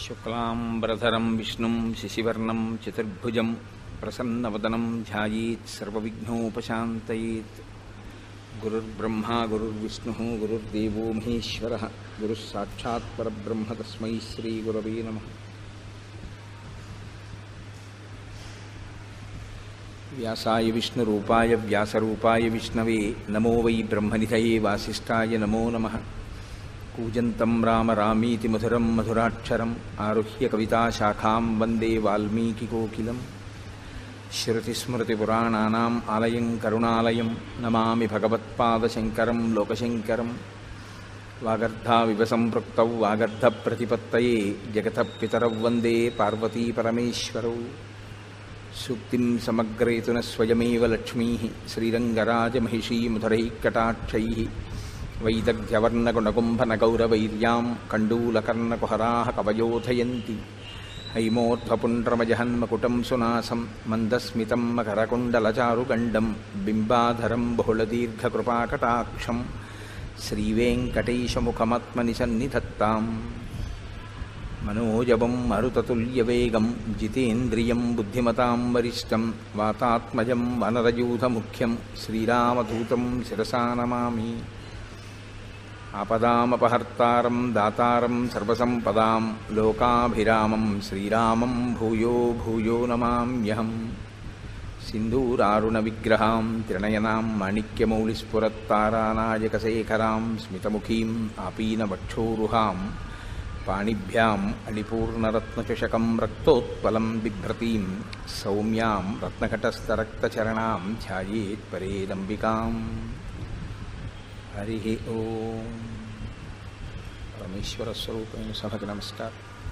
శుక్లాంబరధరం విష్ణుం శశివర్ణం చతుర్భుజం ప్రసన్నవదనం ధ్యాయేత్ సర్వవిఘ్నోపశాంతయేత్ గురుర్బ్రహ్మా గురుర్విష్ణు గురుర్దేవో మహేశ్వర గురుः సాక్షాత్ పరబ్రహ్మ తస్మై శ్రీగురవే నమ వ్యాసాయ విష్ణురూపాయ వ్యాసరూపాయ విష్ణవే నమో వై బ్రహ్మనిధయే వాసిష్ఠాయ నమో నమః కూజంతం రామ రామీతి మధురం మధురాక్షరం ఆరుహ్య కవితాశాఖాం వందే వాల్మీకికోకిలం శృతిస్మృతిపురాణానాం ఆలయం కరుణాలయం నమామి భగవత్పాదశంకరం లోకశంకరం వాగర్ధావివ సంపృక్తౌ వాగర్ధప్రతిపత్తయే జగతః పితరౌ వందే పార్వతీపరమేశ్వరౌ సూక్తిం సమగ్రేతున స్వయమేవ లక్ష్మీ శ్రీరంగరాజమహిషీముధరైः వైదగ్ధ్యవర్ణగుణగుంభనగౌరవైర్యాం కండూలకర్ణకుహరాः కవయోధయంతి హైమోర్ధ్వపుండ్రమజహన్మకుటం సునాసం మందస్మితం మకరకుండలచారుగండం బింబాధరం బహుళదీర్ఘకృపాకటాక్షం శ్రీవేంకటేశముఖమాత్మని సన్నిధత్తాం మనోజవం మరుతతుల్యవేగం జితేంద్రియం బుద్ధిమతాం వరిష్టం వాతాత్మజం వనరయూధముఖ్యం శ్రీరామదూతం శిరసా నమామి ఆపదామపహర్తారం దాతారం సర్వసంపదాం లోకాభిరామం శ్రీరామం భూయో భూయో నమామ్యహం सिन्दूरारुणविग्रहां त्रिणयनां माणिक्यमौलिस्फुरत्तारानायकशेखरां स्मितमुखीम् आपीनवक्षोरुहां पाणिभ्याम् अणिपूर्णरत्नचषकं रक्तोत्पलं बिभ्रतीं सौम्यां रत्नघटस्थरक्तचरणां ध्यायेत्परेदम्बिकाम् हरिः ॐ परमेश्वरस्वरूपेण सभకి नमस्कार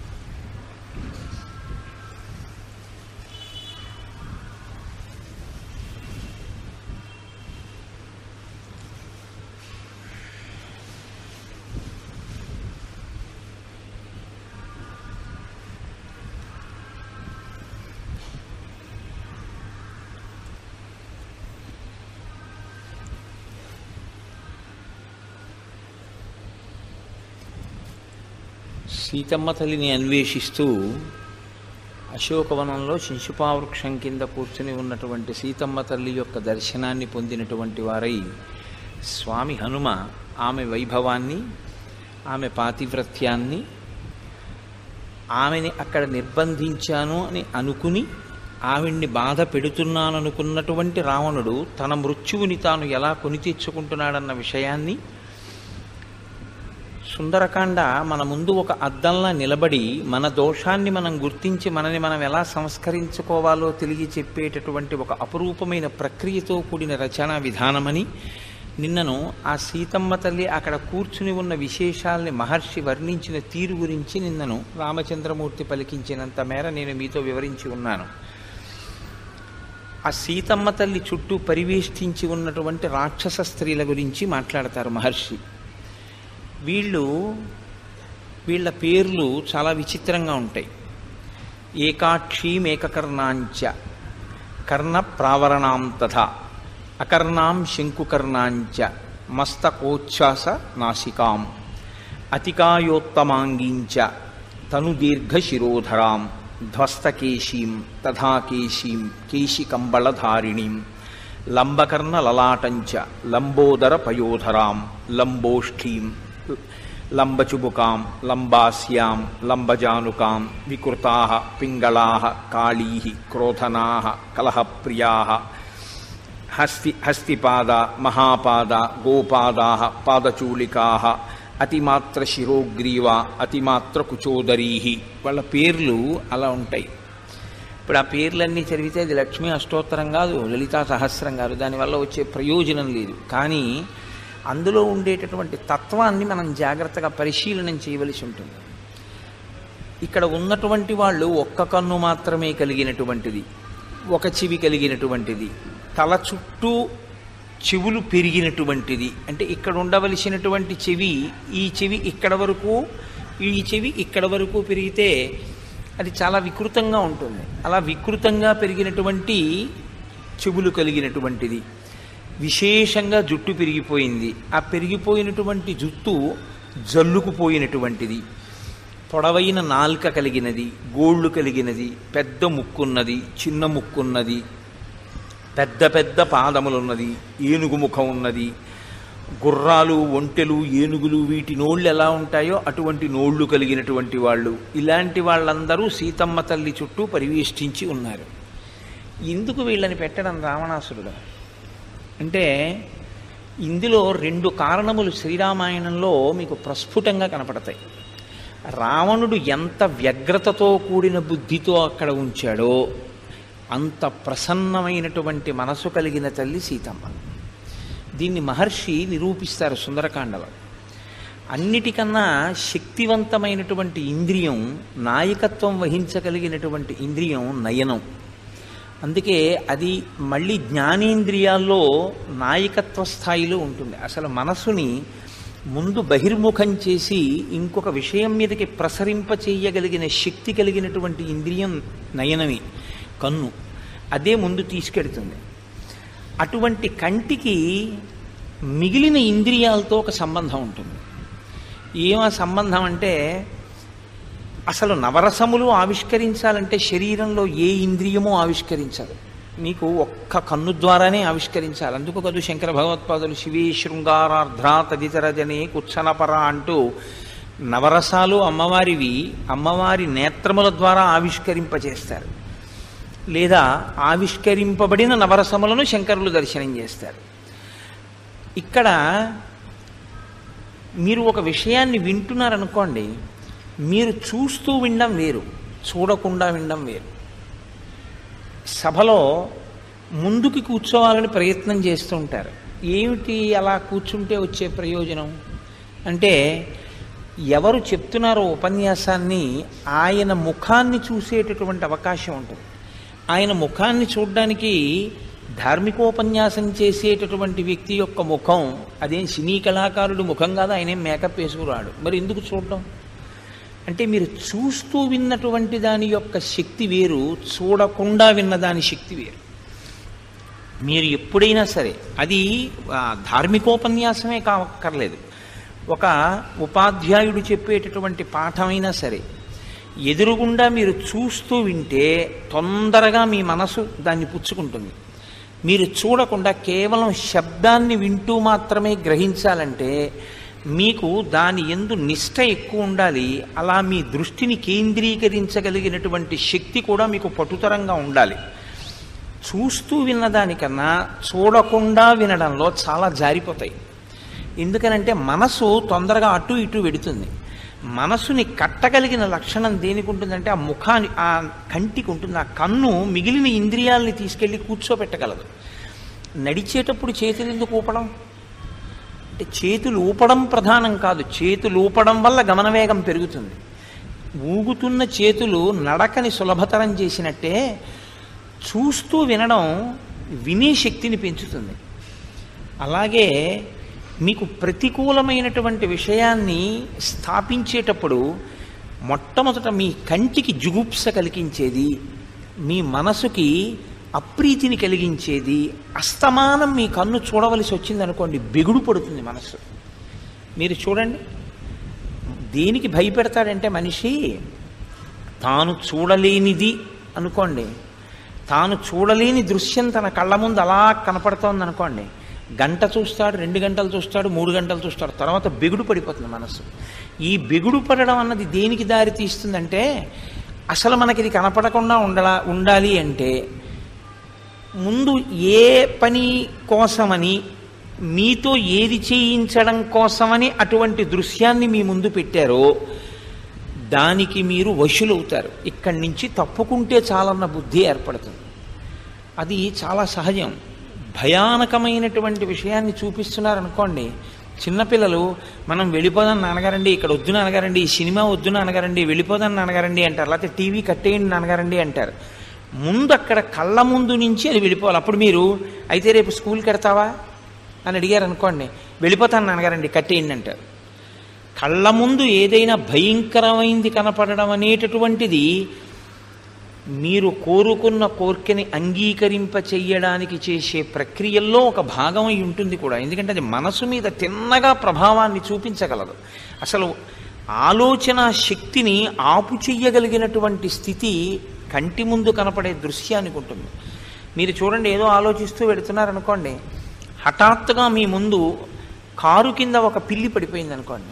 సీతమ్మ తల్లిని అన్వేషిస్తూ అశోకవనంలో శిశుపావృక్షం కింద కూర్చుని ఉన్నటువంటి సీతమ్మ తల్లి యొక్క దర్శనాన్ని పొందినటువంటి వారై స్వామి హనుమ ఆమె వైభవాన్ని ఆమె పాతివ్రత్యాన్ని ఆమెని అక్కడ నిర్బంధించాను అని అనుకుని ఆవిడ్ని బాధ పెడుతున్నాను అనుకున్నటువంటి రావణుడు తన మృత్యువుని తాను ఎలా కొని తెచ్చుకుంటున్నాడన్న విషయాన్ని సుందరకాండ మన ముందు ఒక అద్దంలా నిలబడి మన దోషాన్ని మనం గుర్తించి మనని మనం ఎలా సంస్కరించుకోవాలో తెలియ చెప్పేటటువంటి ఒక అపురూపమైన ప్రక్రియతో కూడిన రచనా విధానమని నిన్నను ఆ సీతమ్మ తల్లి అక్కడ కూర్చుని ఉన్న విశేషాల్ని మహర్షి వర్ణించిన తీరు గురించి నిన్నను రామచంద్రమూర్తి పలికించినంత మేర నేను మీతో వివరించి ఉన్నాను ఆ సీతమ్మ తల్లి చుట్టూ పరివేష్టించి ఉన్నటువంటి రాక్షస స్త్రీల గురించి మాట్లాడతారు మహర్షి వీళ్ళు వీళ్ళ పేర్లు చాలా విచిత్రంగా ఉంటాయి ఏకాక్షీమేకకర్ణాంచ కర్ణ ప్రావరణాం తథా అకర్ణాం శంకుకర్ణాంచ మస్తకోచ్ఛ్వాస నాసికాం అతికాయోత్తమాంగీంచ తనుదీర్ఘశిరోధరాం ధ్వస్తకేశీం తథాకేశీం కేశికంబళధారిణీం లంబకర్ణలలాటంచ లంబోదర పయోధరాం లంబోష్ఠీం లంబచుబుకాం లంబాస్యాం లంబజానుకాం వికృతా పింగళా కాళీ క్రోధనా కలహప్రియా హస్తి హస్తిపాద మహాపాద గోపాదా పాదచూళికా అతిమాత్ర శిరోగ్రీవ అతిమాత్ర కుచోదరీ వాళ్ళ పేర్లు అలా ఉంటాయి ఇప్పుడు ఆ పేర్లన్నీ చదివితే అది లక్ష్మీ అష్టోత్తరం కాదు లలితా సహస్రం కాదు దానివల్ల వచ్చే ప్రయోజనం లేదు కానీ అందులో ఉండేటటువంటి తత్వాన్ని మనం జాగ్రత్తగా పరిశీలనం చేయవలసి ఉంటుంది ఇక్కడ ఉన్నటువంటి వాళ్ళు ఒక్క కన్ను మాత్రమే కలిగినటువంటిది ఒక చెవి కలిగినటువంటిది తల చుట్టూ చెవులు పెరిగినటువంటిది అంటే ఇక్కడ ఉండవలసినటువంటి చెవి ఈ చెవి ఇక్కడ వరకు ఈ చెవి ఇక్కడ వరకు పెరిగితే అది చాలా వికృతంగా ఉంటుంది అలా వికృతంగా పెరిగినటువంటి చెవులు కలిగినటువంటిది విశేషంగా జుట్టు పెరిగిపోయింది ఆ పెరిగిపోయినటువంటి జుట్టు జల్లుకుపోయినటువంటిది పొడవైన నాల్క కలిగినది గోళ్ళు కలిగినది పెద్ద ముక్కున్నది చిన్న ముక్కున్నది పెద్ద పెద్ద పాదములున్నది ఏనుగు ముఖం ఉన్నది గుర్రాలు ఒంటెలు ఏనుగులు వీటి నోళ్ళు ఎలా ఉంటాయో అటువంటి నోళ్ళు కలిగినటువంటి వాళ్ళు ఇలాంటి వాళ్ళందరూ సీతమ్మ తల్లి చుట్టూ పరివేష్టించి ఉన్నారు ఎందుకు వీళ్ళని పెట్టడం రావణాసురుడు అంటే ఇందులో రెండు కారణములు శ్రీరామాయణంలో మీకు ప్రస్ఫుటంగా కనపడతాయి రావణుడు ఎంత వ్యగ్రతతో కూడిన బుద్ధితో అక్కడ ఉంచాడో అంత ప్రసన్నమైనటువంటి మనసు కలిగిన తల్లి సీతమ్మ దీన్ని మహర్షి నిరూపిస్తారు సుందరకాండలో అన్నిటికన్నా శక్తివంతమైనటువంటి ఇంద్రియం నాయకత్వం వహించగలిగినటువంటి ఇంద్రియం నయనం అందుకే అది మళ్ళీ జ్ఞానేంద్రియాల్లో నాయకత్వ స్థాయిలో ఉంటుంది అసలు మనసుని ముందు బహిర్ముఖం చేసి ఇంకొక విషయం మీదకి ప్రసరింప చేయగలిగిన శక్తి కలిగినటువంటి ఇంద్రియం నయనమే కన్ను అదే ముందు తీసుకెడుతుంది అటువంటి కంటికి మిగిలిన ఇంద్రియాలతో ఒక సంబంధం ఉంటుంది ఏమా సంబంధం అంటే అసలు నవరసములు ఆవిష్కరించాలంటే శరీరంలో ఏ ఇంద్రియమో ఆవిష్కరించాలి మీకు ఒక్క కన్ను ద్వారానే ఆవిష్కరించాలి అందుకు కదు శంకర భగవత్పాదులు శివే శృంగారార్ధ్ర తదితర జనే కుచ్చనపర అంటూ నవరసాలు అమ్మవారివి అమ్మవారి నేత్రముల ద్వారా ఆవిష్కరింపజేస్తారు లేదా ఆవిష్కరింపబడిన నవరసములను శంకరులు దర్శనం చేస్తారు ఇక్కడ మీరు ఒక విషయాన్ని వింటున్నారనుకోండి మీరు చూస్తూ వినడం వేరు చూడకుండా వినడం వేరు సభలో ముందుకి కూర్చోవాలని ప్రయత్నం చేస్తూ ఉంటారు ఏమిటి అలా కూర్చుంటే వచ్చే ప్రయోజనం అంటే ఎవరు చెప్తున్నారో ఉపన్యాసాన్ని ఆయన ముఖాన్ని చూసేటటువంటి అవకాశం ఉంటుంది ఆయన ముఖాన్ని చూడడానికి ధార్మికోపన్యాసం చేసేటటువంటి వ్యక్తి యొక్క ముఖం అదేం సినీ కళాకారుడు ముఖం కాదు ఆయనేం మేకప్ వేసుకురాడు మరి ఎందుకు చూడడం అంటే మీరు చూస్తూ విన్నటువంటి దాని యొక్క శక్తి వేరు చూడకుండా విన్న దాని శక్తి వేరు మీరు ఎప్పుడైనా సరే అది ఆ, ధార్మికోపన్యాసమే కావక్కర్లేదు ఒక ఉపాధ్యాయుడు చెప్పేటటువంటి పాఠమైనా సరే ఎదురుగుండా మీరు చూస్తూ వింటే తొందరగా మీ మనసు దాన్ని పుచ్చుకుంటుంది మీరు చూడకుండా కేవలం శబ్దాన్ని వింటూ మాత్రమే గ్రహించాలంటే మీకు దాని ఎందు నిష్ట ఎక్కువ ఉండాలి అలా మీ దృష్టిని కేంద్రీకరించగలిగినటువంటి శక్తి కూడా మీకు పటుతరంగా ఉండాలి చూస్తూ విన్నదానికన్నా చూడకుండా వినడంలో చాలా జారిపోతాయి ఎందుకనంటే మనసు తొందరగా అటు ఇటు వెడుతుంది మనసుని కట్టగలిగిన లక్షణం దేనికి ఉంటుందంటే ఆ ముఖాన్ని ఆ కంటికి ఉంటుంది ఆ కన్ను మిగిలిన ఇంద్రియాలని తీసుకెళ్ళి కూర్చోబెట్టగలదు నడిచేటప్పుడు చేతులు ఎందుకు ఊపడం అంటే చేతులు ఊపడం ప్రధానం కాదు చేతులు ఊపడం వల్ల గమనవేగం పెరుగుతుంది ఊగుతున్న చేతులు నడకని సులభతరం చేసినట్టే చూస్తూ వినడం వినే శక్తిని పెంచుతుంది అలాగే మీకు ప్రతికూలమైనటువంటి విషయాన్ని స్థాపించేటప్పుడు మొట్టమొదట మీ కంటికి జుగుప్స కలిగించేది మీ మనసుకి అప్రీతిని కలిగించేది అస్తమానం మీ కన్ను చూడవలసి వచ్చింది అనుకోండి బెగుడు పడుతుంది మనసు మీరు చూడండి దేనికి భయపెడతాడంటే మనిషి తాను చూడలేనిది అనుకోండి తాను చూడలేని దృశ్యం తన కళ్ళ ముందు అలా కనపడుతోంది అనుకోండి గంట చూస్తాడు రెండు గంటలు చూస్తాడు మూడు గంటలు చూస్తాడు తర్వాత బెగుడు పడిపోతుంది మనసు ఈ బెగుడు పడడం అన్నది దేనికి దారి తీస్తుందంటే అసలు మనకి ఇది కనపడకుండా ఉండలా ఉండాలి అంటే ముందు ఏ పని కోసమని మీతో ఏది చేయించడం కోసమని అటువంటి దృశ్యాన్ని మీ ముందు పెట్టారో దానికి మీరు వశులవుతారు ఇక్కడి నుంచి తప్పుకుంటే చాలన్న బుద్ధి ఏర్పడుతుంది అది చాలా సహజం భయానకమైనటువంటి విషయాన్ని చూపిస్తున్నారు అనుకోండి చిన్నపిల్లలు మనం వెళ్ళిపోదాం నాన్నగారండి ఇక్కడ వద్దు నాన్నగారండి ఈ సినిమా వద్దు నాన్నగారండి వెళ్ళిపోదాం నాన్నగారండి అంటారు లేకపోతే టీవీ కట్టేయండి నాన్నగారండి అంటారు ముందు అక్కడ కళ్ళ ముందు నుంచి అది వెళ్ళిపోవాలి అప్పుడు మీరు అయితే రేపు స్కూల్కి వెడతావా అని అడిగారు అనుకోండి వెళ్ళిపోతాను నాన్నగారండి కట్టేయండి అంటారు కళ్ళ ముందు ఏదైనా భయంకరమైంది కనపడడం అనేటటువంటిది మీరు కోరుకున్న కోరికని అంగీకరింప చెయ్యడానికి చేసే ప్రక్రియల్లో ఒక భాగం అయి ఉంటుంది కూడా ఎందుకంటే అది మనసు మీద తిన్నగా ప్రభావాన్ని చూపించగలదు అసలు ఆలోచన శక్తిని ఆపు చెయ్యగలిగినటువంటి స్థితి కంటి ముందు కనపడే దృశ్యానికి ఉంటుంది మీరు చూడండి ఏదో ఆలోచిస్తూ పెడుతున్నారనుకోండి హఠాత్తుగా మీ ముందు కారు కింద ఒక పిల్లి పడిపోయింది అనుకోండి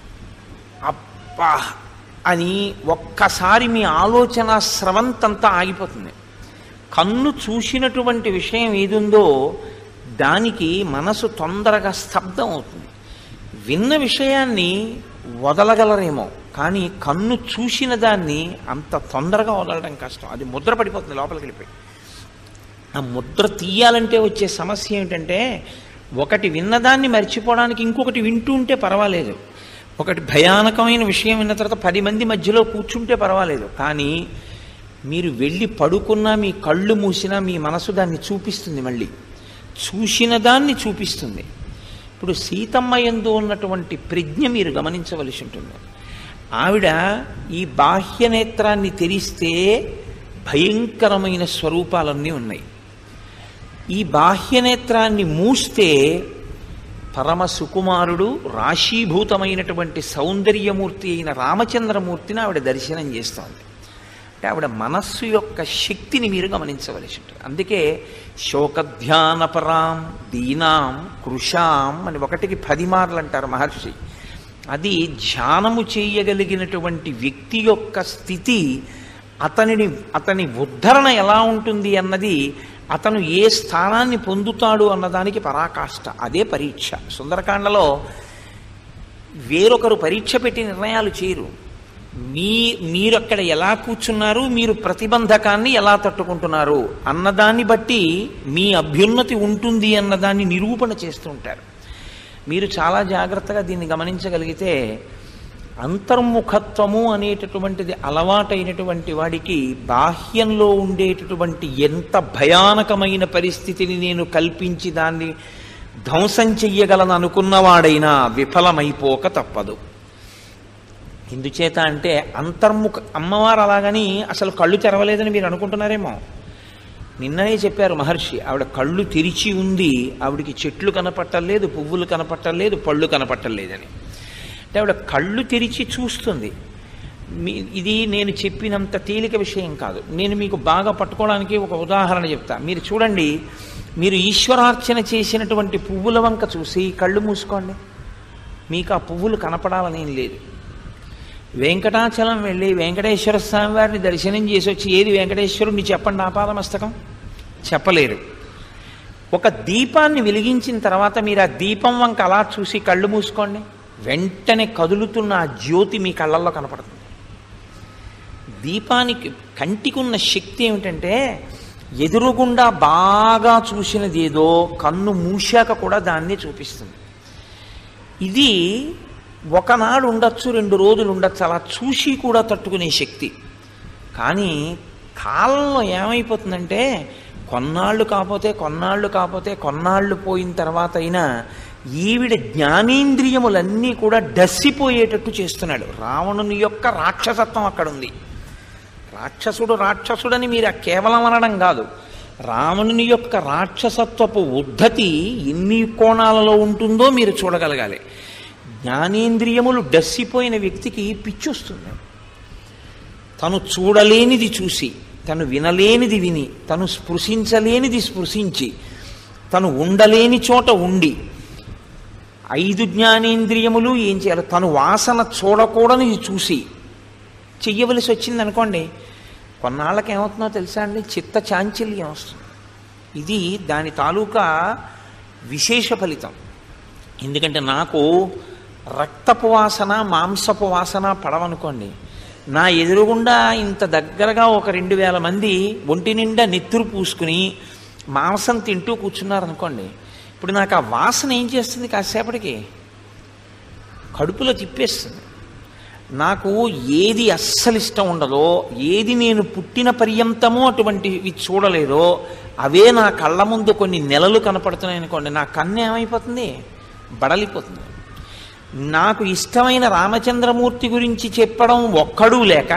అబ్బా అని ఒక్కసారి మీ ఆలోచన స్రవంతంతా ఆగిపోతుంది కన్ను చూసినటువంటి విషయం ఏదుందో దానికి మనసు తొందరగా స్తబ్దం అవుతుంది విన్న విషయాన్ని వదలగలరేమో కానీ కన్ను చూసిన దాన్ని అంత తొందరగా వదలడం కష్టం అది ముద్ర పడిపోతుంది లోపలికి వెళ్ళిపోయి ఆ ముద్ర తీయాలంటే వచ్చే సమస్య ఏమిటంటే ఒకటి విన్నదాన్ని మర్చిపోవడానికి ఇంకొకటి వింటూ ఉంటే పర్వాలేదు ఒకటి భయానకమైన విషయం విన్న తర్వాత పది మంది మధ్యలో కూర్చుంటే పర్వాలేదు కానీ మీరు వెళ్ళి పడుకున్నా మీ కళ్ళు మూసినా మీ మనసు దాన్ని చూపిస్తుంది మళ్ళీ చూసిన దాన్ని చూపిస్తుంది ఇప్పుడు సీతమ్మ ఎందు ఉన్నటువంటి ప్రజ్ఞ మీరు గమనించవలసి ఉంటుంది ఆవిడ ఈ బాహ్య నేత్రాన్ని తెరిస్తే భయంకరమైన స్వరూపాలన్నీ ఉన్నాయి ఈ బాహ్యనేత్రాన్ని మూస్తే పరమ సుకుమారుడు రాశీభూతమైనటువంటి సౌందర్యమూర్తి అయిన రామచంద్రమూర్తిని ఆవిడ దర్శనం చేస్తోంది అంటే ఆవిడ మనస్సు యొక్క శక్తిని మీరు గమనించవలసి ఉంటుంది అందుకే శోకధ్యానపరాం దీనాం కృషాం అని ఒకటికి పది మార్లు అంటారు మహర్షి అది ధ్యానము చేయగలిగినటువంటి వ్యక్తి యొక్క స్థితి అతనిని అతని ఉద్ధరణ ఎలా ఉంటుంది అన్నది అతను ఏ స్థానాన్ని పొందుతాడు అన్నదానికి పరాకాష్ట అదే పరీక్ష సుందరకాండలో వేరొకరు పరీక్ష పెట్టి నిర్ణయాలు చేయరు మీ మీరు అక్కడ ఎలా కూర్చున్నారు మీరు ప్రతిబంధకాన్ని ఎలా తట్టుకుంటున్నారు అన్నదాన్ని బట్టి మీ అభ్యున్నతి ఉంటుంది అన్నదాన్ని నిరూపణ చేస్తూ ఉంటారు మీరు చాలా జాగ్రత్తగా దీన్ని గమనించగలిగితే అంతర్ముఖత్వము అనేటటువంటిది అలవాటైనటువంటి వాడికి బాహ్యంలో ఉండేటటువంటి ఎంత భయానకమైన పరిస్థితిని నేను కల్పించి దాన్ని ధ్వంసం చెయ్యగలను అనుకున్నవాడైనా విఫలమైపోక తప్పదు ఎందుచేత అంటే అంతర్ముఖ అమ్మవారు అలాగని అసలు కళ్ళు తెరవలేదని మీరు అనుకుంటున్నారేమో నిన్ననే చెప్పారు మహర్షి ఆవిడ కళ్ళు తెరిచి ఉంది ఆవిడికి చెట్లు కనపట్టలేదు పువ్వులు కనపట్టలేదు పళ్ళు కనపట్టలేదని అంటే ఆవిడ కళ్ళు తెరిచి చూస్తుంది మీ ఇది నేను చెప్పినంత తేలిక విషయం కాదు నేను మీకు బాగా పట్టుకోవడానికి ఒక ఉదాహరణ చెప్తా మీరు చూడండి మీరు ఈశ్వరార్చన చేసినటువంటి పువ్వుల వంక చూసి కళ్ళు మూసుకోండి మీకు ఆ పువ్వులు కనపడాలని ఏం లేదు వెంకటాచలం వెళ్ళి వెంకటేశ్వర స్వామి వారిని దర్శనం చేసి వచ్చి ఏది వెంకటేశ్వరుడిని చెప్పండి ఆపాదమస్తకం చెప్పలేరు ఒక దీపాన్ని వెలిగించిన తర్వాత మీరు ఆ దీపం వంక అలా చూసి కళ్ళు మూసుకోండి వెంటనే కదులుతున్న ఆ జ్యోతి మీ కళ్ళల్లో కనపడుతుంది దీపానికి కంటికున్న శక్తి ఏమిటంటే ఎదురుగుండా బాగా చూసినది ఏదో కన్ను మూశాక కూడా దాన్ని చూపిస్తుంది ఇది ఒకనాడు ఉండొచ్చు రెండు రోజులు ఉండొచ్చు అలా చూసి కూడా తట్టుకునే శక్తి కానీ కాలంలో ఏమైపోతుందంటే కొన్నాళ్ళు కాకపోతే కొన్నాళ్ళు కాకపోతే కొన్నాళ్ళు పోయిన తర్వాత అయినా ఈవిడ జ్ఞానేంద్రియములన్నీ కూడా డస్సిపోయేటట్టు చేస్తున్నాడు రావణుని యొక్క రాక్షసత్వం అక్కడ ఉంది రాక్షసుడు రాక్షసుడని మీరు ఆ కేవలం అనడం కాదు రావణుని యొక్క రాక్షసత్వపు ఉద్ధతి ఎన్ని కోణాలలో ఉంటుందో మీరు చూడగలగాలి జ్ఞానేంద్రియములు డస్సిపోయిన వ్యక్తికి పిచ్చొస్తుంది తను చూడలేనిది చూసి తను వినలేనిది విని తను స్పృశించలేనిది స్పృశించి తను ఉండలేని చోట ఉండి ఐదు జ్ఞానేంద్రియములు ఏం చేయాలి తను వాసన చూడకూడనిది చూసి చెయ్యవలసి వచ్చింది అనుకోండి కొన్నాళ్ళకి ఏమవుతుందో తెలుసా అండి చిత్త చాంచల్యం వస్తుంది ఇది దాని తాలూకా విశేష ఫలితం ఎందుకంటే నాకు రక్తపు వాసన మాంసపు వాసన పడవనుకోండి నా ఎదురుగుండా ఇంత దగ్గరగా ఒక రెండు వేల మంది ఒంటి నిండా నెత్తురు పూసుకుని మాంసం తింటూ కూర్చున్నారనుకోండి ఇప్పుడు నాకు ఆ వాసన ఏం చేస్తుంది కాసేపటికి కడుపులో తిప్పేస్తుంది నాకు ఏది అస్సలు ఇష్టం ఉండదో ఏది నేను పుట్టిన పర్యంతమో అటువంటివి చూడలేదో అవే నా కళ్ళ ముందు కొన్ని నెలలు కనపడుతున్నాయి అనుకోండి నా కన్ను ఏమైపోతుంది బడలిపోతుంది నాకు ఇష్టమైన రామచంద్రమూర్తి గురించి చెప్పడం ఒక్కడూ లేక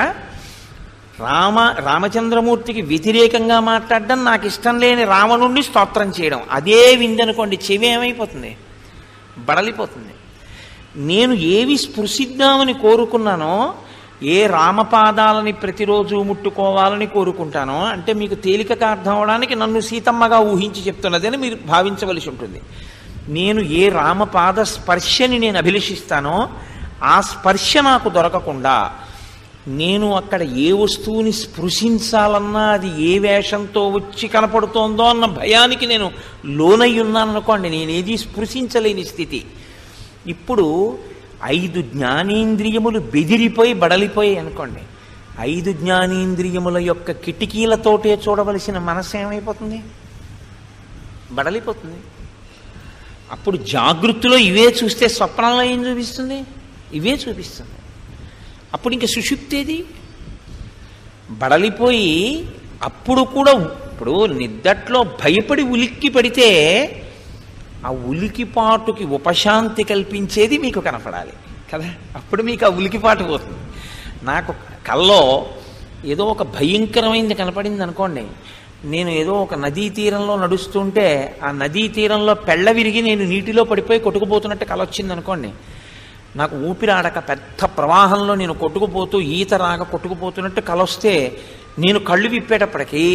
రామ రామచంద్రమూర్తికి వ్యతిరేకంగా మాట్లాడడం నాకు ఇష్టం లేని రావణుణ్ణి స్తోత్రం చేయడం అదే విందనుకోండి చెవి ఏమైపోతుంది బడలిపోతుంది నేను ఏవి స్పృశిద్దామని కోరుకున్నానో ఏ రామపాదాలని ప్రతిరోజు ముట్టుకోవాలని కోరుకుంటానో అంటే మీకు తేలికగా అర్థం అవడానికి నన్ను సీతమ్మగా ఊహించి చెప్తున్నదని మీరు భావించవలసి ఉంటుంది నేను ఏ రామపాద స్పర్శని నేను అభిలషిస్తానో ఆ స్పర్శ నాకు దొరకకుండా నేను అక్కడ ఏ వస్తువుని స్పృశించాలన్నా అది ఏ వేషంతో వచ్చి కనపడుతోందో అన్న భయానికి నేను లోనై ఉన్నాను అనుకోండి నేనేది స్పృశించలేని స్థితి ఇప్పుడు ఐదు జ్ఞానేంద్రియములు బెదిరిపోయి బడలిపోయి అనుకోండి ఐదు జ్ఞానేంద్రియముల యొక్క కిటికీలతోటే చూడవలసిన మనస్సు ఏమైపోతుంది బడలిపోతుంది అప్పుడు జాగృతిలో ఇవే చూస్తే స్వప్నంలో ఏం చూపిస్తుంది ఇవే చూపిస్తుంది అప్పుడు ఇంకా సుషుప్తేది బడలిపోయి అప్పుడు కూడా ఇప్పుడు నిద్దట్లో భయపడి ఉలిక్కి పడితే ఆ ఉలికిపాటుకి ఉపశాంతి కల్పించేది మీకు కనపడాలి కదా అప్పుడు మీకు ఆ ఉలికిపాటు పోతుంది నాకు కల్లో ఏదో ఒక భయంకరమైనది కనపడింది అనుకోండి నేను ఏదో ఒక నదీ తీరంలో నడుస్తుంటే ఆ నదీ తీరంలో పెళ్ళ విరిగి నేను నీటిలో పడిపోయి కొట్టుకుపోతున్నట్టు కల వచ్చింది అనుకోండి నాకు ఊపిరాడక పెద్ద ప్రవాహంలో నేను కొట్టుకుపోతూ ఈత రాక కొట్టుకుపోతున్నట్టు కలొస్తే నేను కళ్ళు విప్పేటప్పటికీ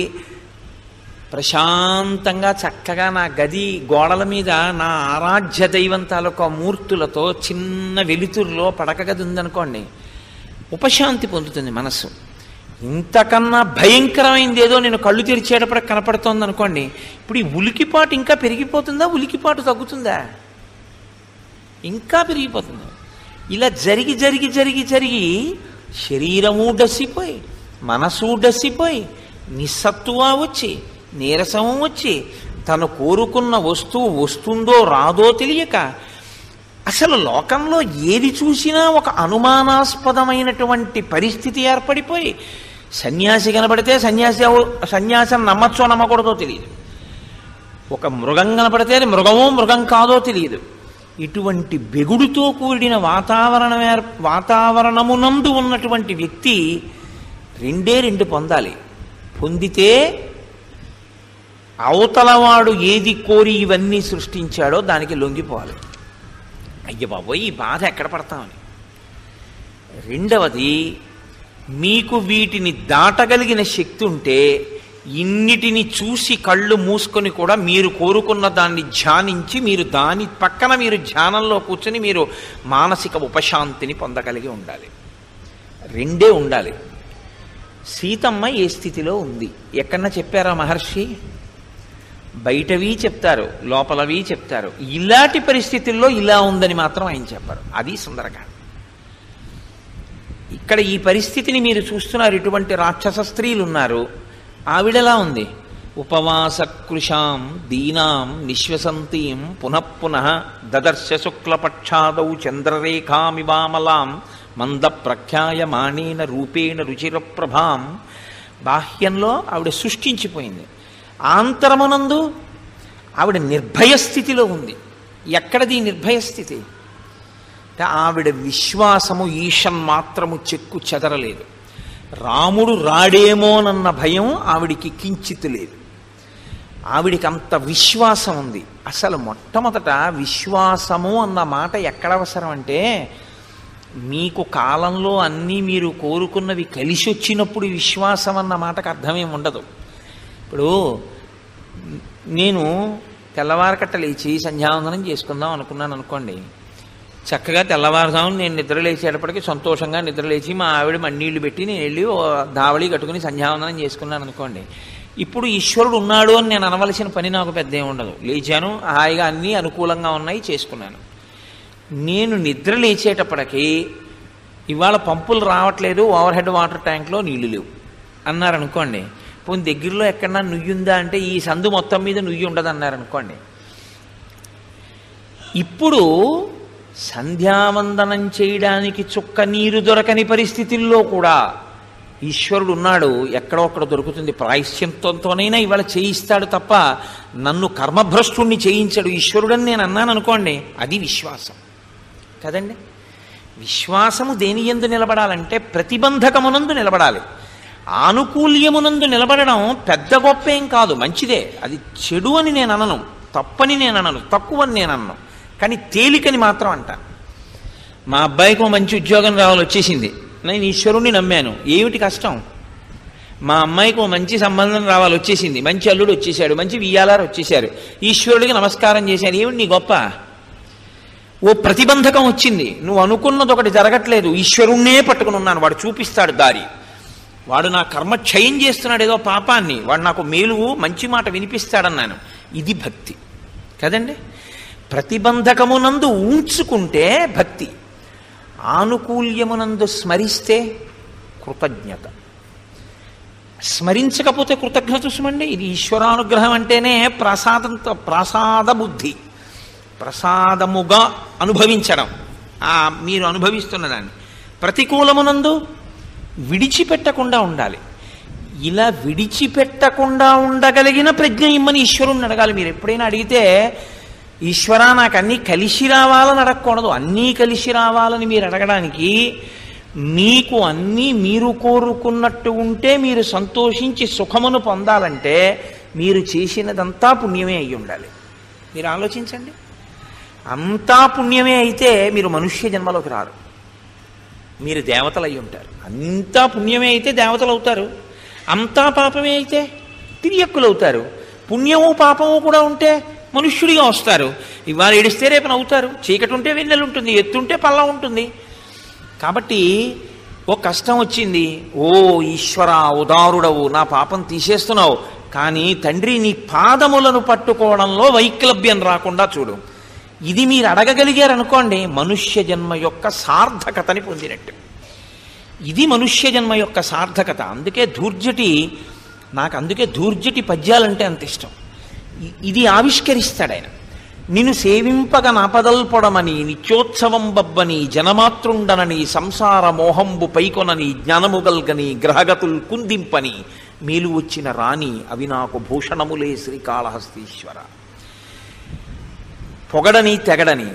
ప్రశాంతంగా చక్కగా నా గది గోడల మీద నా ఆరాధ్య దైవం తాలూకా మూర్తులతో చిన్న వెలుతురులో పడక గది ఉందనుకోండి ఉపశాంతి పొందుతుంది మనస్సు ఇంతకన్నా భయంకరమైంది ఏదో నేను కళ్ళు తెరిచేటప్పుడు కనపడుతోంది అనుకోండి ఇప్పుడు ఈ ఉలికిపాటు ఇంకా పెరిగిపోతుందా ఉలికిపాటు తగ్గుతుందా ఇంకా పెరిగిపోతుంది ఇలా జరిగి జరిగి జరిగి జరిగి శరీరము డసిపోయి మనసు డసిపోయి నిస్సత్తువ వచ్చి నీరసము వచ్చి తను కోరుకున్న వస్తువు వస్తుందో రాదో తెలియక అసలు లోకంలో ఏది చూసినా ఒక అనుమానాస్పదమైనటువంటి పరిస్థితి ఏర్పడిపోయి సన్యాసి కనబడితే సన్యాసి ఎవ- సన్యాసం నమ్మచ్చో నమ్మకూడదో తెలియదు ఒక మృగం కనపడితే అది మృగమో మృగం కాదో తెలియదు ఇటువంటి బెగుడుతో కూడిన వాతావరణం ఏర్ వాతావరణమునందు ఉన్నటువంటి వ్యక్తి రెండే రెండు పొందాలి పొందితే అవతలవాడు ఏది కోరి ఇవన్నీ సృష్టించాడో దానికి లొంగిపోవాలి అయ్య బాబోయ్ ఈ బాధ ఎక్కడ పడతామని రెండవది మీకు వీటిని దాటగలిగిన శక్తి ఉంటే ఇన్నిటిని చూసి కళ్ళు మూసుకొని కూడా మీరు కోరుకున్న దాన్ని ధ్యానించి మీరు దాని పక్కన మీరు ధ్యానంలో కూర్చొని మీరు మానసిక ఉపశాంతిని పొందగలిగి ఉండాలి రెండే ఉండాలి సీతమ్మ ఏ స్థితిలో ఉంది ఎక్కడన్నా చెప్పారా మహర్షి బయటవి చెప్తారు లోపలవి చెప్తారు ఇలాంటి పరిస్థితుల్లో ఇలా ఉందని మాత్రం ఆయన చెప్పారు అది సుందరకాండ ఇక్కడ ఈ పరిస్థితిని మీరు చూస్తున్నారు ఇటువంటి రాక్షస స్త్రీలు ఉన్నారు ఆవిడలా ఉంది ఉపవాస కృషాం దీనాం నిశ్వసంతీం పునఃపునః దదర్శ శుక్లపక్షాదౌ చంద్రరేఖామివామలాం మంద ప్రఖ్యాయమాణేన రూపేణ రుచిరప్రభాం బాహ్యంలో ఆవిడ సృష్టించిపోయింది ఆంతరమునందు ఆవిడ నిర్భయ స్థితిలో ఉంది ఎక్కడది ఈ నిర్భయ స్థితి అంటే ఆవిడ విశ్వాసము ఈషన్ మాత్రము చెక్కు చెదరలేదు రాముడు రాడేమోనన్న భయం ఆవిడికి కించిత్ లేదు ఆవిడికి అంత విశ్వాసం ఉంది అసలు మొట్టమొదట విశ్వాసము అన్న మాట ఎక్కడ అవసరం అంటే మీకు కాలంలో అన్నీ మీరు కోరుకున్నవి కలిసి వచ్చినప్పుడు విశ్వాసం అన్న మాటకు అర్థమేం ఉండదు ఇప్పుడు నేను తెల్లవారకట్ట లేచి సంధ్యావందనం చేసుకుందాం అనుకున్నాను అనుకోండి చక్కగా తెల్లవారుజామున నేను నిద్ర లేచేటప్పటికి సంతోషంగా నిద్ర లేచి మా ఆవిడ మన్నీళ్లు పెట్టి నేను వెళ్ళి ఓ దావళి కట్టుకుని సంధ్యావందనం చేసుకున్నాను అనుకోండి ఇప్పుడు ఈశ్వరుడు ఉన్నాడు అని నేను అనవలసిన పని నాకు పెద్ద ఏమి ఉండదు లేచాను హాయిగా అన్నీ అనుకూలంగా ఉన్నాయి చేసుకున్నాను నేను నిద్ర లేచేటప్పటికి ఇవాళ పంపులు రావట్లేదు ఓవర్ హెడ్ వాటర్ ట్యాంక్లో నీళ్లు లేవు అన్నారు అనుకోండి పోనీ దగ్గరలో ఎక్కడన్నా నుయ్యి ఉందా అంటే ఈ సందు మొత్తం మీద నుయ్యి ఉండదు అన్నారు అనుకోండి ఇప్పుడు సంధ్యావందనం చేయడానికి చుక్క నీరు దొరకని పరిస్థితుల్లో కూడా ఈశ్వరుడు ఉన్నాడు ఎక్కడో అక్కడ దొరుకుతుంది ప్రాయశ్చిత్తంతోనైనా ఇవాళ చేయిస్తాడు తప్ప నన్ను కర్మభ్రష్టుణ్ణి చేయించాడు ఈశ్వరుడని నేను అన్నాను అనుకోండి అది విశ్వాసం కదండి విశ్వాసము దేని ఎందు నిలబడాలంటే ప్రతిబంధకమునందు నిలబడాలి ఆనుకూల్యమునందు నిలబడడం పెద్ద గొప్ప ఏం కాదు మంచిదే అది చెడు అని నేను అనను తప్పని నేను అనను తక్కువని నేను అనను కానీ తేలికని మాత్రం అంటాను మా అబ్బాయికి ఓ మంచి ఉద్యోగం రావాలి వచ్చేసింది నేను ఈశ్వరుణ్ణి నమ్మాను ఏమిటి కష్టం మా అమ్మాయికి ఓ మంచి సంబంధం రావాలి వచ్చేసింది మంచి అల్లుడు వచ్చేసాడు మంచి వియ్యాలారు వచ్చేసారు ఈశ్వరుడికి నమస్కారం చేశాను ఏమిటి నీ గొప్ప ఓ ప్రతిబంధకం వచ్చింది నువ్వు అనుకున్నది ఒకటి జరగట్లేదు ఈశ్వరుణ్ణే పట్టుకుని ఉన్నాను వాడు చూపిస్తాడు దారి వాడు నా కర్మ క్షయం చేస్తున్నాడు ఏదో పాపాన్ని వాడు నాకు మేలు మంచి మాట వినిపిస్తాడన్నాను ఇది భక్తి కదండి ప్రతిబంధకమునందు ఉంచుకుంటే భక్తి ఆనుకూల్యమునందు స్మరిస్తే కృతజ్ఞత స్మరించకపోతే కృతజ్ఞత చూసమండి ఇది ఈశ్వరానుగ్రహం అంటేనే ప్రసాదంతో ప్రసాద బుద్ధి ప్రసాదముగా అనుభవించడం ఆ మీరు అనుభవిస్తున్న దాన్ని ప్రతికూలమునందు విడిచిపెట్టకుండా ఉండాలి ఇలా విడిచిపెట్టకుండా ఉండగలిగిన ప్రజ్ఞ ఇమ్మని ఈశ్వరుణ్ణి అడగాలి మీరు ఎప్పుడైనా అడిగితే ఈశ్వర నాకు అన్నీ కలిసి రావాలని అడగకూడదు అన్నీ కలిసి రావాలని మీరు అడగడానికి మీకు అన్నీ మీరు కోరుకున్నట్టు ఉంటే మీరు సంతోషించి సుఖమును పొందాలంటే మీరు చేసినదంతా పుణ్యమే అయి ఉండాలి మీరు ఆలోచించండి అంతా పుణ్యమే అయితే మీరు మనుష్య జన్మలోకి రారు మీరు దేవతలు అయి ఉంటారు అంతా పుణ్యమే అయితే దేవతలు అవుతారు అంతా పాపమే అయితే తిరియక్కులు అవుతారు పుణ్యము పాపము కూడా ఉంటే మనుష్యుడిగా వస్తారు ఇవాళ ఏడిస్తే రేపు నవ్వుతారు చీకటి ఉంటే వెన్నెలు ఉంటుంది ఎత్తుంటే పల్లం ఉంటుంది కాబట్టి ఓ కష్టం వచ్చింది ఓ ఈశ్వర ఉదారుడవు నా పాపం తీసేస్తున్నావు కానీ తండ్రి నీ పాదములను పట్టుకోవడంలో వైక్లభ్యం రాకుండా చూడు ఇది మీరు అడగగలిగారనుకోండి మనుష్య జన్మ యొక్క సార్థకతని పొందినట్టు ఇది మనుష్య జన్మ యొక్క సార్థకత అందుకే ధూర్జటి నాకు అందుకే ధూర్జటి పద్యాలంటే అంత ఇష్టం ఇ- ఇది ఆవిష్కరిస్తాడు ఆయన నిన్ను సేవింపగ నాపదల్పొడమని నిత్యోత్సవం బబ్బని జనమాతృండనని సంసార మోహంబు పైకొనని జ్ఞానముగల్గని గ్రహగతుల్ కుందింపని మేలు వచ్చిన రాణి అవి నాకు భూషణములే శ్రీకాళహస్తీశ్వర పొగడని తెగడని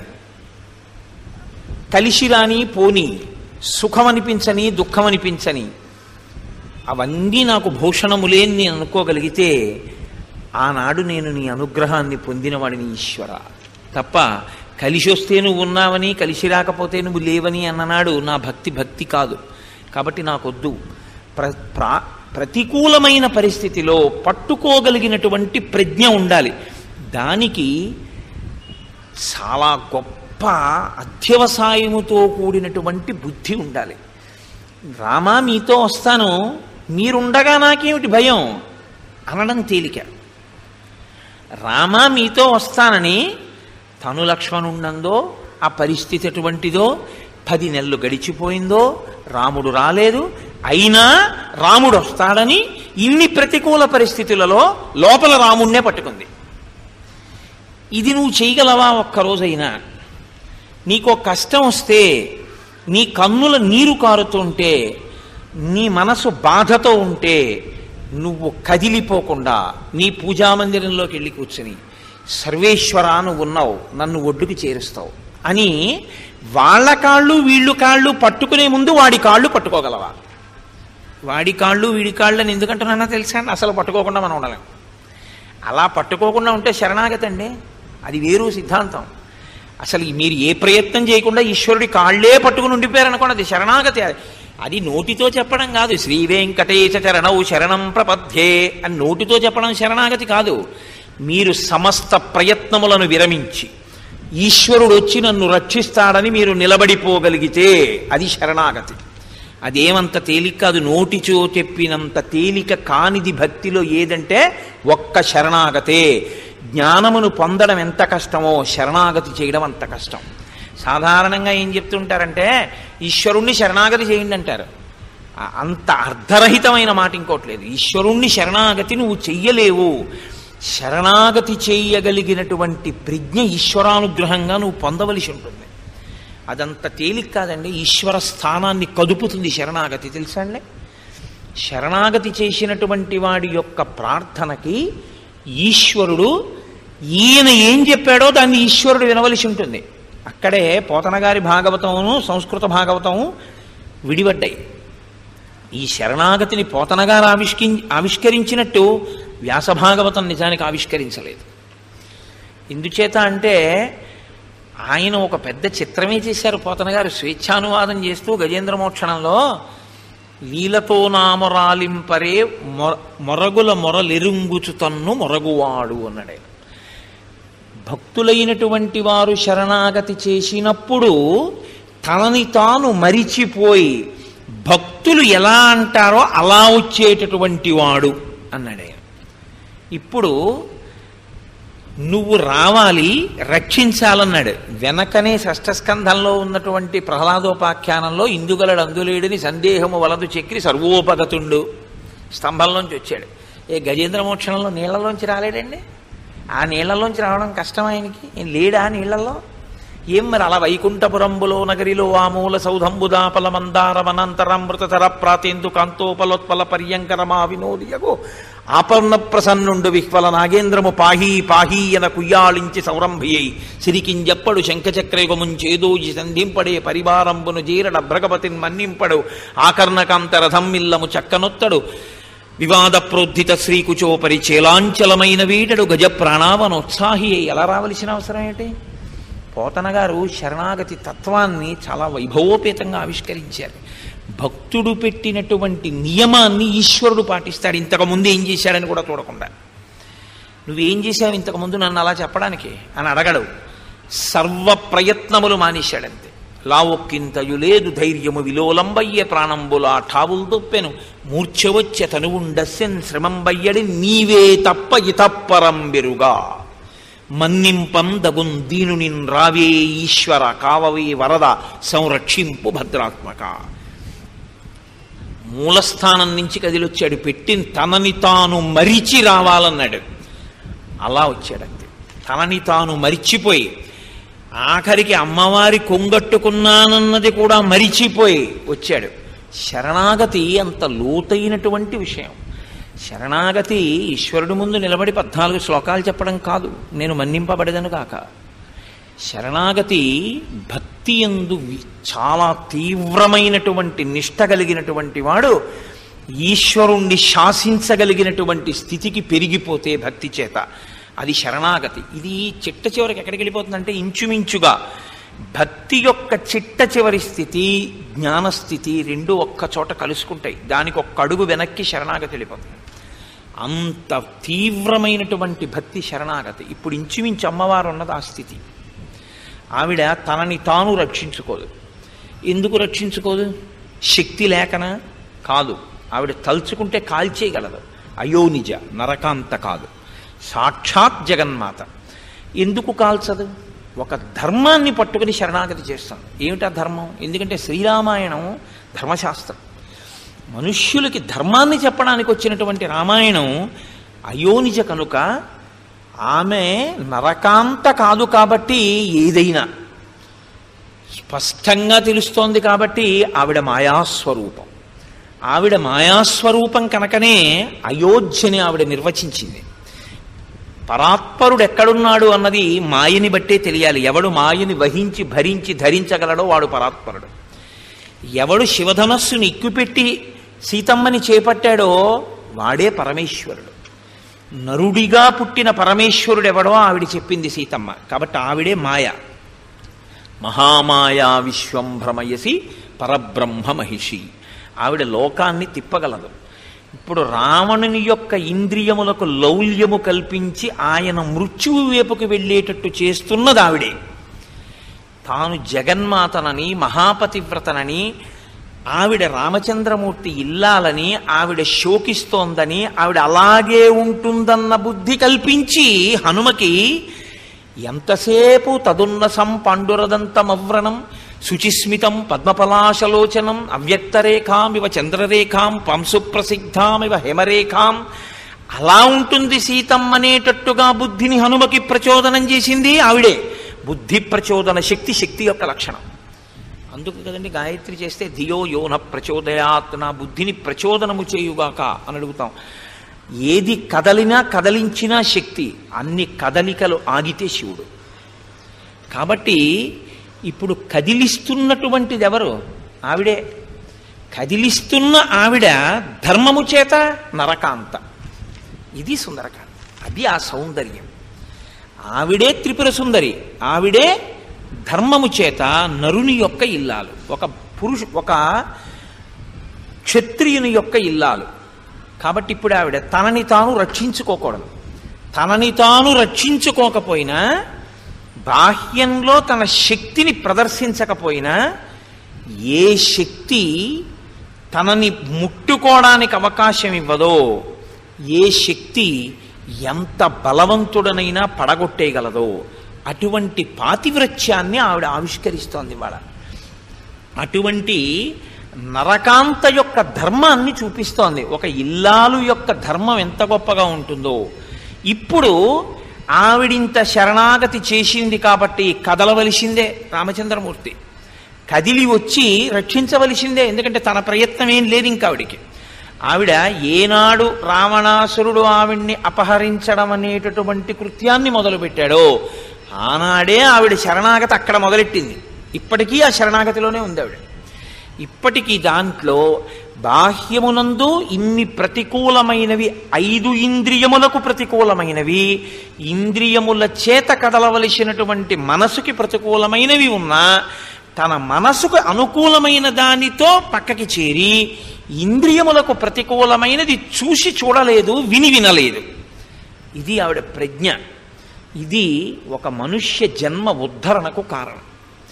కలిసి రాని పోని సుఖమనిపించని దుఃఖమనిపించని అవన్నీ నాకు భూషణములే అని నేను అనుకోగలిగితే ఆనాడు నేను నీ అనుగ్రహాన్ని పొందినవాడిని ఈశ్వర తప్ప కలిసి వస్తే నువ్వు ఉన్నావని కలిసి రాకపోతే నువ్వు లేవని అన్ననాడు నా భక్తి భక్తి కాదు కాబట్టి నాకొద్దు ప్ర ప్రా ప్రతికూలమైన పరిస్థితిలో పట్టుకోగలిగినటువంటి ప్రజ్ఞ ఉండాలి దానికి చాలా గొప్ప అత్యవసాయముతో కూడినటువంటి బుద్ధి ఉండాలి రామా మీతో వస్తాను మీరుండగా నాకేమిటి భయం అనడం తేలిక రామా మీతో వస్తానని తను లక్ష్మణుండందో ఆ పరిస్థితి ఎటువంటిదో పది నెలలు గడిచిపోయిందో రాముడు రాలేదు అయినా రాముడు వస్తాడని ఇన్ని ప్రతికూల పరిస్థితులలో లోపల రాముణ్ణే పట్టుకుంది ఇది నువ్వు చేయగలవా ఒక్కరోజైనా నీకు ఒక కష్టం వస్తే నీ కన్నుల నీరు కారుతుంటే నీ మనసు బాధతో ఉంటే నువ్వు కదిలిపోకుండా నీ పూజామందిరంలోకి వెళ్ళి కూర్చుని సర్వేశ్వరా నువ్వు ఉన్నావు నన్ను ఒడ్డుకు చేరుస్తావు అని వాళ్ళ కాళ్ళు వీళ్ళు కాళ్ళు పట్టుకునే ముందు వాడి కాళ్ళు పట్టుకోగలవా వాడి కాళ్ళు వీడి కాళ్ళు అని ఎందుకంటున్నా తెలుసా అండి అసలు పట్టుకోకుండా మనం ఉండలేం అలా పట్టుకోకుండా ఉంటే శరణాగతి అండి అది వేరు సిద్ధాంతం అసలు మీరు ఏ ప్రయత్నం చేయకుండా ఈశ్వరుడి కాళ్ళే పట్టుకుని ఉండిపోయారనుకోండి అది శరణాగతి అది నోటితో చెప్పడం కాదు శ్రీ వెంకటేశ చరణౌ శరణం ప్రపథ్యే అని నోటితో చెప్పడం శరణాగతి కాదు మీరు సమస్త ప్రయత్నములను విరమించి ఈశ్వరుడు వచ్చి నన్ను రక్షిస్తాడని మీరు నిలబడిపోగలిగితే అది శరణాగతి అదేమంత తేలిక కాదు నోటిచో చెప్పినంత తేలిక కానిది భక్తిలో ఏదంటే ఒక్క శరణాగతే జ్ఞానమును పొందడం ఎంత కష్టమో శరణాగతి చేయడం అంత కష్టం సాధారణంగా ఏం చెప్తుంటారంటే ఈశ్వరుణ్ణి శరణాగతి చేయండి అంటారు ఆ- అంత అర్ధరహితమైన మాట ఇంకోట్లేదు ఈశ్వరుణ్ణి శరణాగతి నువ్వు చెయ్యలేవు శరణాగతి చేయగలిగినటువంటి ప్రజ్ఞ ఈశ్వరానుగ్రహంగా నువ్వు పొందవలసి ఉంటుంది అదంత తేలిక కాదండి ఈశ్వర స్థానాన్ని కదుపుతుంది శరణాగతి తెలుసా అండి శరణాగతి చేసినటువంటి వాడి యొక్క ప్రార్థనకి ఈశ్వరుడు ఈయన ఏం చెప్పాడో దాన్ని ఈశ్వరుడు వినవలసి ఉంటుంది అక్కడే పోతనగారి భాగవతమును సంస్కృత భాగవతము విడిపడ్డాయి ఈ శరణాగతిని పోతనగారు ఆవిష్కి ఆవిష్కరించినట్టు వ్యాస భాగవతం నిజానికి ఆవిష్కరించలేదు ఎందుచేత అంటే ఆయన ఒక పెద్ద చిత్రమే చేశారు పోతన గారు స్వేచ్ఛానువాదం చేస్తూ గజేంద్ర మోక్షణంలో లీలతో నామరాలింపరే మొ మొరగుల మొరలెరుంగుచు తన్ను మొరగువాడు అన్నాడు ఆయన. భక్తులైనటువంటి వారు శరణాగతి చేసినప్పుడు తనని తాను మరిచిపోయి భక్తులు ఎలా అంటారో అలా వచ్చేటటువంటి వాడు అన్నాడు ఆయన. ఇప్పుడు నువ్వు రావాలి రక్షించాలన్నాడు వెనకనే షష్ఠస్కంధంలో ఉన్నటువంటి ప్రహ్లాదోపాఖ్యానంలో ఇందుగలడు అందులేడిని సందేహము వలదు చక్రి సర్వోపగతుండు స్తంభంలోంచి వచ్చాడు ఏ గజేంద్ర మోక్షణంలో నీళ్లలోంచి రాలేడండి ఆ నీళ్లలోంచి రావడం కష్టం ఆయనకి ఏం లేడా నీళ్లలో ఏం మరి అలా వైకుంఠపురంబులో నగరిలో ఆమూల సౌధంబుదాపల మందార వనంతరమృతతర ప్రాతేందు కాంతోపలోత్పల పర్యంకరమా వినోదియగు ఆపర్ణ ప్రసన్నుండు విహ్వల నాగేంద్రము పాహీ పాహీ ఎన కుయ్యాళించి సౌరంభియై సిరికింజప్పడు శంఖచక్రయుగముంచేదోజి సంధింపడే పరివారంబును జీరడ భ్రగపతిన్ మన్నింపడు ఆకర్ణకాంత రథమ్మిల్లము చక్కనొత్తడు వివాద ప్రోద్ధిత శ్రీకుచోపరి చేలాంచలమైన వీడడు గజ ప్రాణావనోత్సాహి అయి ఎలా రావలసిన అవసరం ఏంటి పోతన గారు శరణాగతి తత్వాన్ని చాలా వైభవోపేతంగా ఆవిష్కరించారు భక్తుడు పెట్టినటువంటి నియమాన్ని ఈశ్వరుడు పాటిస్తాడు ఇంతకు ముందు ఏం చేశాడని కూడా చూడకుండా నువ్వేం చేశావు ఇంతకుముందు నన్ను అలా చెప్పడానికి అని అడగడు సర్వ ప్రయత్నములు మానేశాడంతే లావొక్కింతయు లేదు ధైర్యము విలోలంబయ్య ప్రాణంబులా ఠావులు దొప్పెను మూర్ఛవచ్చ తనువుండస్యన్ శ్రమంబయ్యడి నీవే తప్ప ఇతప్పరంబెరుగా మన్నింపం దగున్ దీనునిన్ రావే ఈశ్వర కావవే వరద సంరక్షింపు భద్రాత్మక మూలస్థానం నుంచి కదిలొచ్చాడు పెట్టిన తనని తాను మరిచి రావాలన్నాడు అలా వచ్చాడంతే తనని తాను మరిచిపోయి ఆఖరికి అమ్మవారి కొంగట్టుకున్నానన్నది కూడా మరిచిపోయి వచ్చాడు శరణాగతి అంత లోతైనటువంటి విషయం శరణాగతి ఈశ్వరుడి ముందు నిలబడి పద్నాలుగు శ్లోకాలు చెప్పడం కాదు నేను మన్నింపబడదను కాక శరణాగతి భక్తి ఎందు వి- చాలా తీవ్రమైనటువంటి నిష్ట కలిగినటువంటి వాడు ఈశ్వరుణ్ణి శాసించగలిగినటువంటి స్థితికి పెరిగిపోతే భక్తి చేత అది శరణాగతి ఇది చిట్ట చివరికి ఎక్కడికి వెళ్ళిపోతుందంటే ఇంచుమించుగా భక్తి యొక్క చిట్ట చివరి స్థితి జ్ఞానస్థితి రెండు ఒక్క చోట కలుసుకుంటాయి దానికి ఒక్క అడుగు వెనక్కి శరణాగతి వెళ్ళిపోతుంది అంత తీవ్రమైనటువంటి భక్తి శరణాగతి ఇప్పుడు ఇంచుమించు అమ్మవారు ఉన్నది ఆ స్థితి ఆవిడ తనని తాను రక్షించుకోదు ఎందుకు రక్షించుకోదు శక్తి లేకనా కాదు ఆవిడ తలుచుకుంటే కాల్చేయగలదు అయోనిజ నరకాంత కాదు సాక్షాత్ జగన్మాత ఎందుకు కాల్చదు ఒక ధర్మాన్ని పట్టుకుని శరణాగతి చేస్తాను ఏమిటా ధర్మం ఎందుకంటే శ్రీరామాయణం ధర్మశాస్త్రం మనుష్యులకి ధర్మాన్ని చెప్పడానికి వచ్చినటువంటి రామాయణం అయోనిజ కనుక ఆమె నరకాంత కాదు కాబట్టి ఏదైనా స్పష్టంగా తెలుస్తోంది కాబట్టి ఆవిడ మాయాస్వరూపం ఆవిడ మాయాస్వరూపం కనుకనే అయోధ్యని ఆవిడ నిర్వచించింది పరాత్పరుడు ఎక్కడున్నాడు అన్నది మాయని బట్టే తెలియాలి ఎవడు మాయని వహించి భరించి ధరించగలడో వాడు పరాత్పరుడు ఎవడు శివధనస్సుని ఎక్కుపెట్టి సీతమ్మని చేపట్టాడో వాడే పరమేశ్వరుడు నరుడిగా పుట్టిన పరమేశ్వరుడు ఎవడో ఆవిడ చెప్పింది సీతమ్మ కాబట్టి ఆవిడే మాయ మహామాయా విశ్వం భ్రమయసి పరబ్రహ్మ మహిషి ఆవిడ లోకాన్ని తిప్పగలదు ఇప్పుడు రావణుని యొక్క ఇంద్రియములకు లౌల్యము కల్పించి ఆయన మృత్యువు వైపుకు వెళ్ళేటట్టు చేస్తున్నది ఆవిడే తాను జగన్మాతనని మహాపతివ్రతనని ఆవిడ రామచంద్రమూర్తి ఇల్లాలని ఆవిడ శోకిస్తోందని ఆవిడ అలాగే ఉంటుందన్న బుద్ధి కల్పించి హనుమకి ఎంతసేపు తదున్నసం పాండురదంతమవ్రణం శుచిస్మితం పద్మపలాశలోచనం అవ్యక్తరేఖామివ చంద్రరేఖాం పంశుప్రసిద్ధామివ హేమరేఖాం అలా ఉంటుంది సీతమ్మనేటట్టుగా బుద్ధిని హనుమకి ప్రచోదనం చేసింది ఆవిడే బుద్ధి ప్రచోదన శక్తి శక్తి యొక్క లక్షణం అందుకు కదండి గాయత్రి చేస్తే ధియో యోన ప్రచోదయాత్ నా బుద్ధిని ప్రచోదనము చేయుగాక అని అడుగుతాం ఏది కదలినా కదలించినా శక్తి అన్ని కదలికలు ఆగితే శివుడు కాబట్టి ఇప్పుడు కదిలిస్తున్నటువంటిది ఎవరు ఆవిడే కదిలిస్తున్న ఆవిడ ధర్మము చేత నరకాంత ఇది సుందరకాండ అది ఆ సౌందర్యం ఆవిడే త్రిపుర సుందరి ఆవిడే ధర్మము చేత నరుని యొక్క ఇల్లాలు ఒక పురుషు ఒక క్షత్రియుని యొక్క ఇల్లాలు కాబట్టి ఇప్పుడు ఆవిడ తనని తాను రక్షించుకోకూడదు తనని తాను రక్షించుకోకపోయినా బాహ్యంలో తన శక్తిని ప్రదర్శించకపోయినా ఏ శక్తి తనని ముట్టుకోవడానికి అవకాశం ఇవ్వదో ఏ శక్తి ఎంత బలవంతుడనైనా పడగొట్టేయగలదో అటువంటి పాతివ్రత్యాన్ని ఆవిడ ఆవిష్కరిస్తోంది వాళ్ళ అటువంటి నరకాంత యొక్క ధర్మాన్ని చూపిస్తోంది ఒక ఇల్లాలు యొక్క ధర్మం ఎంత గొప్పగా ఉంటుందో ఇప్పుడు ఆవిడింత శరణాగతి చేసింది కాబట్టి కదలవలసిందే రామచంద్రమూర్తి కదిలి వచ్చి రక్షించవలసిందే ఎందుకంటే తన ప్రయత్నం ఏం లేదు ఇంకా ఆవిడికి ఆవిడ ఏనాడు రావణాసురుడు ఆవిడ్ని అపహరించడం అనేటటువంటి కృత్యాన్ని మొదలుపెట్టాడో ఆనాడే ఆవిడ శరణాగతి అక్కడ మొదలెట్టింది ఇప్పటికీ ఆ శరణాగతిలోనే ఉంది ఆవిడ ఇప్పటికీ దాంట్లో బాహ్యమునందు ఇన్ని ప్రతికూలమైనవి ఐదు ఇంద్రియములకు ప్రతికూలమైనవి ఇంద్రియముల చేత కదలవలసినటువంటి మనసుకి ప్రతికూలమైనవి ఉన్నా తన మనసుకు అనుకూలమైన దానితో పక్కకి చేరి ఇంద్రియములకు ప్రతికూలమైనది చూసి చూడలేదు విని వినలేదు ఇది ఆవిడ ప్రజ్ఞ ఇది ఒక మనుష్య జన్మ ఉద్ధరణకు కారణం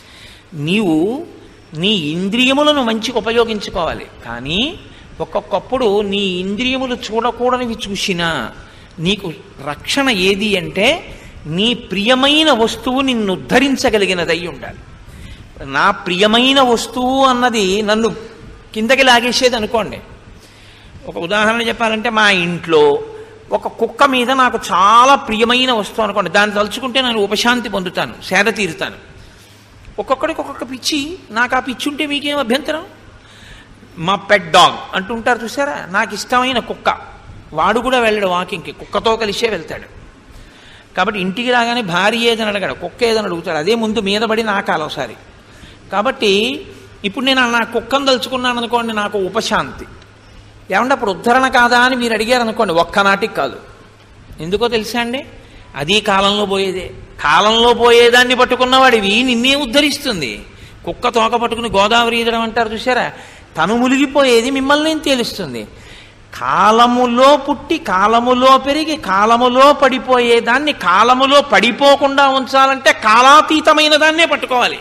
నీవు నీ ఇంద్రియములను మంచిగా ఉపయోగించుకోవాలి కానీ ఒక్కొక్కప్పుడు నీ ఇంద్రియములు చూడకూడనివి చూసినా నీకు రక్షణ ఏది అంటే నీ ప్రియమైన వస్తువు నిన్ను ఉద్ధరించగలిగినదై ఉండాలి నా ప్రియమైన వస్తువు అన్నది నన్ను కిందకి లాగేసేది అనుకోండి ఒక ఉదాహరణ చెప్పాలంటే మా ఇంట్లో ఒక కుక్క మీద నాకు చాలా ప్రియమైన వస్తువు అనుకోండి దాన్ని తలుచుకుంటే నేను ఉపశాంతి పొందుతాను సేద తీరుతాను ఒక్కొక్కడికి ఒక్కొక్క పిచ్చి నాకు ఆ పిచ్చి ఉంటే మీకేం అభ్యంతరం మా పెట్ డాగ్ అంటుంటారు చూసారా నాకు ఇష్టమైన కుక్క వాడు కూడా వెళ్ళడు వాకింగ్కి కుక్కతో కలిసే వెళ్తాడు కాబట్టి ఇంటికి రాగానే భార్య ఏదని అడగాడు కుక్క ఏదని అడుగుతాడు అదే ముందు మీద పడి నాకాలి ఒకసారి కాబట్టి ఇప్పుడు నేను నా కుక్కను తలుచుకున్నాను అనుకోండి నాకు ఉపశాంతి ఏమంటే అప్పుడు ఉద్ధరణ కాదా అని మీరు అడిగారు అనుకోండి ఒక్కనాటికి కాదు ఎందుకో తెలుసా అండి అది కాలంలో పోయేదే కాలంలో పోయేదాన్ని పట్టుకున్నవాడివి నిన్నే ఉద్ధరిస్తుంది కుక్క తోక పట్టుకుని గోదావరి ఈదడం అంటారు చూసారా తను మునిగిపోయేది మిమ్మల్ని తేలుస్తుంది కాలములో పుట్టి కాలములో పెరిగి కాలములో పడిపోయేదాన్ని కాలములో పడిపోకుండా ఉంచాలంటే కాలాతీతమైన దాన్నే పట్టుకోవాలి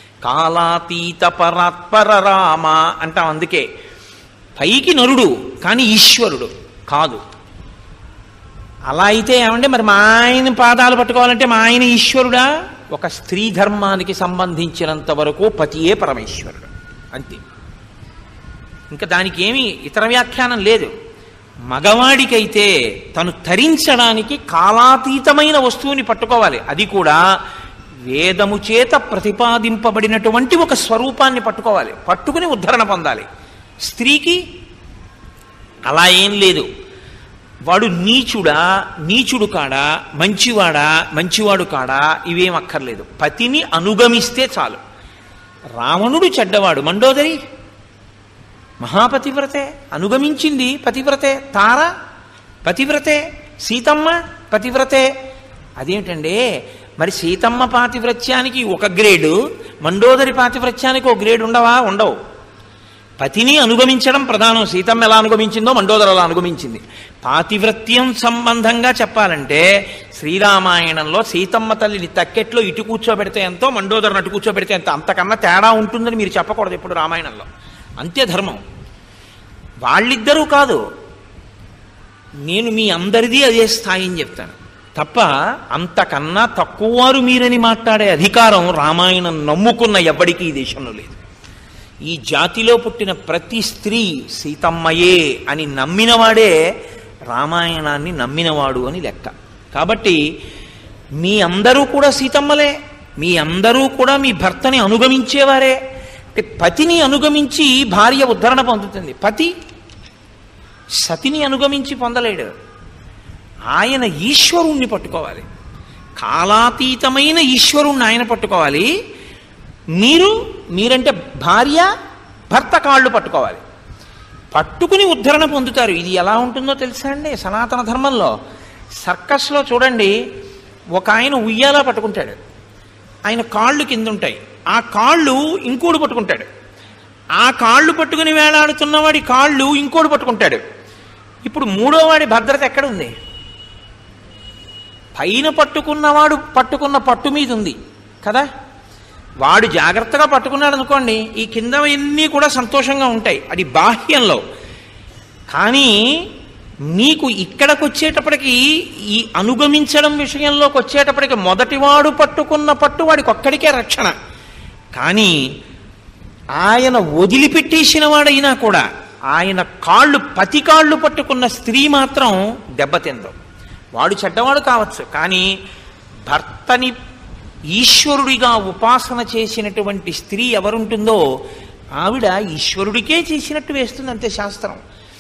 కాలాతీత పరాత్పర రామ అంటాం అందుకే పైకి నరుడు కానీ ఈశ్వరుడు కాదు అలా అయితే ఏమంటే మరి మా ఆయన పాదాలు పట్టుకోవాలంటే మా ఆయన ఈశ్వరుడా ఒక స్త్రీ ధర్మానికి సంబంధించినంత వరకు పతియే పరమేశ్వరుడు అంతే ఇంకా దానికి ఏమీ ఇతర వ్యాఖ్యానం లేదు మగవాడికైతే తను తరించడానికి కాలాతీతమైన వస్తువుని పట్టుకోవాలి అది కూడా వేదము చేత ప్రతిపాదింపబడినటువంటి ఒక స్వరూపాన్ని పట్టుకోవాలి పట్టుకుని ఉద్ధరణ పొందాలి స్త్రీకి అలా ఏం లేదు వాడు నీచుడా నీచుడు కాడా మంచివాడా మంచివాడు కాడా ఇవేం అక్కర్లేదు పతిని అనుగమిస్తే చాలు రావణుడు చెడ్డవాడు మండోదరి మహాపతివ్రతే అనుగమించింది పతివ్రతే తార పతివ్రతే సీతమ్మ పతివ్రతే అదేంటండి మరి సీతమ్మ పాతివ్రత్యానికి ఒక గ్రేడు మండోదరి పాతివ్రత్యానికి ఒక గ్రేడ్ ఉండవా ఉండవు పతిని అనుగమించడం ప్రధానం సీతమ్మ ఎలా అనుగమించిందో మండోదర అలా అనుగమించింది పాతివ్రత్యం సంబంధంగా చెప్పాలంటే శ్రీరామాయణంలో సీతమ్మ తల్లిని తక్కెట్లో ఇటు కూర్చోబెడితే ఎంతో మండోదరను అటు కూర్చోబెడితే ఎంత అంతకన్నా తేడా ఉంటుందని మీరు చెప్పకూడదు ఇప్పుడు రామాయణంలో అంతే ధర్మం వాళ్ళిద్దరూ కాదు నేను మీ అందరిది అదే స్థాయి అని చెప్తాను తప్ప అంతకన్నా తక్కువవారు మీరని మాట్లాడే అధికారం రామాయణం నమ్ముకున్న ఎవ్వడికి ఈ దేశంలో లేదు ఈ జాతిలో పుట్టిన ప్రతి స్త్రీ సీతమ్మయే అని నమ్మినవాడే రామాయణాన్ని నమ్మినవాడు అని లెక్క కాబట్టి మీ అందరూ కూడా సీతమ్మలే మీ అందరూ కూడా మీ భర్తని అనుగమించేవారే అంటే పతిని అనుగమించి భార్య ఉద్ధరణ పొందుతుంది పతి సతిని అనుగమించి పొందలేడు ఆయన ఈశ్వరుణ్ణి పట్టుకోవాలి కాలాతీతమైన ఈశ్వరుణ్ణి ఆయన పట్టుకోవాలి మీరు మీరంటే భార్య భర్త కాళ్ళు పట్టుకోవాలి పట్టుకుని ఉద్ధరణ పొందుతారు ఇది ఎలా ఉంటుందో తెలుసా అండి సనాతన ధర్మంలో సర్కస్లో చూడండి ఒక ఆయన ఉయ్యాలా పట్టుకుంటాడు ఆయన కాళ్ళు కింద ఉంటాయి ఆ కాళ్ళు ఇంకోడు పట్టుకుంటాడు ఆ కాళ్ళు పట్టుకుని వేలాడుతున్నవాడి కాళ్ళు ఇంకోడు పట్టుకుంటాడు ఇప్పుడు మూడో వాడి భద్రత ఎక్కడ ఉంది పైన పట్టుకున్నవాడు పట్టుకున్న పట్టు మీద ఉంది కదా వాడు జాగ్రత్తగా పట్టుకున్నాడు అనుకోండి ఈ కిందవన్నీ కూడా సంతోషంగా ఉంటాయి అది బాహ్యంలో కానీ మీకు ఇక్కడికి వచ్చేటప్పటికి ఈ అనుగమించడం విషయంలోకి వచ్చేటప్పటికి మొదటివాడు పట్టుకున్న పట్టు వాడికి ఒక్కడికే రక్షణ కానీ ఆయన వదిలిపెట్టేసిన వాడైనా కూడా ఆయన కాళ్ళు పతి కాళ్ళు పట్టుకున్న స్త్రీ మాత్రం దెబ్బతిందు వాడు చెడ్డవాడు కావచ్చు కానీ భర్తని ఈశ్వరుడిగా ఉపాసన చేసినటువంటి స్త్రీ ఎవరుంటుందో ఆవిడ ఈశ్వరుడికే చేసినట్టు వేస్తుంది అంతే శాస్త్రం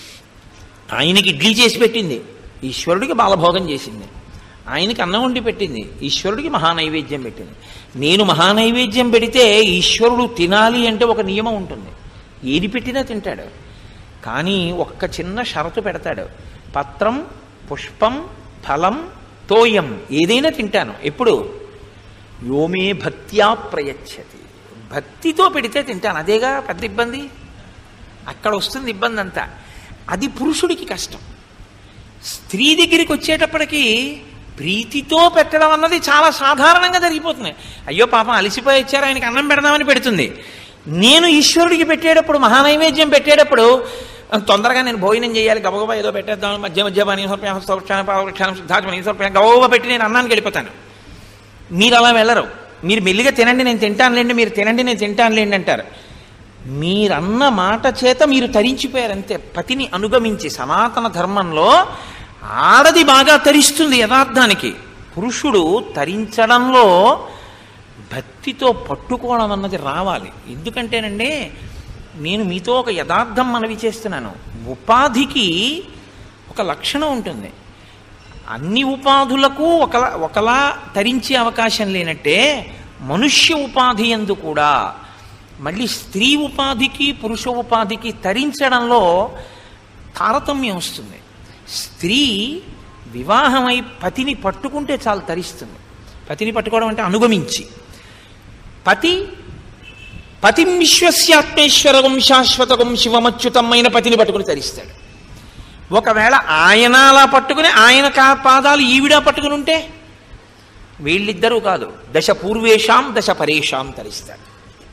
ఆయనకి ఇడ్లీ చేసి పెట్టింది ఈశ్వరుడికి బాలభోగం చేసింది ఆయనకి అన్నం వండి పెట్టింది ఈశ్వరుడికి మహానైవేద్యం పెట్టింది నేను మహానైవేద్యం పెడితే ఈశ్వరుడు తినాలి అంటే ఒక నియమం ఉంటుంది ఏది పెట్టినా తింటాడు కానీ ఒక్క చిన్న షరతు పెడతాడు పత్రం పుష్పం ఫలం తోయం ఏదైనా తింటాను ఎప్పుడు యోమే భక్త్యా ప్రయచ్చతి భక్తితో పెడితే తింటాను అదేగా పెద్ద ఇబ్బంది అక్కడ వస్తుంది ఇబ్బంది అంతా అది పురుషుడికి కష్టం స్త్రీ దగ్గరికి వచ్చేటప్పటికి ప్రీతితో పెట్టడం అన్నది చాలా సాధారణంగా జరిగిపోతుంది అయ్యో పాపం అలసిపోయి వచ్చారు ఆయనకి అన్నం పెడదామని పెడుతుంది నేను ఈశ్వరుడికి పెట్టేటప్పుడు మహానైవేద్యం పెట్టేటప్పుడు తొందరగా నేను భోజనం చేయాలి గబగబా ఏదో పెట్టేద్దాం మధ్య మధ్య పని సౌక్షాన్ని పావక్షాన్ని సిద్ధాత్మని సౌక్షాన్ని గబగబా పెట్టి నేను అన్నానికి వెళ్ళిపోతాను మీరు అలా వెళ్ళరు మీరు మెల్లిగా తినండి నేను తింటానులేండి మీరు తినండి నేను తింటానులేండి అంటారు మీరన్న మాట చేత మీరు తరించిపోయారు అంతే పతిని అనుగమించి సనాతన ధర్మంలో ఆడది బాగా తరిస్తుంది యథార్థానికి పురుషుడు తరించడంలో భక్తితో పట్టుకోవడం అన్నది రావాలి ఎందుకంటేనండి నేను మీతో ఒక యథార్థం మనవి చేస్తున్నాను ఉపాధికి ఒక లక్షణం ఉంటుంది అన్ని ఉపాధులకు ఒకలా ఒకలా తరించే అవకాశం లేనట్టే మనుష్య ఉపాధి ఎందు కూడా మళ్ళీ స్త్రీ ఉపాధికి పురుష ఉపాధికి తరించడంలో తారతమ్యం వస్తుంది స్త్రీ వివాహమై పతిని పట్టుకుంటే చాలు తరిస్తుంది పతిని పట్టుకోవడం అంటే అనుగమించి పతి పతిం విశ్వస్యాత్మేశ్వరగం శాశ్వతగం శివమచ్యుతమైన పతిని పట్టుకుని తరిస్తాడు ఒకవేళ ఆయన అలా పట్టుకుని ఆయన కా పాదాలు ఈవిడ పట్టుకుని ఉంటే వీళ్ళిద్దరూ కాదు దశ పూర్వేషాం దశ పరేషాం తరిస్తాడు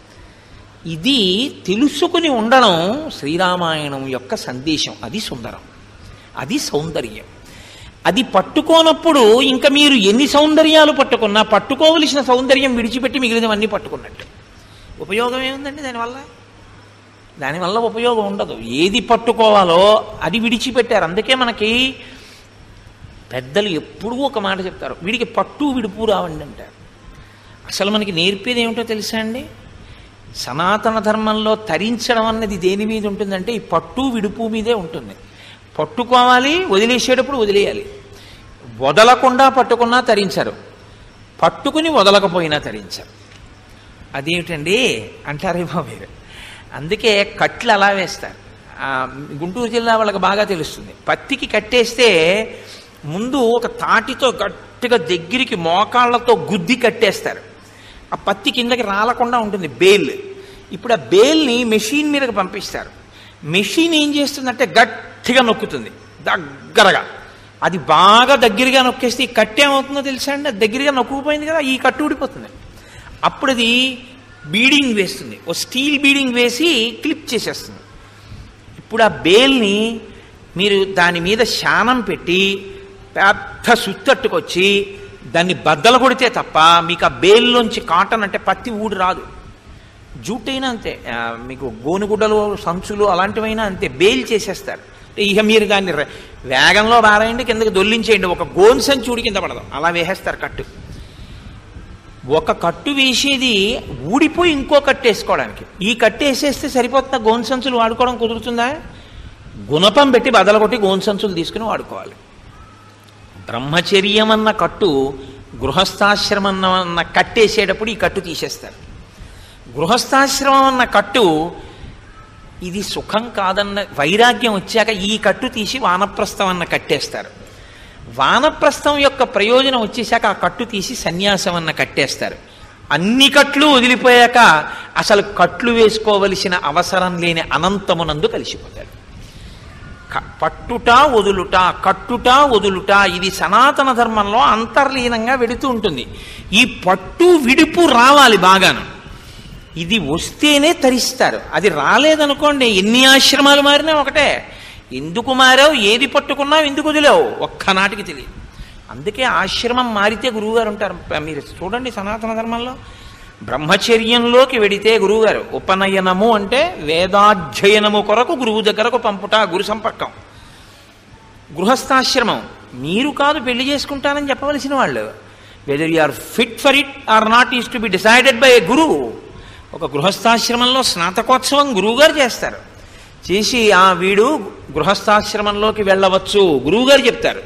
ఇది తెలుసుకుని ఉండడం శ్రీరామాయణం యొక్క సందేశం అది సుందరం అది సౌందర్యం అది పట్టుకోనప్పుడు ఇంకా మీరు ఎన్ని సౌందర్యాలు పట్టుకున్నా పట్టుకోవలసిన సౌందర్యం విడిచిపెట్టి మిగిలినవన్నీ పట్టుకున్నట్టు ఉపయోగం ఏముందండి దానివల్ల దానివల్ల ఉపయోగం ఉండదు ఏది పట్టుకోవాలో అది విడిచిపెట్టారు అందుకే మనకి పెద్దలు ఎప్పుడూ ఒక మాట చెప్తారు వీడికి పట్టు విడుపు రావండి అంటారు అసలు మనకి నేర్పేది ఏమిటో తెలుసా అండి సనాతన ధర్మంలో తరించడం అన్నది దేని మీద ఉంటుందంటే ఈ పట్టు విడుపు మీదే ఉంటుంది పట్టుకోవాలి వదిలేసేటప్పుడు వదిలేయాలి వదలకుండా పట్టుకున్నా తరించరు పట్టుకుని వదలకపోయినా తరించరు అదేమిటండి అంటారేమో మీరు అందుకే కట్లు అలా వేస్తారు ఆ, గుంటూరు జిల్లా వాళ్ళకి బాగా తెలుస్తుంది పత్తికి కట్టేస్తే ముందు ఒక తాటితో గట్టిగా దగ్గరికి మోకాళ్ళతో గుద్ది కట్టేస్తారు ఆ పత్తి కిందకి రాలకుండా ఉంటుంది బేల్ ఇప్పుడు ఆ బేల్ని మెషిన్ మీదకి పంపిస్తారు మెషిన్ ఏం చేస్తుందంటే గట్టిగా నొక్కుతుంది దగ్గరగా అది బాగా దగ్గరగా నొక్కేస్తే ఈ కట్టు ఏమవుతుందో తెలుసా అండి అది దగ్గరగా నొక్కుపోయింది కదా ఈ కట్టు ఊడిపోతుంది అప్పుడు అది బీడింగ్ వేస్తుంది ఓ స్టీల్ బీడింగ్ వేసి క్లిప్ చేసేస్తుంది ఇప్పుడు ఆ బేల్ని మీరు దాని మీద శానం పెట్టి పెద్ద సుత్తట్టుకొచ్చి దాన్ని బద్దలు కొడితే తప్ప మీకు ఆ బేల్లోంచి కాటన్ అంటే పత్తి ఊడి రాదు జూట్ అయినా అంతే ఆ, మీకు గోనుగుడ్డలు సంచులు అలాంటివైనా అంతే బేల్ చేసేస్తారు ఇక మీరు దాన్ని ర- వేగంలో బారాయండి కిందకి దొల్లించేయండి ఒక గోను సంచి ఊడి కింద పడదు అలా వేసేస్తారు కట్టు ఒక కట్టు వేసేది ఊడిపోయి ఇంకో కట్టు వేసుకోవడానికి ఈ కట్టు వేసేస్తే సరిపోతుందా గోను సంచులు వాడుకోవడం కుదురుతుందా గుణపం పెట్టి బదలగొట్టి గోను సంచులు తీసుకుని వాడుకోవాలి బ్రహ్మచర్యం అన్న కట్టు గృహస్థాశ్రమం అన్న కట్టేసేటప్పుడు ఈ కట్టు తీసేస్తారు గృహస్థాశ్రమం అన్న కట్టు ఇది సుఖం కాదన్న వైరాగ్యం వచ్చాక ఈ కట్టు తీసి వానప్రస్థం అన్న కట్టేస్తారు వానప్రస్థం యొక్క ప్రయోజనం వచ్చేసాక ఆ కట్టు తీసి సన్యాసం అన్న కట్టేస్తారు అన్ని కట్లు వదిలిపోయాక అసలు కట్లు వేసుకోవలసిన అవసరం లేని అనంతమునందు కలిసిపోతాడు క- పట్టుట వదులుట కట్టుట వదులుట ఇది సనాతన ధర్మంలో అంతర్లీనంగా వెడుతూ ఉంటుంది ఈ పట్టు విడుపు రావాలి బాగాను ఇది వస్తేనే తరిస్తారు అది రాలేదనుకోండి ఎన్ని ఆశ్రమాలు మారినా ఒకటే ఎందుకు మారావు ఏది పట్టుకున్నావు ఎందుకు వదిలేవు ఒక్కనాటికి తెలియదు అందుకే ఆశ్రమం మారితే గురువుగారు ఉంటారు మీరు చూడండి సనాతన ధర్మంలో బ్రహ్మచర్యంలోకి వెడితే గురువుగారు ఉపనయనము అంటే వేదాధ్యయనము కొరకు గురువు దగ్గరకు పంపుట గురు సంపర్కం గృహస్థాశ్రమం మీరు కాదు పెళ్లి చేసుకుంటానని చెప్పవలసిన వాళ్ళు whether you are fit for it or not is to be decided by a గురువు ఒక గృహస్థాశ్రమంలో స్నాతకోత్సవం గురువుగారు చేస్తారు చేసి ఆ వీడు గృహస్థాశ్రమంలోకి వెళ్ళవచ్చు గురువుగారు చెప్తారు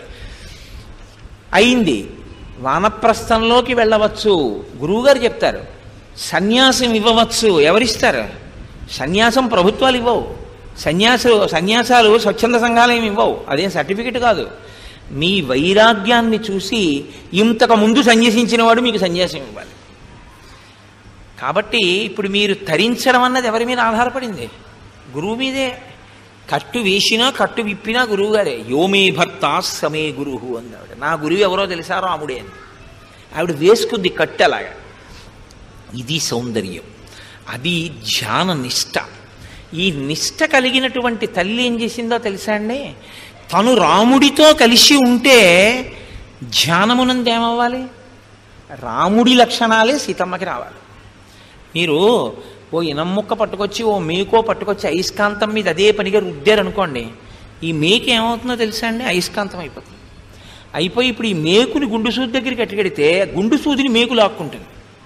అయింది వానప్రస్థంలోకి వెళ్ళవచ్చు గురువుగారు చెప్తారు సన్యాసం ఇవ్వవచ్చు ఎవరిస్తారు సన్యాసం ప్రభుత్వాలు ఇవ్వవు సన్యాసు సన్యాసాలు స్వచ్ఛంద సంఘాలు ఏమి ఇవ్వవు అదేం సర్టిఫికెట్ కాదు మీ వైరాగ్యాన్ని చూసి ఇంతకు ముందు సన్యసించిన వాడు మీకు సన్యాసం ఇవ్వాలి కాబట్టి ఇప్పుడు మీరు తరించడం అన్నది ఎవరి మీద ఆధారపడింది గురువు మీదే కట్టు వేసినా కట్టు విప్పినా గురువుగారే యోమే భర్త సమే గురువు అంది ఆవిడ నా గురువు ఎవరో తెలుసా రాముడే అని ఆవిడ వేసుకుంది కట్టు అలాగా ఇది సౌందర్యం అది ధ్యాన నిష్ట ఈ నిష్ట కలిగినటువంటి తల్లి ఏం చేసిందో తెలుసా అండి తను రాముడితో కలిసి ఉంటే ధ్యానమునందు ఏమవ్వాలి రాముడి లక్షణాలే సీతమ్మకి రావాలి మీరు ఓ ఇనం ముక్క పట్టుకొచ్చి ఓ మేకో పట్టుకొచ్చి అయస్కాంతం మీద అదే పనిగా రుద్దారనుకోండి ఈ మేక ఏమవుతుందో తెలుసా అండి అయస్కాంతం అయిపోతుంది అయిపోయి ఇప్పుడు ఈ మేకుని గుండు సూది దగ్గరికి అట్టుకెడితే గుండు సూదిని మేకు లాక్కుంటుంది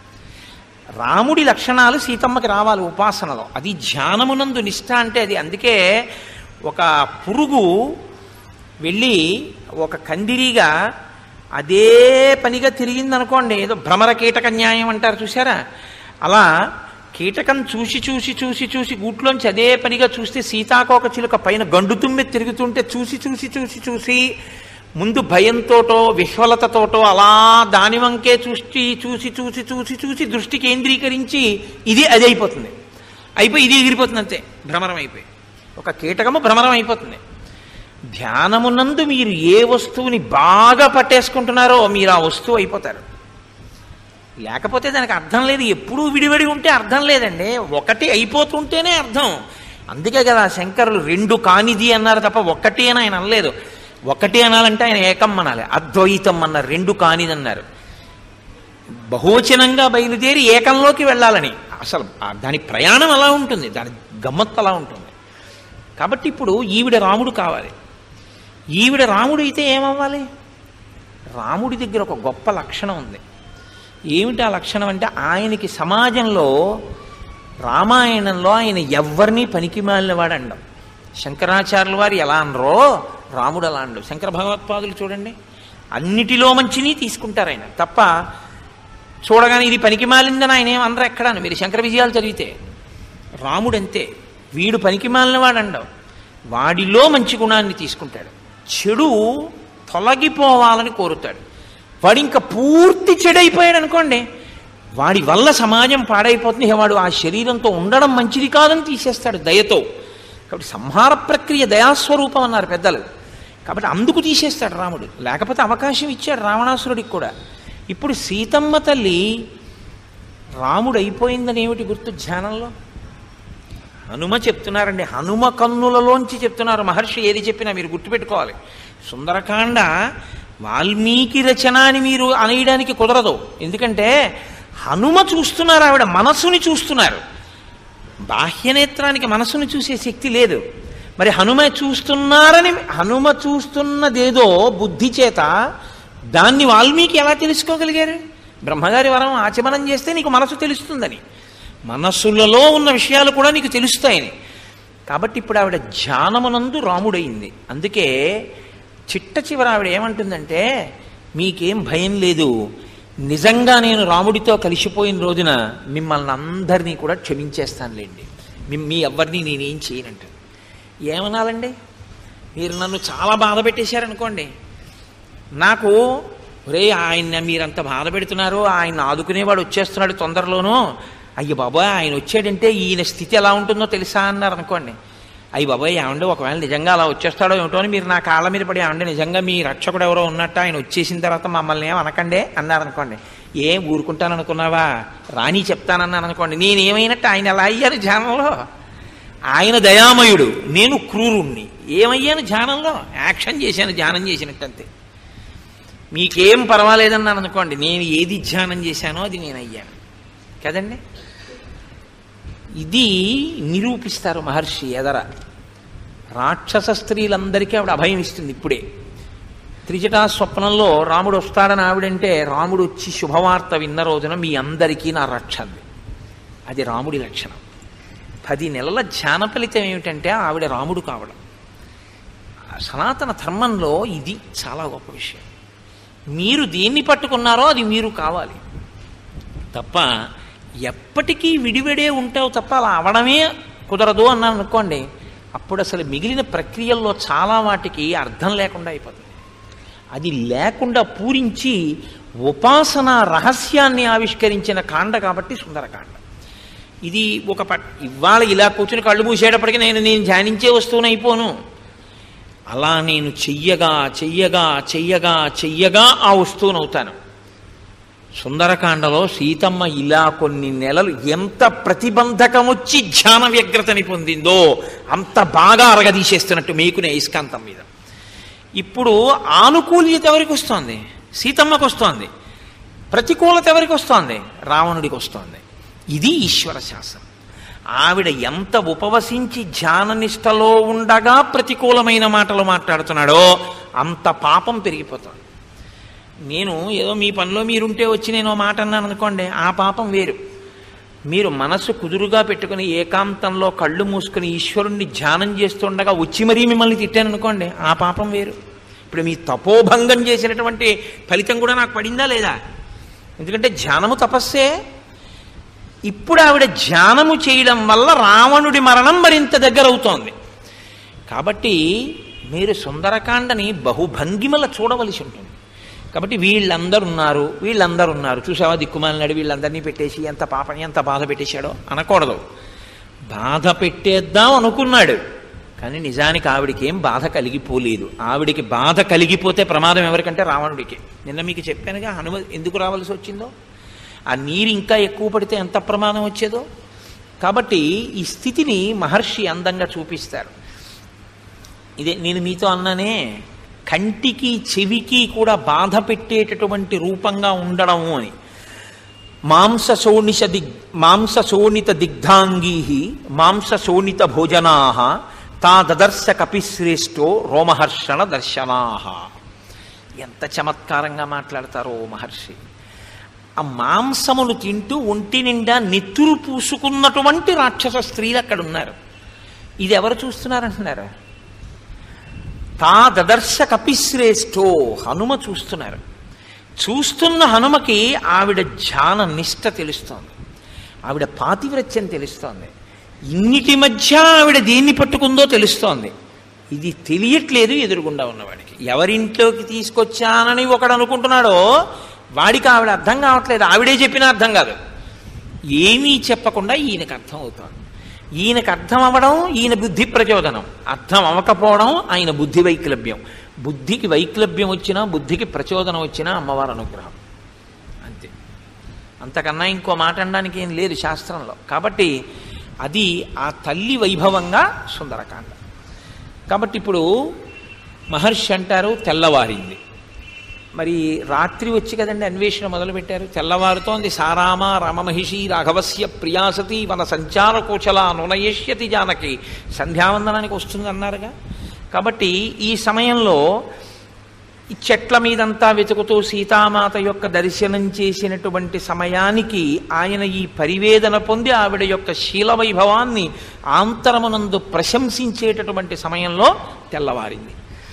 రాముడి లక్షణాలు సీతమ్మకి రావాలి ఉపాసనలో అది ధ్యానమునందు నిష్ట అంటే అది అందుకే ఒక పురుగు వెళ్ళి ఒక కందిరీగా అదే పనిగా తిరిగిందనుకోండి ఏదో భ్రమర కీటక న్యాయం అంటారు చూసారా అలా కీటకం చూసి చూసి చూసి చూసి గూట్లోంచి అదే పనిగా చూస్తే సీతాకోక చిలుక పైన గండు తుమ్మె తిరుగుతుంటే చూసి చూసి చూసి చూసి ముందు భయంతోటో విహ్వలతతోటో అలా దాని వంకే చూసి చూసి చూసి చూసి చూసి దృష్టి కేంద్రీకరించి ఇది అది అయిపోతుంది అయిపోయి ఇది ఎగిరిపోతుంది అంతే భ్రమరం అయిపోయి ఒక కీటకము భ్రమరం అయిపోతుంది ధ్యానమునందు మీరు ఏ వస్తువుని బాగా పట్టేసుకుంటున్నారో మీరు ఆ వస్తువు అయిపోతారు లేకపోతే దానికి అర్థం లేదు ఎప్పుడూ విడివడి ఉంటే అర్థం లేదండి ఒకటి అయిపోతుంటేనే అర్థం అందుకే కదా శంకరులు రెండు కానిది అన్నారు తప్ప ఒక్కటి అని ఆయన అనలేదు ఒకటి అనాలంటే ఆయన ఏకం అనాలి అద్వైతం అన్నారు రెండు కానిది అన్నారు బహువచనంగా బయలుదేరి ఏకంలోకి వెళ్ళాలని అసలు ఆ దాని ప్రయాణం అలా ఉంటుంది దాని గమ్మత్తు అలా ఉంటుంది కాబట్టి ఇప్పుడు ఈవిడ రాముడు కావాలి ఈవిడ రాముడు అయితే ఏమవ్వాలి రాముడి దగ్గర ఒక గొప్ప లక్షణం ఉంది ఏమిటి ఆ లక్షణం అంటే ఆయనకి సమాజంలో రామాయణంలో ఆయన ఎవ్వరినీ పనికి మాలినవాడు అండం శంకరాచార్యుల వారు ఎలా అనరో రాముడు అలా అండు శంకర భగవత్పాదులు చూడండి అన్నిటిలో మంచిని తీసుకుంటారు ఆయన తప్ప చూడగానే ఇది పనికి మాలిందని ఆయన ఏం అనరు ఎక్కడాను మీరు శంకర విజయాలు చదివితే రాముడు అంతే వీడు పనికి మాలినవాడు అండవు వాడిలో మంచి గుణాన్ని తీసుకుంటాడు చెడు తొలగిపోవాలని కోరుతాడు వాడు ఇంకా పూర్తి చెడైపోయాడు అనుకోండి వాడి వల్ల సమాజం పాడైపోతుంది వాడు ఆ శరీరంతో ఉండడం మంచిది కాదని తీసేస్తాడు దయతో కాబట్టి సంహార ప్రక్రియ దయాస్వరూపం అన్నారు పెద్దలు కాబట్టి అందుకు తీసేస్తాడు రాముడు లేకపోతే అవకాశం ఇచ్చాడు రావణాసురుడికి కూడా ఇప్పుడు సీతమ్మ తల్లి రాముడు అయిపోయిందని ఏమిటి గుర్తు ధ్యానంలో హనుమ చెప్తున్నారండి హనుమ కన్నులలోంచి చెప్తున్నారు మహర్షి ఏది చెప్పినా మీరు గుర్తుపెట్టుకోవాలి సుందరకాండ వాల్మీకి రచన అని మీరు అనేయడానికి కుదరదు ఎందుకంటే హనుమ చూస్తున్నారు ఆవిడ మనస్సుని చూస్తున్నారు బాహ్యనేత్రానికి మనస్సుని చూసే శక్తి లేదు మరి హనుమ చూస్తున్నారని హనుమ చూస్తున్నదేదో బుద్ధి చేత దాన్ని వాల్మీకి ఎలా తెలుసుకోగలిగారు బ్రహ్మగారి వరం ఆచమనం చేస్తే నీకు మనసు తెలుస్తుందని మనస్సులలో ఉన్న విషయాలు కూడా నీకు తెలుస్తాయని కాబట్టి ఇప్పుడు ఆవిడ ధ్యానమునందు రాముడయింది అందుకే చిట్ట చివర ఆవిడ ఏమంటుందంటే మీకేం భయం లేదు నిజంగా నేను రాముడితో కలిసిపోయిన రోజున మిమ్మల్ని అందరినీ కూడా క్షమించేస్తానులేండి మీ మీ ఎవరిని నేనేం చేయనంట ఏమనాలండి మీరు నన్ను చాలా బాధ పెట్టేశారనుకోండి నాకు ఒరే ఆయన మీరంత బాధ పెడుతున్నారు ఆయన ఆదుకునేవాడు వచ్చేస్తున్నాడు తొందరలోనూ అయ్య బాబాయ్ ఆయన వచ్చాడంటే ఈయన స్థితి ఎలా ఉంటుందో తెలుసా అన్నారు అనుకోండి అయ్యి బాబాయ్ ఏమండి ఒకవేళ నిజంగా అలా వచ్చేస్తాడో ఏమిటో అని మీరు నా కాళ్ళ మీద పడి ఏమండి నిజంగా మీ రక్షకుడు ఎవరో ఉన్నట్టు ఆయన వచ్చేసిన తర్వాత మమ్మల్ని ఏం అనకండే అన్నారు అనుకోండి ఏం ఊరుకుంటాననుకున్నావా రాణి చెప్తానన్నాను అనుకోండి నేనేమైనట్టు ఆయన ఎలా అయ్యారు ధ్యానంలో ఆయన దయామయుడు నేను క్రూరుణ్ణి ఏమయ్యాను ధ్యానంలో యాక్షన్ చేశాను ధ్యానం చేసినట్టు అంతే మీకేం పర్వాలేదన్నాను అనుకోండి నేను ఏది ధ్యానం చేశానో అది నేను అయ్యాను కదండి ఇది నిరూపిస్తారు మహర్షి ఎదర రాక్షస స్త్రీలందరికీ ఆవిడ అభయం ఇస్తుంది ఇప్పుడే త్రిజటా స్వప్నంలో రాముడు వస్తాడని ఆవిడంటే రాముడు వచ్చి శుభవార్త విన్న రోజున మీ అందరికీ నా రక్ష అంది. అది రాముడి లక్షణం పది నెలల ధ్యాన ఫలితం ఏమిటంటే ఆవిడ రాముడు కావడం సనాతన ధర్మంలో ఇది చాలా గొప్ప విషయం మీరు దేన్ని పట్టుకున్నారో అది మీరు కావాలి తప్ప ఎప్పటికీ విడివిడే ఉంటావు తప్ప అలా అవడమే కుదరదు అన్నాను అనుకోండి అప్పుడు అసలు మిగిలిన ప్రక్రియల్లో చాలా వాటికి అర్థం లేకుండా అయిపోతుంది అది లేకుండా పూరించి ఉపాసన రహస్యాన్ని ఆవిష్కరించిన కాండ కాబట్టి సుందరకాండ ఇది ఒక పట్ ఇవాళ ఇలా కూర్చుని కళ్ళు మూసేటప్పటికి నేను నేను ధ్యానించే వస్తువుని అయిపోను అలా నేను చెయ్యగా చెయ్యగా చెయ్యగా చెయ్యగా ఆ వస్తువును అవుతాను సుందరకాండలో సీతమ్మ ఇలా కొన్ని నెలలు ఎంత ప్రతిబంధకం వచ్చి ధ్యాన వ్యగ్రతని పొందిందో అంత బాగా అరగదీసేస్తున్నట్టు మేకునే ఇస్కాంతం మీద ఇప్పుడు ఆనుకూల్యత ఎవరికి వస్తోంది సీతమ్మకు వస్తోంది ప్రతికూలత ఎవరికి వస్తోంది రావణుడికి వస్తోంది ఇది ఈశ్వర శాసనం ఆవిడ ఎంత ఉపవసించి ధ్యాన నిష్టలో ఉండగా ప్రతికూలమైన మాటలు మాట్లాడుతున్నాడో అంత పాపం పెరిగిపోతుంది నేను ఏదో మీ పనిలో మీరుంటే వచ్చి నేను ఓ మాట అన్నాను అనుకోండి ఆ పాపం వేరు మీరు మనసు కుదురుగా పెట్టుకుని ఏకాంతంలో కళ్ళు మూసుకుని ఈశ్వరుణ్ణి ధ్యానం చేస్తుండగా వచ్చి మరీ మిమ్మల్ని తిట్టాను అనుకోండి ఆ పాపం వేరు ఇప్పుడు మీ తపోభంగం చేసినటువంటి ఫలితం కూడా నాకు పడిందా లేదా ఎందుకంటే ధ్యానము తపస్సే ఇప్పుడు ఆవిడ ధ్యానము చేయడం వల్ల రావణుడి మరణం మరింత దగ్గర అవుతోంది కాబట్టి మీరు సుందరకాండని బహుభంగిమల చూడవలసి ఉంటుంది కాబట్టి వీళ్ళందరూ ఉన్నారు వీళ్ళందరూ ఉన్నారు చూసావా దిక్కుమాలినాడు వీళ్ళందరినీ పెట్టేసి ఎంత పాపని ఎంత బాధ పెట్టేశాడో అనకూడదు బాధ పెట్టేద్దాం అనుకున్నాడు కానీ నిజానికి ఆవిడికి ఏం బాధ కలిగిపోలేదు ఆవిడికి బాధ కలిగిపోతే ప్రమాదం ఎవరికంటే రావణుడికి నిన్న మీకు చెప్పానుగా హనుమ ఎందుకు రావాల్సి వచ్చిందో ఆ నీరు ఇంకా ఎక్కువ పడితే ఎంత ప్రమాదం వచ్చేదో కాబట్టి ఈ స్థితిని మహర్షి అందంగా చూపిస్తారు ఇదే నేను మీతో అన్నానే కంటికి చెవికి కూడా బాధ పెట్టేటటువంటి రూపంగా ఉండడము అని మాంస శోణిష దిగ్ మాంస శోణిత దిగ్ధాంగీ మాంస శోణిత భోజనా తా దదర్శ కపిశ్రేష్టో రోమహర్షణ దర్శనా ఎంత చమత్కారంగా మాట్లాడతారో ఓ మహర్షి ఆ మాంసములు తింటూ ఒంటి నిండా నెత్తురు పూసుకున్నటువంటి రాక్షస స్త్రీలు అక్కడ ఉన్నారు ఇది ఎవరు చూస్తున్నారంటున్నారు తా దదర్శ కపిశ్రేష్టో హనుమ చూస్తున్నారు చూస్తున్న హనుమకి ఆవిడ ధ్యాన నిష్ట తెలుస్తోంది ఆవిడ పాతివ్రత్యం తెలుస్తోంది ఇన్నిటి మధ్య ఆవిడ దేన్ని పట్టుకుందో తెలుస్తోంది ఇది తెలియట్లేదు ఎదురుగుండా ఉన్నవాడికి ఎవరింట్లోకి తీసుకొచ్చానని ఒకడు అనుకుంటున్నాడో వాడికి ఆవిడ అర్థం కావట్లేదు ఆవిడే చెప్పినా అర్థం కాదు ఏమీ చెప్పకుండా ఈయనకు అర్థం అవుతోంది ఈయనకు అర్థం అవ్వడం ఈయన బుద్ధి ప్రచోదనం అర్థం అవ్వకపోవడం ఆయన బుద్ధి వైక్లభ్యం బుద్ధికి వైక్లభ్యం వచ్చినా బుద్ధికి ప్రచోదనం వచ్చినా అమ్మవారి అనుగ్రహం అంతే అంతకన్నా ఇంకో మాట అనడానికి ఏం లేదు శాస్త్రంలో కాబట్టి అది ఆ తల్లి వైభవంగా సుందరకాండ కాబట్టి ఇప్పుడు మహర్షి అంటారు తెల్లవారింది మరి రాత్రి వచ్చి కదండి అన్వేషణ మొదలుపెట్టారు తెల్లవారుతోంది సారామ రమమహిషి రాఘవస్య ప్రియాసతి మన సంచార కోచల నునయేష్యతి జానకి సంధ్యావందనానికి వస్తుంది అన్నారుగా కాబట్టి ఈ సమయంలో ఈ చెట్ల మీదంతా వెతుకుతూ సీతామాత యొక్క దర్శనం చేసినటువంటి సమయానికి ఆయన ఈ పరివేదన పొంది ఆవిడ యొక్క శీల వైభవాన్ని ఆంతరమునందు ప్రశంసించేటటువంటి సమయంలో తెల్లవారింది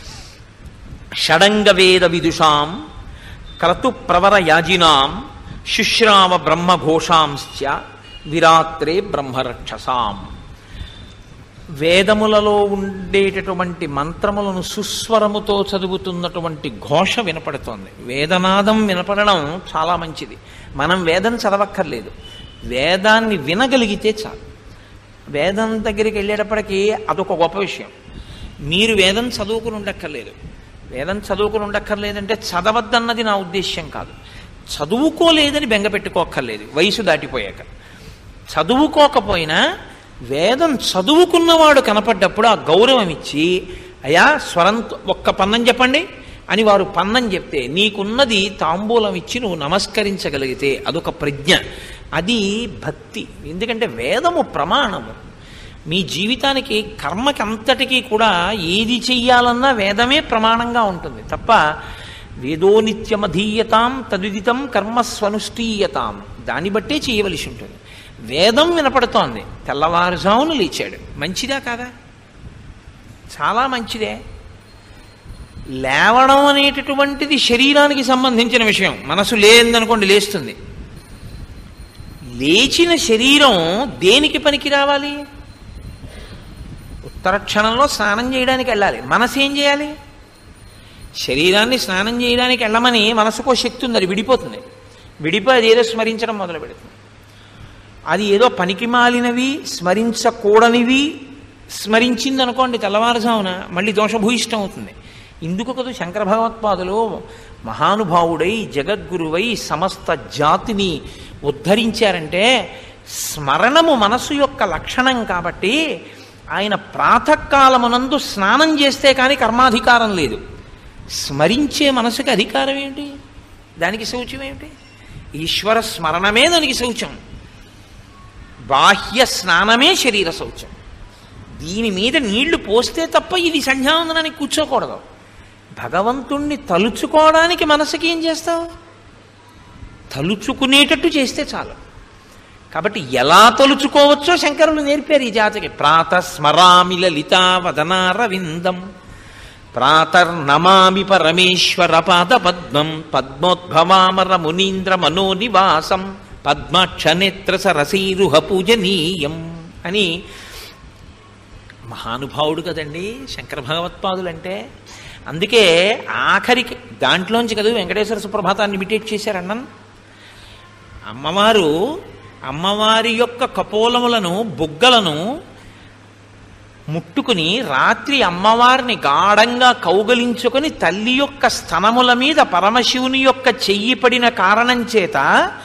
షడంగవేద విదుషాం క్రతు ప్రవర యాజినాం శుశ్రావ బ్రహ్మఘోషాంశ్చ విరాత్రే బ్రహ్మరక్షసాం వేదములలో ఉండేటటువంటి మంత్రములను సుస్వరముతో చదువుతున్నటువంటి ఘోష వినపడుతోంది వేదనాదం వినపడడం చాలా మంచిది మనం వేదం చదవక్కర్లేదు వేదాన్ని వినగలిగితే చాలు వేదం దగ్గరికి వెళ్ళేటప్పటికీ అదొక గొప్ప విషయం మీరు వేదం చదువుకుని ఉండక్కర్లేదు వేదం చదువుకుని ఉండక్కర్లేదంటే చదవద్దన్నది నా ఉద్దేశ్యం కాదు చదువుకోలేదని బెంగ పెట్టుకోక్కర్లేదు వయసు దాటిపోయాక చదువుకోకపోయినా వేదం చదువుకున్నవాడు కనపడ్డప్పుడు ఆ గౌరవం ఇచ్చి అయా స్వరంతో ఒక్క పన్నం చెప్పండి అని వారు పన్నం చెప్తే నీకున్నది తాంబూలం ఇచ్చి నువ్వు నమస్కరించగలిగితే అదొక ప్రజ్ఞ అది భక్తి ఎందుకంటే వేదము ప్రమాణము మీ జీవితానికి కర్మకి అంతటికీ కూడా ఏది చెయ్యాలన్నా వేదమే ప్రమాణంగా ఉంటుంది తప్ప వేదో నిత్యమధీయతాం తదుదితం కర్మ స్వనుష్ఠీయతాం దాన్ని బట్టే చేయవలసి ఉంటుంది వేదం వినపడుతోంది తెల్లవారుజామును లేచాడు మంచిదా కాదా చాలా మంచిదే లేవడం అనేటటువంటిది శరీరానికి సంబంధించిన విషయం మనసు లేదనుకోండి లేస్తుంది లేచిన శరీరం దేనికి పనికి రావాలి ఉత్తర క్షణంలో స్నానం చేయడానికి వెళ్ళాలి మనసు ఏం చేయాలి శరీరాన్ని స్నానం చేయడానికి వెళ్ళమని మనసుకో శక్తి ఉంది అది విడిపోతుంది విడిపోయి అది ఏదో స్మరించడం మొదలు పెడుతుంది అది ఏదో పనికి మాలినవి స్మరించకూడనివి స్మరించింది అనుకోండి తెల్లవారుజామున మళ్ళీ దోషభూయిష్టం అవుతుంది ఇందుకు కదా శంకర భగవత్పాదులు మహానుభావుడై జగద్గురువై సమస్త జాతిని ఉద్ధరించారంటే స్మరణము మనసు యొక్క లక్షణం కాబట్టి ఆయన ప్రాతకాలమునందు స్నానం చేస్తే కానీ కర్మాధికారం లేదు స్మరించే మనసుకి అధికారం ఏమిటి దానికి శౌచం ఏమిటి ఈశ్వర స్మరణమే దానికి శౌచం బాహ్య స్నానమే శరీర శౌచం దీని మీద నీళ్లు పోస్తే తప్ప ఇది సంధ్యావందనానికి కూర్చోకూడదు భగవంతుణ్ణి తలుచుకోవడానికి మనసుకి ఏం చేస్తావు తలుచుకునేటట్టు చేస్తే చాలు కాబట్టి ఎలా తలుచుకోవచ్చో శంకరులు నేర్పారు ఈ జాతికి ప్రాత స్మరామి లలితా వదనారవిందం ప్రాతర్నమామి పరమేశ్వర పాద పద్మం పద్మోద్భవామర మునీంద్ర మనోనివాసం పద్మాక్షనేత్ర సరసీరుహ పూజనీయం అని మహానుభావుడు కదండి శంకర భగవత్పాదులు అంటే అందుకే ఆఖరికి దాంట్లోంచి కదా వెంకటేశ్వర సుప్రభాతాన్ని ఇమిటేట్ చేశారన్నాను అమ్మవారు అమ్మవారి యొక్క కపోలములను బుగ్గలను ముట్టుకుని రాత్రి అమ్మవారిని గాఢంగా కౌగలించుకొని తల్లి యొక్క స్తనముల మీద పరమశివుని యొక్క చెయ్యి పడిన కారణం చేత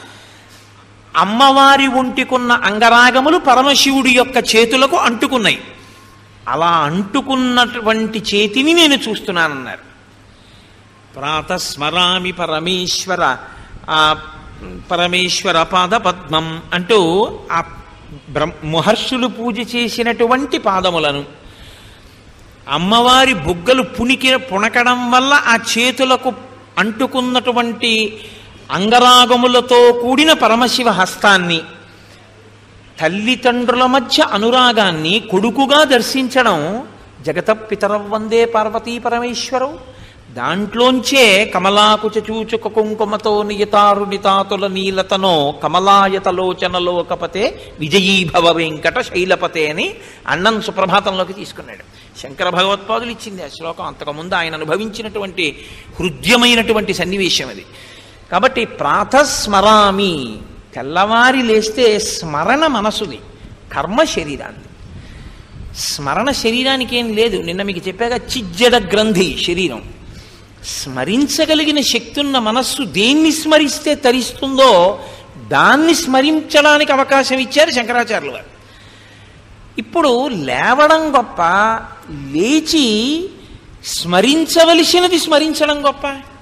అమ్మవారి ఒంటికున్న అంగరాగములు పరమశివుడి యొక్క చేతులకు అంటుకున్నాయి అలా అంటుకున్నటువంటి చేతిని నేను చూస్తున్నానన్నారు ప్రాతస్మరామి పరమేశ్వర ఆ పరమేశ్వర పాద పద్మం అంటూ ఆ బ్రహ్మ మహర్షులు పూజ చేసినటువంటి పాదములను అమ్మవారి బుగ్గలు పునికి పుణకడం వల్ల ఆ చేతులకు అంటుకున్నటువంటి అంగరాగములతో కూడిన పరమశివ హస్తాన్ని తల్లిదండ్రుల మధ్య అనురాగాన్ని కొడుకుగా దర్శించడం జగత పితరం వందే పార్వతీ పరమేశ్వరం దాంట్లోంచే కమలాకుచ చూచుక కుంకుమతో నియతారు నితాతుల నీలతనో కమలాయతలోచనలోకపతే విజయీభవ వెంకట శైలపతే అని అన్నం సుప్రభాతంలోకి తీసుకున్నాడు శంకర భగవత్పాదులు ఇచ్చింది ఆ శ్లోకం అంతకుముందు ఆయన అనుభవించినటువంటి హృద్యమైనటువంటి సన్నివేశం అది కాబట్టి ప్రాతస్మరామి తెల్లవారి లేస్తే స్మరణ మనసుది కర్మ శరీరాన్ని స్మరణ శరీరానికి ఏం లేదు నిన్న మీకు చెప్పాక చిజ్జడ గ్రంథి శరీరం స్మరించగలిగిన శక్తి ఉన్న మనస్సు దేన్ని స్మరిస్తే తరిస్తుందో దాన్ని స్మరించడానికి అవకాశం ఇచ్చారు శంకరాచార్యులు వారు ఇప్పుడు లేవడం గొప్ప లేచి స్మరించవలసినది స్మరించడం గొప్ప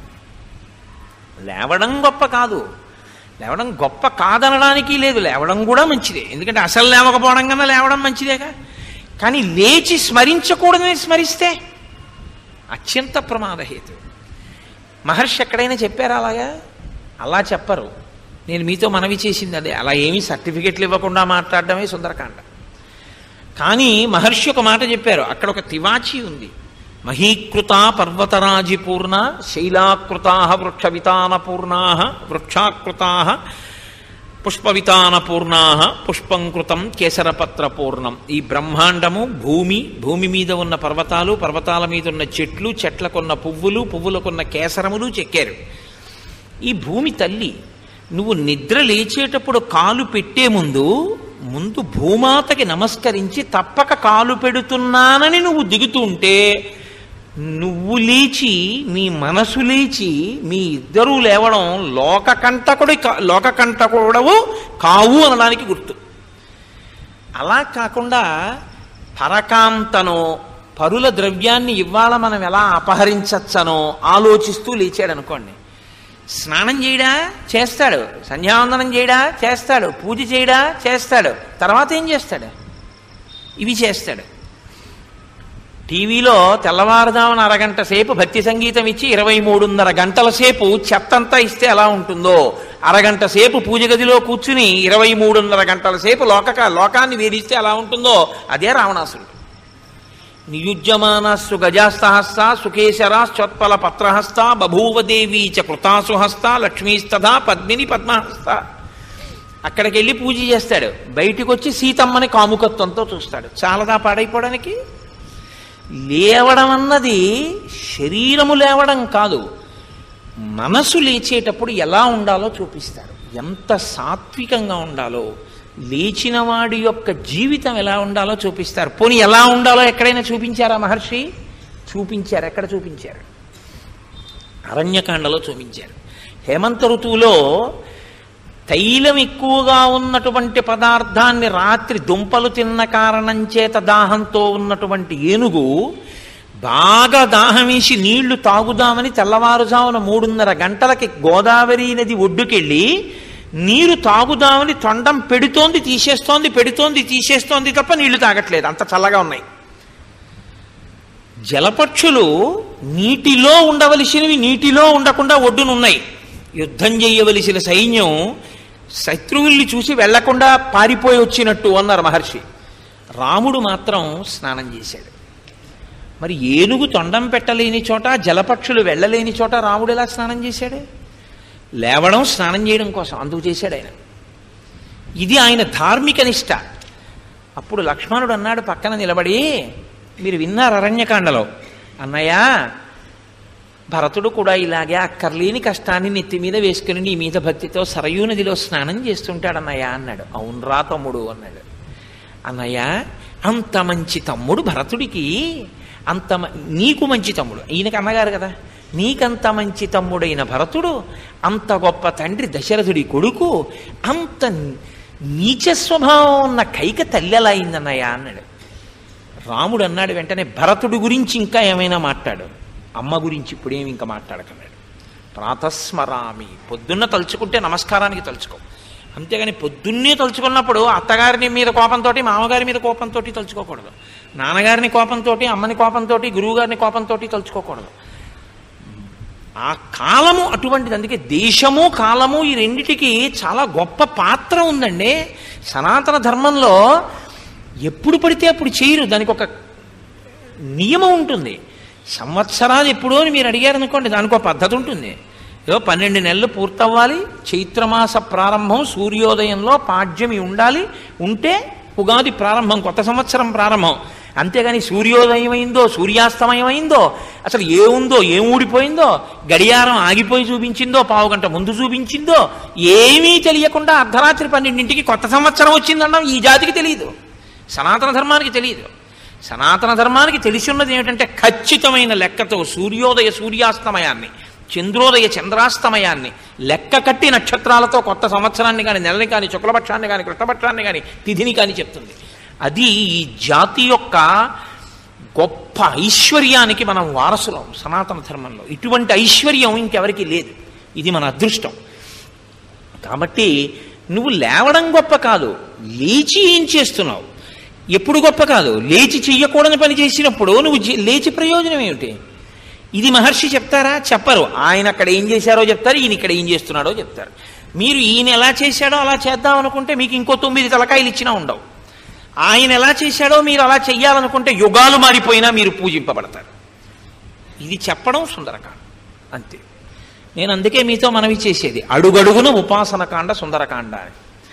లేవడం గొప్ప కాదు లేవడం గొప్ప కాదనడానికి లేదు లేవడం కూడా మంచిదే ఎందుకంటే అసలు లేవకపోవడం కన్నా లేవడం మంచిదేగా కానీ లేచి స్మరించకూడదని స్మరిస్తే అత్యంత ప్రమాదహేతు మహర్షి ఎక్కడైనా చెప్పారా అలాగా అలా చెప్పరు నేను మీతో మనవి చేసింది అదే అలా ఏమీ సర్టిఫికెట్లు ఇవ్వకుండా మాట్లాడడమే సుందరకాండ కానీ మహర్షి ఒక మాట చెప్పారు అక్కడ ఒక తివాచి ఉంది మహీకృత పర్వతరాజిపూర్ణ శైలాకృతా వృక్షవితానపూర్ణా వృక్షాకృతా పుష్పవితాన పూర్ణా పుష్పంకృతం కేసరపత్ర పూర్ణం ఈ బ్రహ్మాండము భూమి భూమి మీద ఉన్న పర్వతాలు పర్వతాల మీద ఉన్న చెట్లు చెట్లకున్న పువ్వులు పువ్వులకున్న కేసరములు చెక్కారు ఈ భూమి తల్లి నువ్వు నిద్ర లేచేటప్పుడు కాలు పెట్టే ముందు ముందు భూమాతకి నమస్కరించి తప్పక కాలు పెడుతున్నానని నువ్వు దిగుతుంటే నువ్వు లేచి మీ మనసు లేచి మీ ఇద్దరూ లేవడం లోకకంటకుడి కా- లోకకంటకుడవు కావు అనడానికి గుర్తు అలా కాకుండా పరకాంతనో పరుల ద్రవ్యాన్ని ఇవాళ మనం ఎలా అపహరించచ్చనో ఆలోచిస్తూ లేచాడు అనుకోండి స్నానం చేయడా చేస్తాడు సంధ్యావందనం చేయడా చేస్తాడు పూజ చేయడా చేస్తాడు తర్వాత ఏం చేస్తాడు ఇవి చేస్తాడు టీవీలో తెల్లవారుజామున అరగంట సేపు భక్తి సంగీతం ఇచ్చి ఇరవై మూడున్నర గంటల సేపు చెత్తంతా ఇస్తే ఎలా ఉంటుందో అరగంట సేపు పూజ గదిలో కూర్చుని ఇరవై మూడున్నర గంటల సేపు లోక లోకాన్ని వేధిస్తే ఎలా ఉంటుందో అదే రావణాసురుడు నియుజ్యమానస్సు గజాస్తహస్త సుకేశరాశ్చోత్పల పత్రహస్త బభూవదేవీ చ కృతాసుహస్త లక్ష్మీస్తథా పద్మిని పద్మహస్త అక్కడికి వెళ్ళి పూజ చేస్తాడు బయటికి వచ్చి సీతమ్మని కాముకత్వంతో చూస్తాడు చాలదా పాడైపోవడానికి లేవడం అన్నది శరీరము లేవడం కాదు మనసు లేచేటప్పుడు ఎలా ఉండాలో చూపిస్తారు ఎంత సాత్వికంగా ఉండాలో లేచిన వాడి యొక్క జీవితం ఎలా ఉండాలో చూపిస్తారు పోనీ ఎలా ఉండాలో ఎక్కడైనా చూపించారా మహర్షి చూపించారు ఎక్కడ చూపించారు అరణ్యకాండలో చూపించారు హేమంత ఋతువులో తైలం ఎక్కువగా ఉన్నటువంటి పదార్థాన్ని రాత్రి దుంపలు తిన్న కారణం చేత దాహంతో ఉన్నటువంటి ఏనుగు బాగా దాహం వేసి నీళ్లు తాగుదామని తెల్లవారుజామున మూడున్నర గంటలకి గోదావరి నది ఒడ్డుకెళ్ళి నీరు తాగుదామని తొండం పెడుతోంది తీసేస్తోంది పెడుతోంది తీసేస్తోంది తప్ప నీళ్లు తాగట్లేదు అంత చల్లగా ఉన్నాయి జలపక్షులు నీటిలో ఉండవలసినవి నీటిలో ఉండకుండా ఒడ్డునున్నాయి యుద్ధం చేయవలసిన సైన్యం శత్రువుల్ని చూసి వెళ్లకుండా పారిపోయి వచ్చినట్టు అన్నారు మహర్షి రాముడు మాత్రం స్నానం చేశాడు మరి ఏనుగు తొండం పెట్టలేని చోట జలపక్షులు వెళ్ళలేని చోట రాముడు ఎలా స్నానం చేశాడు లేవడం స్నానం చేయడం కోసం అందుకు చేశాడు ఆయన ఇది ఆయన ధార్మిక నిష్ట అప్పుడు లక్ష్మణుడు అన్నాడు పక్కన నిలబడి మీరు విన్నారు అరణ్యకాండలో అన్నయ్య భరతుడు కూడా ఇలాగే అక్కర్లేని కష్టాన్ని నెత్తి మీద వేసుకుని నీ మీద భక్తితో సరయూ నదిలో స్నానం చేస్తుంటాడు అన్నయ్య అన్నాడు అవునరా తమ్ముడు అన్నాడు అన్నయ్య అంత మంచి తమ్ముడు భరతుడికి అంత మ- నీకు మంచి తమ్ముడు ఈయనకి అన్నగారు కదా నీకంత మంచి తమ్ముడైన భరతుడు అంత గొప్ప తండ్రి దశరథుడి కొడుకు అంత నీచ స్వభావం ఉన్న కైక తల్లి ఎలా అయిందన్నయ్య అన్నాడు రాముడు అన్నాడు వెంటనే భరతుడి గురించి ఇంకా ఏమైనా మాట్లాడు అమ్మ గురించి ఇప్పుడేమి ఇంకా మాట్లాడకన్నాడు ప్రాతస్మరామి పొద్దున్న తలుచుకుంటే నమస్కారానికి తలుచుకో అంతేగాని పొద్దున్నే తలుచుకున్నప్పుడు అత్తగారిని మీద కోపంతో మామగారి మీద కోపంతో తలుచుకోకూడదు నాన్నగారిని కోపంతో అమ్మని కోపంతో గురువుగారిని కోపంతో తలుచుకోకూడదు ఆ కాలము అటువంటిది అందుకే దేశము కాలము ఈ రెండిటికి చాలా గొప్ప పాత్ర ఉందండి సనాతన ధర్మంలో ఎప్పుడు పడితే అప్పుడు చేయరు దానికి ఒక నియమం ఉంటుంది సంవత్సరాలు ఎప్పుడో అని మీరు అడిగారు అనుకోండి దానికి ఒక పద్ధతి ఉంటుంది ఏదో పన్నెండు నెలలు పూర్తవ్వాలి చైత్రమాస ప్రారంభం సూర్యోదయంలో పాడ్యమి ఉండాలి ఉంటే ఉగాది ప్రారంభం కొత్త సంవత్సరం ప్రారంభం అంతేగాని సూర్యోదయం అయిందో సూర్యాస్తమయం అయిందో అసలు ఏముందో ఏం ఊడిపోయిందో గడియారం ఆగిపోయి చూపించిందో పావు గంట ముందు చూపించిందో ఏమీ తెలియకుండా అర్ధరాత్రి పన్నెండింటికి కొత్త సంవత్సరం వచ్చిందన్నాం ఈ జాతికి తెలియదు సనాతన ధర్మానికి తెలియదు సనాతన ధర్మానికి తెలిసి ఉన్నది ఏమిటంటే ఖచ్చితమైన లెక్కతో సూర్యోదయ సూర్యాస్తమయాన్ని చంద్రోదయ చంద్రాస్తమయాన్ని లెక్క కట్టి నక్షత్రాలతో కొత్త సంవత్సరాన్ని కానీ నెలని కానీ శుక్లపక్షాన్ని కానీ కృష్ణపక్షాన్ని కానీ తిథిని కానీ చెప్తుంది అది ఈ జాతి యొక్క గొప్ప ఐశ్వర్యానికి మనం వారసులం సనాతన ధర్మంలో ఇటువంటి ఐశ్వర్యం ఇంకెవరికి లేదు ఇది మన అదృష్టం కాబట్టి నువ్వు లేవడం గొప్ప కాదు లేచి ఏం చేస్తున్నావు ఎప్పుడు గొప్ప కాదు లేచి చెయ్యకూడని పని చేసినప్పుడు నువ్వు జే- లేచి ప్రయోజనం ఏమిటి ఇది మహర్షి చెప్తారా చెప్పరు ఆయన అక్కడ ఏం చేశారో చెప్తారు ఈయన ఇక్కడ ఏం చేస్తున్నాడో చెప్తారు మీరు ఈయన ఎలా చేశాడో అలా చేద్దాం అనుకుంటే మీకు ఇంకో తొమ్మిది తలకాయలు ఇచ్చినా ఉండవు ఆయన ఎలా చేశాడో మీరు అలా చెయ్యాలనుకుంటే యుగాలు మారిపోయినా మీరు పూజింపబడతారు ఇది చెప్పడం సుందరకాండ అంతే నేను అందుకే మీతో మనవి చేసేది అడుగడుగున ఉపాసనకాండ సుందరకాండ అని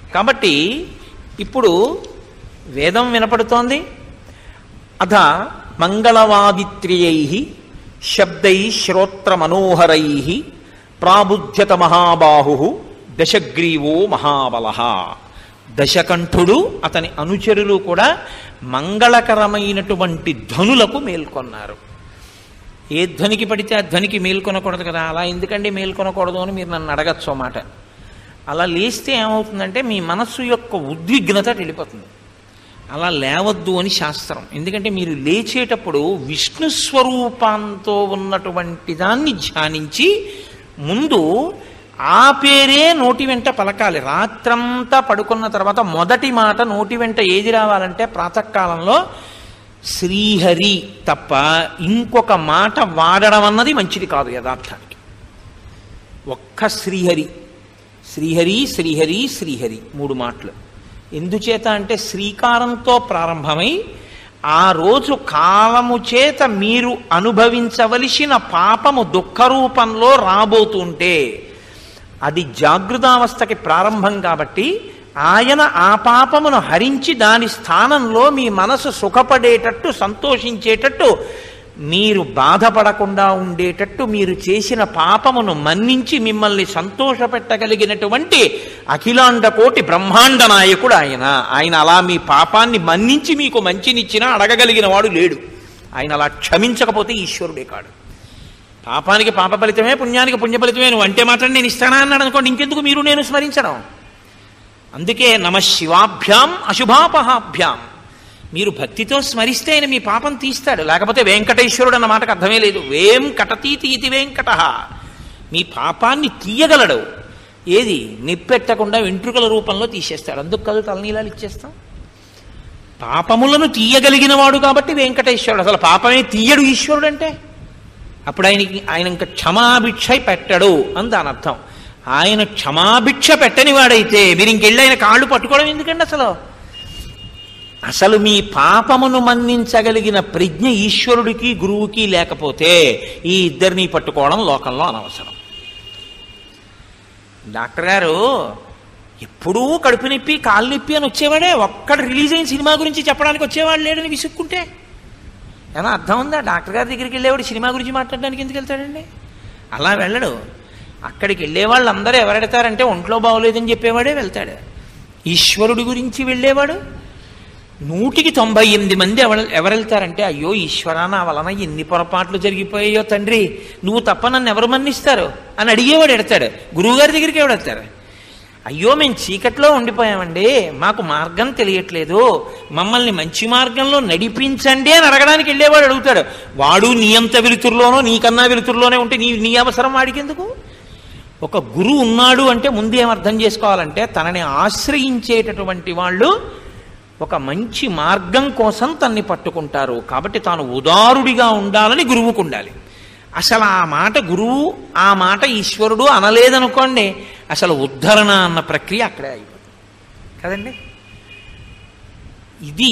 కాబట్టి ఇప్పుడు వేదం వినపడుతోంది అథ మంగళవాదిత్ర్యై శబ్దై శ్రోత్ర మనోహరై ప్రాబుధ్యత మహాబాహు దశగ్రీవో మహాబల దశకంఠుడు అతని అనుచరులు కూడా మంగళకరమైనటువంటి ధ్వనులకు మేల్కొన్నారు ఏ ధ్వనికి పడితే ఆ ధ్వనికి మేల్కొనకూడదు కదా అలా ఎందుకండి మేల్కొనకూడదు అని మీరు నన్ను అడగచ్చు మాట అలా లేస్తే ఏమవుతుందంటే మీ మనస్సు యొక్క ఉద్విగ్నత వెళ్ళిపోతుంది అలా లేవద్దు అని శాస్త్రం ఎందుకంటే మీరు లేచేటప్పుడు విష్ణు స్వరూపంతో ఉన్నటువంటి దాన్ని ధ్యానించి ముందు ఆ పేరే నోటి వెంట పలకాలి రాత్రంతా పడుకున్న తర్వాత మొదటి మాట నోటి వెంట ఏది రావాలంటే ప్రాతకాలంలో శ్రీహరి తప్ప ఇంకొక మాట వాడడం అన్నది మంచిది కాదు యథార్థానికి ఒక్క శ్రీహరి శ్రీహరి శ్రీహరి శ్రీహరి మూడు మాటలు ఎందుచేత అంటే శ్రీకారంతో ప్రారంభమై ఆ రోజు కాలము చేత మీరు అనుభవించవలసిన పాపము దుఃఖ రూపంలో రాబోతుంటే అది జాగృతావస్థకి ప్రారంభం కాబట్టి ఆయన ఆ పాపమును హరించి దాని స్థానంలో మీ మనసు సుఖపడేటట్టు సంతోషించేటట్టు మీరు బాధపడకుండా ఉండేటట్టు మీరు చేసిన పాపమును మన్నించి మిమ్మల్ని సంతోషపెట్టగలిగినటువంటి అఖిలాండ కోటి బ్రహ్మాండ నాయకుడు ఆయన ఆయన అలా మీ పాపాన్ని మన్నించి మీకు మంచినిచ్చినా అడగగలిగిన వాడు లేడు ఆయన అలా క్షమించకపోతే ఈశ్వరుడే కాడు పాపానికి పాప ఫలితమే పుణ్యానికి పుణ్య ఫలితమే నువ్వు అంటే మాత్రం నేను ఇస్తానా అన్నాడు అనుకోండి ఇంకెందుకు మీరు నేను స్మరించడం అందుకే నమ శివాభ్యాం అశుభాపహాభ్యాం మీరు భక్తితో స్మరిస్తే ఆయన మీ పాపం తీస్తాడు లేకపోతే వెంకటేశ్వరుడు అన్న మాటకు అర్థమే లేదు వేం కటతీతి ఇది వెంకట మీ పాపాన్ని తీయగలడు ఏది నిప్పెట్టకుండా వెంట్రుకల రూపంలో తీసేస్తాడు అందుకు కాదు తలనీలాలు ఇచ్చేస్తాం పాపములను తీయగలిగిన వాడు కాబట్టి వెంకటేశ్వరుడు అసలు పాపమే తీయడు ఈశ్వరుడు అంటే అప్పుడు ఆయనకి ఆయన ఇంకా క్షమాభిక్ష పెట్టడు అని దాని అర్థం ఆయన క్షమాభిక్ష పెట్టని వాడైతే మీరు ఇంకెళ్ళి ఆయన కాళ్ళు పట్టుకోవడం ఎందుకండి అసలు అసలు మీ పాపమును మన్నించగలిగిన ప్రజ్ఞ ఈశ్వరుడికి గురువుకి లేకపోతే ఈ ఇద్దరిని పట్టుకోవడం లోకంలో అనవసరం డాక్టర్ గారు ఎప్పుడూ కడుపు నొప్పి కాలు నొప్పి అని వచ్చేవాడే ఒక్కడ రిలీజ్ అయిన సినిమా గురించి చెప్పడానికి వచ్చేవాడు లేడని విసుక్కుంటే ఏమన్నా అర్థం ఉందా డాక్టర్ గారి దగ్గరికి వెళ్ళేవాడు సినిమా గురించి మాట్లాడడానికి ఎందుకు వెళ్తాడండి అలా వెళ్ళడు అక్కడికి వెళ్ళే వాళ్ళందరూ ఎవరెడతారంటే ఒంట్లో బాగోలేదని చెప్పేవాడే వెళ్తాడు ఈశ్వరుడి గురించి వెళ్ళేవాడు నూటికి తొంభై ఎనిమిది మంది ఎవరు ఎవరెళ్తారంటే అయ్యో ఈశ్వరా నా వలన ఎన్ని పొరపాట్లు జరిగిపోయాయో తండ్రి నువ్వు తప్ప నన్ను ఎవరు మన్నిస్తారు అని అడిగేవాడు ఎడతాడు గురువుగారి దగ్గరికి ఎవడెడతారు అయ్యో మేము చీకట్లో ఉండిపోయామండి మాకు మార్గం తెలియట్లేదు మమ్మల్ని మంచి మార్గంలో నడిపించండి అని అడగడానికి వెళ్ళేవాడు అడుగుతాడు వాడు నీ అంత వెలుతురులోనో నీకన్నా వెలుతురులోనే ఉంటే నీ నీ అవసరం వాడికి ఎందుకు ఒక గురువు ఉన్నాడు అంటే ముందు ఏమర్థం చేసుకోవాలంటే తనని ఆశ్రయించేటటువంటి వాళ్ళు ఒక మంచి మార్గం కోసం తన్ని పట్టుకుంటారు కాబట్టి తాను ఉదారుడిగా ఉండాలని గురువుకు ఉండాలి అసలు ఆ మాట గురువు ఆ మాట ఈశ్వరుడు అనలేదనుకోండి అసలు ఉద్ధరణ అన్న ప్రక్రియ అక్కడే అయిపోతుంది కదండి ఇది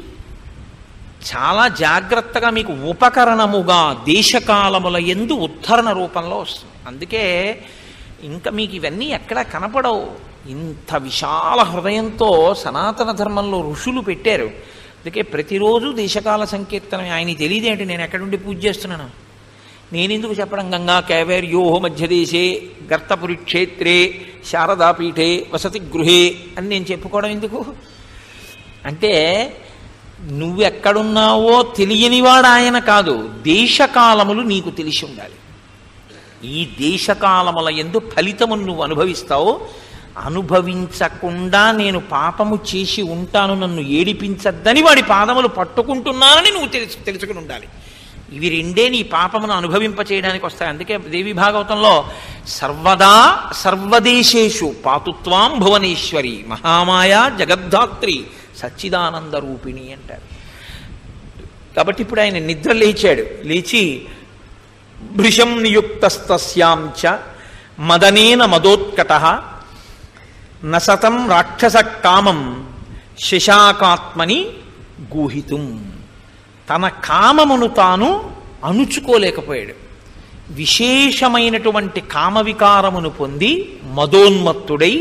చాలా జాగ్రత్తగా మీకు ఉపకరణముగా దేశకాలముల ఎందు ఉద్ధరణ రూపంలో వస్తుంది అందుకే ఇంకా మీకు ఇవన్నీ ఎక్కడ కనపడవు ఇంత విశాల హృదయంతో సనాతన ధర్మంలో ఋషులు పెట్టారు అందుకే ప్రతిరోజు దేశకాల సంకీర్తనం ఆయన తెలియదేంటి నేను ఎక్కడుండి పూజ చేస్తున్నాను నేను ఎందుకు చెప్పడం గంగా కేవేర్యో మధ్యదేశే గర్తపురి క్షేత్రే శారదాపీఠే వసతి గృహే అని నేను చెప్పుకోవడం ఎందుకు అంటే నువ్వెక్కడున్నావో తెలియనివాడు ఆయన కాదు దేశకాలములు నీకు తెలిసి ఉండాలి ఈ దేశకాలముల ఎందు ఫలితమును నువ్వు అనుభవిస్తావు అనుభవించకుండా నేను పాపము చేసి ఉంటాను నన్ను ఏడిపించద్దని వాడి పాదములు పట్టుకుంటున్నానని నువ్వు తెలుసు తెలుసుకుని ఉండాలి ఇవి రెండే నీ పాపమును అనుభవింప చేయడానికి వస్తాయి అందుకే దేవి భాగవతంలో సర్వదా సర్వదేశేషు పాతుత్వాం భువనేశ్వరి మహామాయ జగద్ధాత్రి సచ్చిదానంద రూపిణి అంటారు కాబట్టి ఇప్పుడు ఆయన నిద్ర లేచాడు లేచి భృశం నియుక్తస్తస్యాం చ మదనేన మదోత్కట నసతం రాక్షస కామం శశాకాత్మని గూహితుం తన కామమును తాను అణుచుకోలేకపోయాడు విశేషమైనటువంటి కామవికారమును పొంది మదోన్మత్తుడై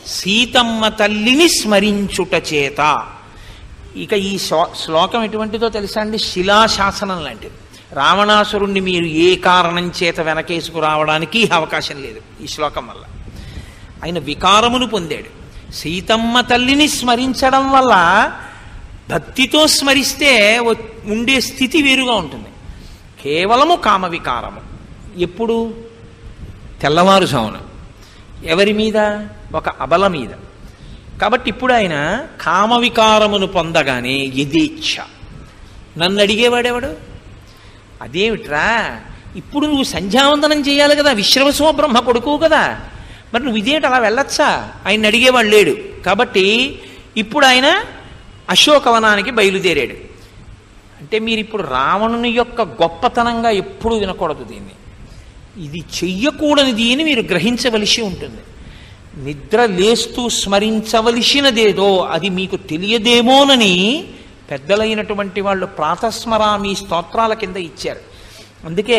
సీతమ్మ తల్లిని స్మరించుట చేత ఇక ఈ శ్లో- శ్లోకం ఎటువంటిదో తెలుసా అండి శిలాశాసనం లాంటిది రావణాసురుణ్ణి మీరు ఏ కారణం చేత వెనకేసుకు రావడానికి అవకాశం లేదు ఈ శ్లోకం వల్ల ఆయన వికారమును పొందాడు సీతమ్మ తల్లిని స్మరించడం వల్ల భక్తితో స్మరిస్తే వ- ఉండే స్థితి వేరుగా ఉంటుంది కేవలము కామ వికారము ఎప్పుడు తెల్లవారుజామున ఎవరి మీద ఒక అబల మీద కాబట్టి ఇప్పుడు ఆయన కామ వికారమును పొందగానే యథేచ్ఛ నన్ను అడిగేవాడెవడు అదేమిట్రా ఇప్పుడు నువ్వు సంధ్యావందనం చేయాలి కదా విశ్రవసో బ్రహ్మ కొడుకు కదా మరి నువ్వు ఇదేంటి అలా వెళ్ళొచ్చా ఆయన అడిగేవాడు లేడు కాబట్టి ఇప్పుడు ఆయన అశోకవనానికి బయలుదేరాడు అంటే మీరు ఇప్పుడు రావణుని యొక్క గొప్పతనంగా ఎప్పుడూ వినకూడదు దీన్ని ఇది చెయ్యకూడనిది అని మీరు గ్రహించవలసి ఉంటుంది నిద్ర లేస్తూ స్మరించవలసినదేదో అది మీకు తెలియదేమోనని పెద్దలైనటువంటి వాళ్ళు ప్రాతస్మరామి స్తోత్రాల కింద ఇచ్చారు అందుకే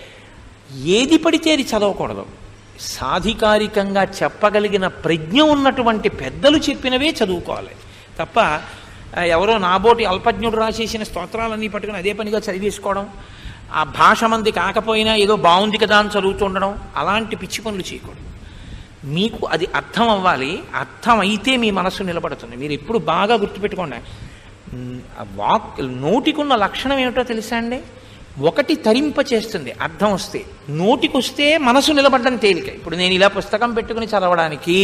ఏది పడితే అది చదవకూడదు సాధికారికంగా చెప్పగలిగిన ప్రజ్ఞ ఉన్నటువంటి పెద్దలు చెప్పినవే చదువుకోవాలి తప్ప ఆ, ఎవరో నాబోటి అల్పజ్ఞుడు రాసేసిన స్తోత్రాలన్నీ పట్టుకుని అదే పనిగా చదివేసుకోవడం ఆ భాష మంది కాకపోయినా ఏదో బాగుంది కదా అని చదువుతుండడం అలాంటి పిచ్చి పనులు చేయకూడదు మీకు అది అర్థం అవ్వాలి అర్థం అయితే మీ మనస్సు నిలబడుతుంది మీరు ఎప్పుడు బాగా గుర్తుపెట్టుకోండి ఉమ్, ఆ వాక్ నోటికున్న లక్షణం ఏమిటో తెలుసా అండి ఒకటి తరింప చేస్తుంది అర్థం వస్తే నోటికొస్తే మనసు నిలబడడం తేలిక ఇప్పుడు నేను ఇలా పుస్తకం పెట్టుకుని చదవడానికి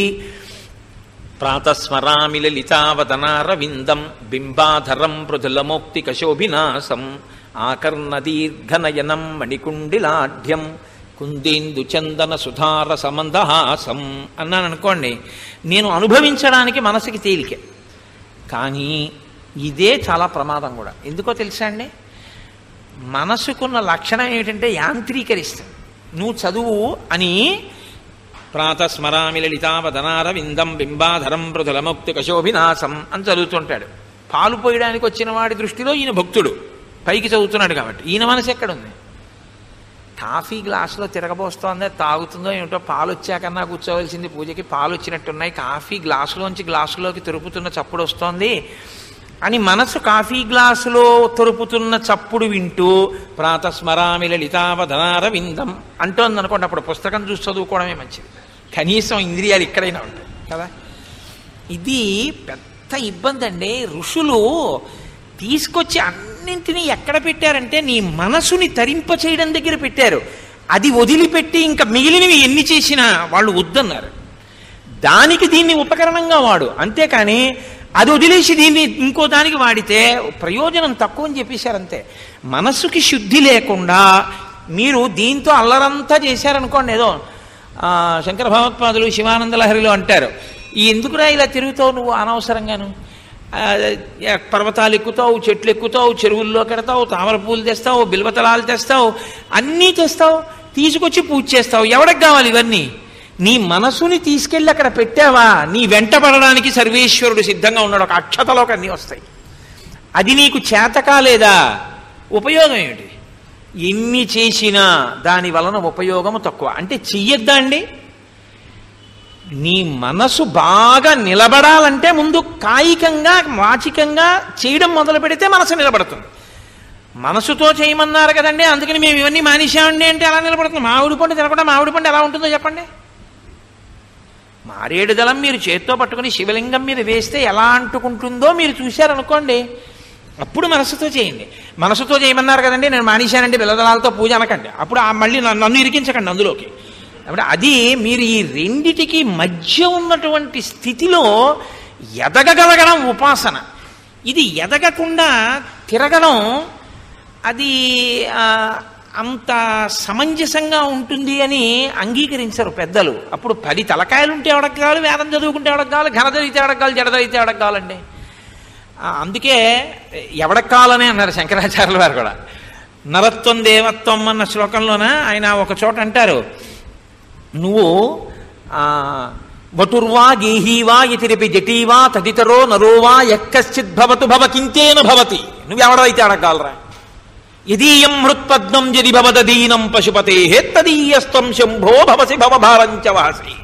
ప్రాతస్మరామి లలితావదనారవిందం బింబాధరం మృదులమోక్తిక శోభినాసం ఆకర్ణదీర్ఘనయనం మణికుండిలాఢ్యం కుందేందు చందన సుధార సమందహాసం అన్నాను అనుకోండి నేను అనుభవించడానికి మనసుకి తేలికే కానీ ఇదే చాలా ప్రమాదం కూడా ఎందుకో తెలుసా అండి మనసుకున్న లక్షణం ఏమిటంటే యాంత్రీకరిస్తుంది నువ్వు చదువు అని ప్రాతస్మరామి లలితావదనారవిందం బింబాధరం మృదులముక్తి కశోభినాశం అని చదువుతుంటాడు పాలు పోయడానికి వచ్చిన వాడి దృష్టిలో ఈయన భక్తుడు పైకి చదువుతున్నాడు కాబట్టి ఈయన మనసు ఎక్కడుంది కాఫీ గ్లాసులో తిరగబోస్తోంది తాగుతుందో ఏమిటో పాలు వచ్చాకన్నా కూర్చోవలసింది పూజకి పాలు వచ్చినట్టున్నాయి కాఫీ గ్లాసులోంచి గ్లాసులోకి తిరుపుతున్న చప్పుడు వస్తోంది అని మనసు కాఫీ గ్లాసులో తొరుపుతున్న చప్పుడు వింటూ ప్రాతస్మరామి లలితావధనార విందం అంటోంది అనుకోండి అప్పుడు పుస్తకం చూసి చదువుకోవడమే మంచిది కనీసం ఇంద్రియాలు ఇక్కడైనా ఉంటాయి కదా ఇది పెద్ద ఇబ్బంది అండి ఋషులు తీసుకొచ్చి అన్నింటినీ ఎక్కడ పెట్టారంటే నీ మనసుని తరింప చేయడం దగ్గర పెట్టారు అది వదిలిపెట్టి ఇంకా మిగిలినవి ఎన్ని చేసినా వాళ్ళు వద్దన్నారు దానికి దీన్ని ఉపకరణంగా వాడు అంతేకాని అది వదిలేసి దీన్ని ఇంకో దానికి వాడితే ప్రయోజనం తక్కువ అని చెప్పేశారు అంతే మనస్సుకి శుద్ధి లేకుండా మీరు దీంతో అల్లరంతా చేశారనుకోండి ఏదో ఆ, శంకర భగవత్పాదులు శివానంద లహరిలో అంటారు ఈ ఎందుకురా ఇలా తిరుగుతావు నువ్వు అనవసరంగాను ఆ, ఏ, పర్వతాలు ఎక్కుతావు చెట్లు ఎక్కుతావు చెరువుల్లో కెడతావు తామర పూలు తెస్తావు బిల్వతలాలు తెస్తావు అన్నీ తెస్తావు తీసుకొచ్చి పూజ చేస్తావు ఎవరికి కావాలి ఇవన్నీ నీ మనసుని తీసుకెళ్ళి అక్కడ పెట్టావా నీ వెంట పడడానికి సర్వేశ్వరుడు సిద్ధంగా ఉన్నాడు ఒక అక్షతలోకి అన్నీ వస్తాయి అది నీకు చేత కాలేదా ఉపయోగం ఏమిటి ఎన్ని చేసినా దాని వలన ఉపయోగము తక్కువ అంటే చెయ్యొద్దా అండి నీ మనసు బాగా నిలబడాలంటే ముందు కాయికంగా వాచికంగా చేయడం మొదలు పెడితే మనసు నిలబడుతుంది మనసుతో చేయమన్నారు కదండి అందుకని మేము ఇవన్నీ మానేశామండి అంటే ఎలా నిలబడుతుంది మామిడి పండు తినకుండా మామిడి పండు ఎలా ఉంటుందో చెప్పండి మారేడు దళం మీరు చేత్తో పట్టుకుని శివలింగం మీద వేస్తే ఎలా అంటుకుంటుందో మీరు చూశారనుకోండి అప్పుడు మనసుతో చేయండి మనసుతో చేయమన్నారు కదండి నేను మానేశానండి బిల్లదళాలతో పూజ అనకండి అప్పుడు ఆ మళ్ళీ నన్ను నన్ను ఇరికించకండి అందులోకి అప్పుడు అది మీరు ఈ రెండిటికి మధ్య ఉన్నటువంటి స్థితిలో ఎదగగలగడం ఉపాసన ఇది ఎదగకుండా తిరగడం అది ఆ, అంత సమంజసంగా ఉంటుంది అని అంగీకరించరు పెద్దలు అప్పుడు పది తలకాయలు ఉంటే ఎవడకు కావాలి వేదం చదువుకుంటే ఎవడకు కావాలి ఘన చదివితే ఎవడకు కావాలి జడ చదివితే ఎవడకు కావాలండి ఆ, అందుకే ఎవడకు కావాలని అన్నారు శంకరాచార్యుల వారు కూడా నరత్వం దేవత్వం అన్న శ్లోకంలోన ఆయన ఒక చోట అంటారు నువ్వు ఆ, వటుర్వా గేహీవా ఇతిరిపి జటీవా తదితరో నరోవా ఎక్కశ్చిత్ భవతు భవ కింతేన భవతి నువ్వెవడైతే అడగాలరా యదీయం హృత్పద్మం యది భవదీనం పశుపతే తదీయస్త్వం శంభో భవసి భవభారంచ వాసి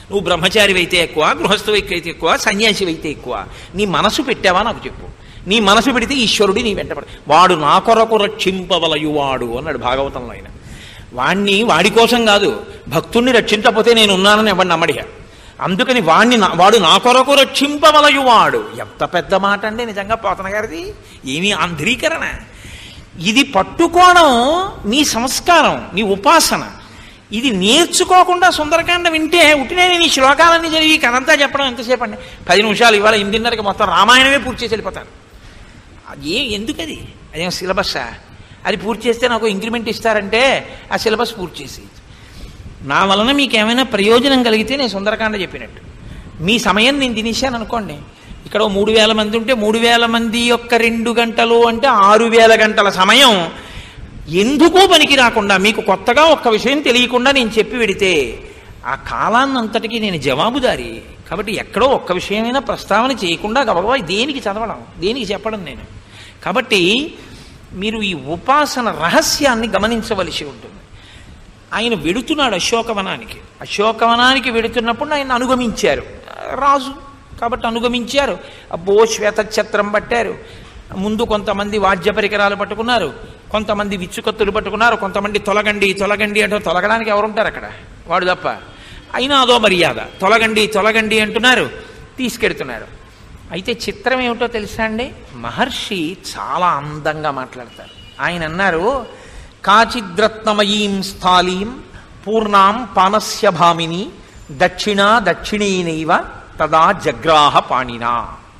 నువ్వు బ్రహ్మచారివైతే ఎక్కువ గృహస్థువైతే ఎక్కువ సన్యాసివైతే ఎక్కువ నీ మనసు పెట్టావా నాకు చెప్పు నీ మనసు పెడితే ఈశ్వరుడి నీ వెంటపడి వాడు నా కొరకు రక్షింపవలయువాడు అన్నాడు భాగవతంలో ఆయన వాణ్ణి వాడి కోసం కాదు భక్తుణ్ణి రక్షించకపోతే నేను ఉన్నానని ఎవరిని నమ్మడిగా అందుకని వాణ్ణి నా- వాడు నా కొరకు రక్షింపవలయువాడు ఎంత పెద్ద మాట అండి నిజంగా పోతన గారిది ఏమీ ఆంధ్రీకరణ ఇది పట్టుకోవడం నీ సంస్కారం నీ ఉపాసన ఇది నేర్చుకోకుండా సుందరకాండ వింటే ఉట్టినే నేను ఈ శ్లోకాలన్నీ చదివి ఈ కథంతా చెప్పడం ఎంతసేపు అండి పది నిమిషాలు ఇవాళ ఎనిమిదిన్నరకి మొత్తం రామాయణమే పూర్తి చేసి వెళ్ళిపోతాను అది ఏ ఎందుకు అది అదేం సిలబస్సా అది పూర్తి చేస్తే నాకు ఇంక్రిమెంట్ ఇస్తారంటే ఆ సిలబస్ పూర్తి చేసి నా వలన మీకు ఏమైనా ప్రయోజనం కలిగితే నేను సుందరకాండ చెప్పినట్టు మీ సమయం నేను తినేశాను అనుకోండి ఇక్కడ ఓ మూడు వేల మంది ఉంటే మూడు వేల మంది యొక్క రెండు గంటలు అంటే ఆరు వేల గంటల సమయం ఎందుకో పనికి రాకుండా మీకు కొత్తగా ఒక్క విషయం తెలియకుండా నేను చెప్పి పెడితే ఆ కాలాన్నంతటికీ నేను జవాబుదారి కాబట్టి ఎక్కడో ఒక్క విషయమైనా ప్రస్తావన చేయకుండా గబగబా దేనికి చదవడం దేనికి చెప్పడం నేను కాబట్టి మీరు ఈ ఉపాసన రహస్యాన్ని గమనించవలసి ఉంటుంది ఆయన వెడుతున్నాడు అశోకవనానికి అశోకవనానికి వెడుతున్నప్పుడు ఆయన అనుగమించారు రాజు కాబట్టి అనుగమించారు అబ్బో శ్వేత ఛత్రం పట్టారు ముందు కొంతమంది వాద్య పరికరాలు పట్టుకున్నారు కొంతమంది విచ్చుకత్తులు పట్టుకున్నారు కొంతమంది తొలగండి తొలగండి అంటే తొలగడానికి ఎవరుంటారు అక్కడ వాడు తప్ప అయినా అదో మర్యాద తొలగండి తొలగండి అంటున్నారు తీసుకెడుతున్నారు అయితే చిత్రం ఏమిటో తెలుసా అండి మహర్షి చాలా అందంగా మాట్లాడతారు ఆయన అన్నారు కాచిద్రత్నమయీం స్థాళీం పూర్ణాం పానస్య భామిని దక్షిణా దక్షిణీనైవ తదా జగ్రాహ పాణినా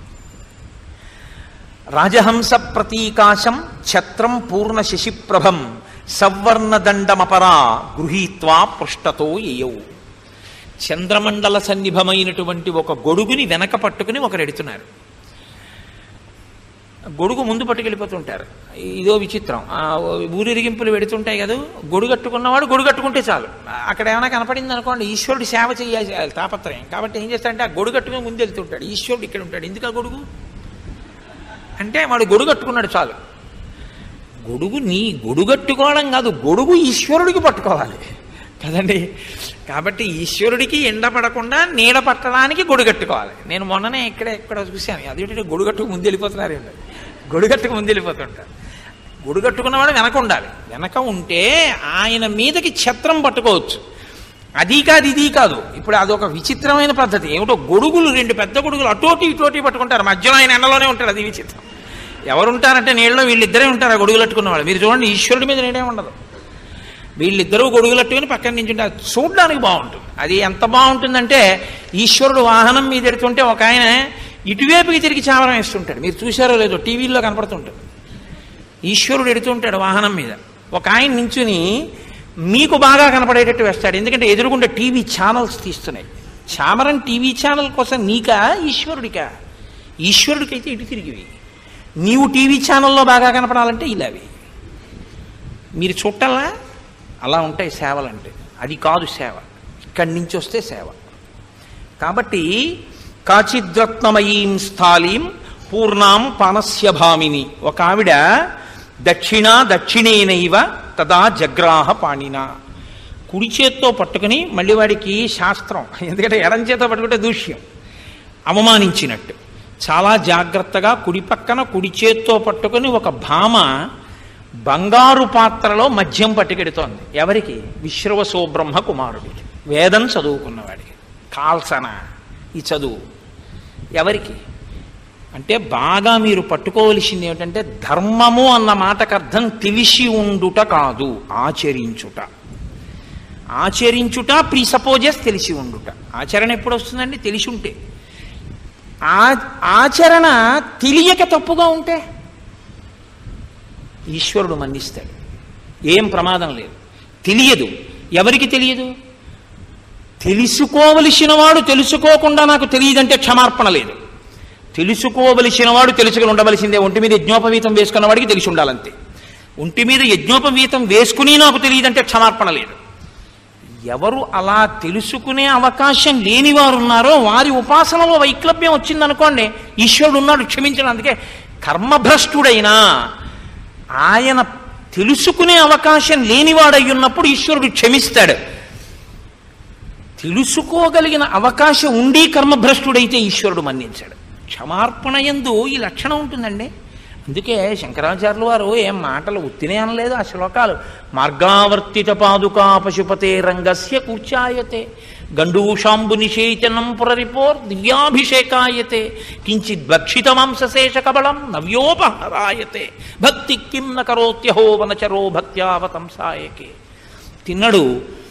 రాజహంస ప్రతీకాశం ఛత్రం పూర్ణ శశిప్రభం సవర్ణదండమపరా గృహీత్వా పృష్టతో ఏయౌ చంద్రమండల సన్నిభమైనటువంటి ఒక గొడుగుని వెనక పట్టుకుని ఒకరు ఎడుతున్నారు గొడుగు ముందు పట్టుకెళ్ళిపోతుంటారు ఇదో విచిత్రం ఆ ఊరిరిగింపులు పెడుతుంటాయి కదా గొడుగు కట్టుకున్నవాడు గొడుగు కట్టుకుంటే చాలు అక్కడ ఏమైనా కనపడింది అనుకోండి ఈశ్వరుడు సేవ చేయాలి తాపత్రయం కాబట్టి ఏం చేస్తాడంటే ఆ గొడుగు కట్టుకుని ముందు వెళ్తుంటాడు ఈశ్వరుడు ఇక్కడ ఉంటాడు ఎందుకు ఆ గొడుగు అంటే వాడు గొడుగు కట్టుకున్నాడు చాలు గొడుగు నీ గొడుగు కట్టుకోవడం కాదు గొడుగు ఈశ్వరుడికి పట్టుకోవాలి కదండి కాబట్టి ఈశ్వరుడికి ఎండ పడకుండా నీడ పట్టడానికి గొడుగట్టుకోవాలి నేను మొన్ననే ఇక్కడ ఎక్కడ చూశాను అదేంటి గొడుగట్టుకు ముందు వెళ్ళిపోతున్నారు ఏంటి గొడుగట్టుకు ముందు వెళ్ళిపోతుంటారు గొడుగట్టుకున్నవాడు వెనక ఉండాలి వెనక ఉంటే ఆయన మీదకి ఛత్రం పట్టుకోవచ్చు అది కాదు ఇది కాదు ఇప్పుడు అదొక విచిత్రమైన పద్ధతి ఏమిటో గొడుగులు రెండు పెద్ద గొడుగులు అటోటి ఇటోటి పట్టుకుంటారు మధ్యలో ఆయన ఎండలోనే ఉంటాడు అది విచిత్రం ఎవరు ఉంటారంటే నీళ్ళలో వీళ్ళిద్దరే ఉంటారు ఆ గొడుగులు కట్టుకున్న వాళ్ళు మీరు చూడండి ఈశ్వరుడి మీద నీడే ఉండదు వీళ్ళిద్దరూ గొడుగులట్టుకుని పక్కన నించుంటే అది చూడడానికి బాగుంటుంది అది ఎంత బాగుంటుందంటే ఈశ్వరుడు వాహనం మీద ఎడుతుంటే ఒక ఆయన ఇటువైపుకి తిరిగి చావరం వేస్తుంటాడు మీరు చూశారో లేదో టీవీల్లో కనపడుతుంటాడు ఈశ్వరుడు ఎడుతుంటాడు వాహనం మీద ఒక ఆయన నించుని మీకు బాగా కనపడేటట్టు వేస్తాడు ఎందుకంటే ఎదురుగుండా టీవీ ఛానల్స్ తీస్తున్నాయి చామరం టీవీ ఛానల్ కోసం నీకా ఈశ్వరుడికా ఈశ్వరుడికైతే ఇటు తిరిగివి నీవు టీవీ ఛానల్లో బాగా కనపడాలంటే ఇలావి మీరు చుట్టాలా అలా ఉంటాయి సేవలంటే అది కాదు సేవ ఇక్కడి నుంచి వస్తే సేవ కాబట్టి కాచిద్రత్నమయీం స్థాళీం పూర్ణాం పానస్య భామిని ఒక ఆవిడ దక్షిణా దక్షిణేనైవ తదా జగ్రాహ పాణిన కుడి చేత్తో పట్టుకుని మళ్ళీ వాడికి శాస్త్రం ఎందుకంటే ఎడం చేత్తో పట్టుకుంటే దూష్యం అవమానించినట్టు చాలా జాగ్రత్తగా కుడి పక్కన కుడి చేత్తో పట్టుకుని ఒక భామ బంగారు పాత్రలో మద్యం పట్టుకెడుతోంది ఎవరికి విశ్రవసో బ్రహ్మ కుమారుడికి వేదం చదువుకున్నవాడికి కాల్సన ఈ చదువు ఎవరికి అంటే బాగా మీరు పట్టుకోవలసింది ఏమిటంటే ధర్మము అన్న మాటకు అర్థం తెలిసి ఉండుట కాదు ఆచరించుట ఆచరించుట ప్రీసపోజెస్ తెలిసి ఉండుట ఆచరణ ఎప్పుడు వస్తుందండి తెలిసి ఉంటే ఆ ఆచరణ తెలియక తప్పుగా ఉంటే ఈశ్వరుడు మన్నిస్తాడు ఏం ప్రమాదం లేదు తెలియదు ఎవరికి తెలియదు తెలుసుకోవలసిన వాడు తెలుసుకోకుండా నాకు తెలియదంటే క్షమార్పణ లేదు తెలుసుకోవలసిన వాడు తెలుసుకుని ఉండవలసిందే ఒంటి మీద యజ్ఞోపవీతం వేసుకున్న వాడికి తెలిసి ఉండాలంతే ఒంటి మీద యజ్ఞోపవీతం వేసుకుని నాకు తెలియదంటే క్షమార్పణ లేదు ఎవరు అలా తెలుసుకునే అవకాశం లేని వారు ఉన్నారో వారి ఉపాసనలో వైక్లభ్యం వచ్చిందనుకోండి ఈశ్వరుడు ఉన్నాడు క్షమించడం అందుకే కర్మభ్రష్టుడైనా ఆయన తెలుసుకునే అవకాశం లేనివాడై ఉన్నప్పుడు ఈశ్వరుడు క్షమిస్తాడు తెలుసుకోగలిగిన అవకాశం ఉండి కర్మభ్రష్టుడైతే ఈశ్వరుడు మన్నించాడు క్షమార్పణ ఎందు ఈ లక్షణం ఉంటుందండి అందుకే శంకరాచార్యుల వారు ఏం మాటలు ఉత్తినే అనలేదు ఆ శ్లోకాలు మార్గావర్తిత పాదుకా పశుపతే రంగస్య కూర్చాయతే గండూషాంబు నిషేచనం పురరిపోర్ దివ్యాభిషేకాయతే కించిత్ భక్షిత మాంసశేష కబళం నవ్యోపహరాయతే భక్తి కిం న కరోత్యహో వనచరో భక్త్యావతంసాయకే తిన్నడు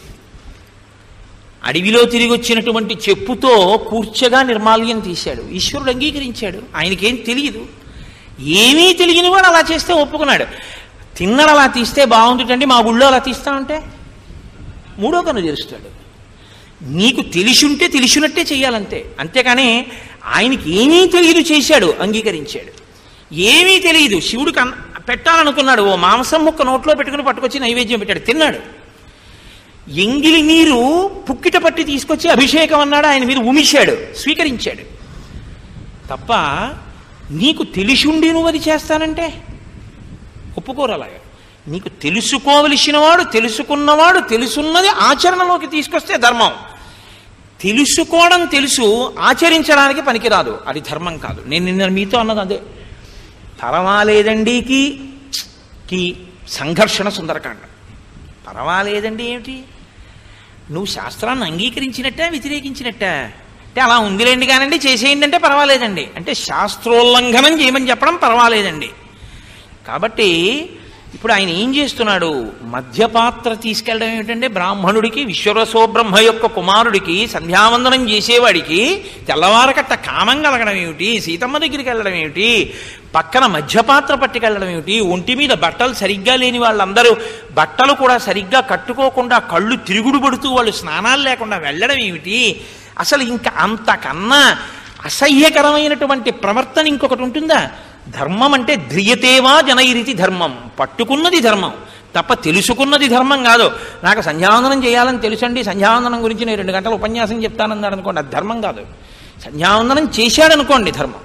అడవిలో తిరిగి వచ్చినటువంటి చెప్పుతో కూర్చగా నిర్మాల్యం తీశాడు ఈశ్వరుడు అంగీకరించాడు ఆయనకేం తెలియదు ఏమీ తెలియని వాడు అలా చేస్తే ఒప్పుకున్నాడు తిన్నడు అలా తీస్తే బాగుంటుందండి మా ఊళ్ళో అలా తీస్తామంటే మూడో కన్ను తెరుస్తాడు నీకు తెలిసుంటే తెలిసినట్టే చెయ్యాలంతే అంతేకాని ఆయనకి ఏమీ తెలియదు చేశాడు అంగీకరించాడు ఏమీ తెలియదు శివుడికి అన్న పెట్టాలనుకున్నాడు ఓ మాంసం ముక్క నోట్లో పెట్టుకుని పట్టుకొచ్చి నైవేద్యం పెట్టాడు తిన్నాడు ఎంగిలి నీరు పుక్కిట పట్టి తీసుకొచ్చి అభిషేకం అన్నాడు ఆయన మీద ఉమిశాడు స్వీకరించాడు తప్ప నీకు తెలిసుండి నువ్వు అది చేస్తానంటే ఒప్పుకోరు అలాగా నీకు తెలుసుకోవలసిన వాడు తెలుసుకున్నవాడు తెలుసున్నది ఆచరణలోకి తీసుకొస్తే ధర్మం తెలుసుకోవడం తెలుసు ఆచరించడానికి పనికిరాదు అది ధర్మం కాదు నేను నిన్న మీతో అన్నది అదే పర్వాలేదండికి కి సంఘర్షణ సుందరకాండ పర్వాలేదండి ఏమిటి నువ్వు శాస్త్రాన్ని అంగీకరించినట్టే వ్యతిరేకించినట్టే అంటే అలా ఉందిలేండి కానండి చేసేయండి అంటే పర్వాలేదండి అంటే శాస్త్రోల్లంఘనం చేయమని చెప్పడం పర్వాలేదండి కాబట్టి ఇప్పుడు ఆయన ఏం చేస్తున్నాడు మధ్యపాత్ర తీసుకెళ్ళడం ఏమిటంటే బ్రాహ్మణుడికి విశ్వరసో బ్రహ్మ యొక్క కుమారుడికి సంధ్యావందనం చేసేవాడికి తెల్లవారకట్ట కామం కలగడం ఏమిటి సీతమ్మ దగ్గరికి వెళ్ళడం ఏమిటి పక్కన మధ్యపాత్ర పట్టుకెళ్ళడం ఏమిటి ఒంటి మీద బట్టలు సరిగ్గా లేని వాళ్ళందరూ బట్టలు కూడా సరిగ్గా కట్టుకోకుండా కళ్ళు తిరుగుడు పడుతూ వాళ్ళు స్నానాలు లేకుండా వెళ్ళడం ఏమిటి అసలు ఇంకా అంతకన్నా అసహ్యకరమైనటువంటి ప్రవర్తన ఇంకొకటి ఉంటుందా ధర్మం అంటే ధ్రియతేవా జనైరితి ధర్మం పట్టుకున్నది ధర్మం తప్ప తెలుసుకున్నది ధర్మం కాదు నాకు సంధ్యావందనం చేయాలని తెలుసండి సంధ్యావందనం గురించి నేను రెండు గంటల ఉపన్యాసం చెప్తానన్నాడు అనుకోండి అది ధర్మం కాదు సంధ్యావందనం చేశాడనుకోండి ధర్మం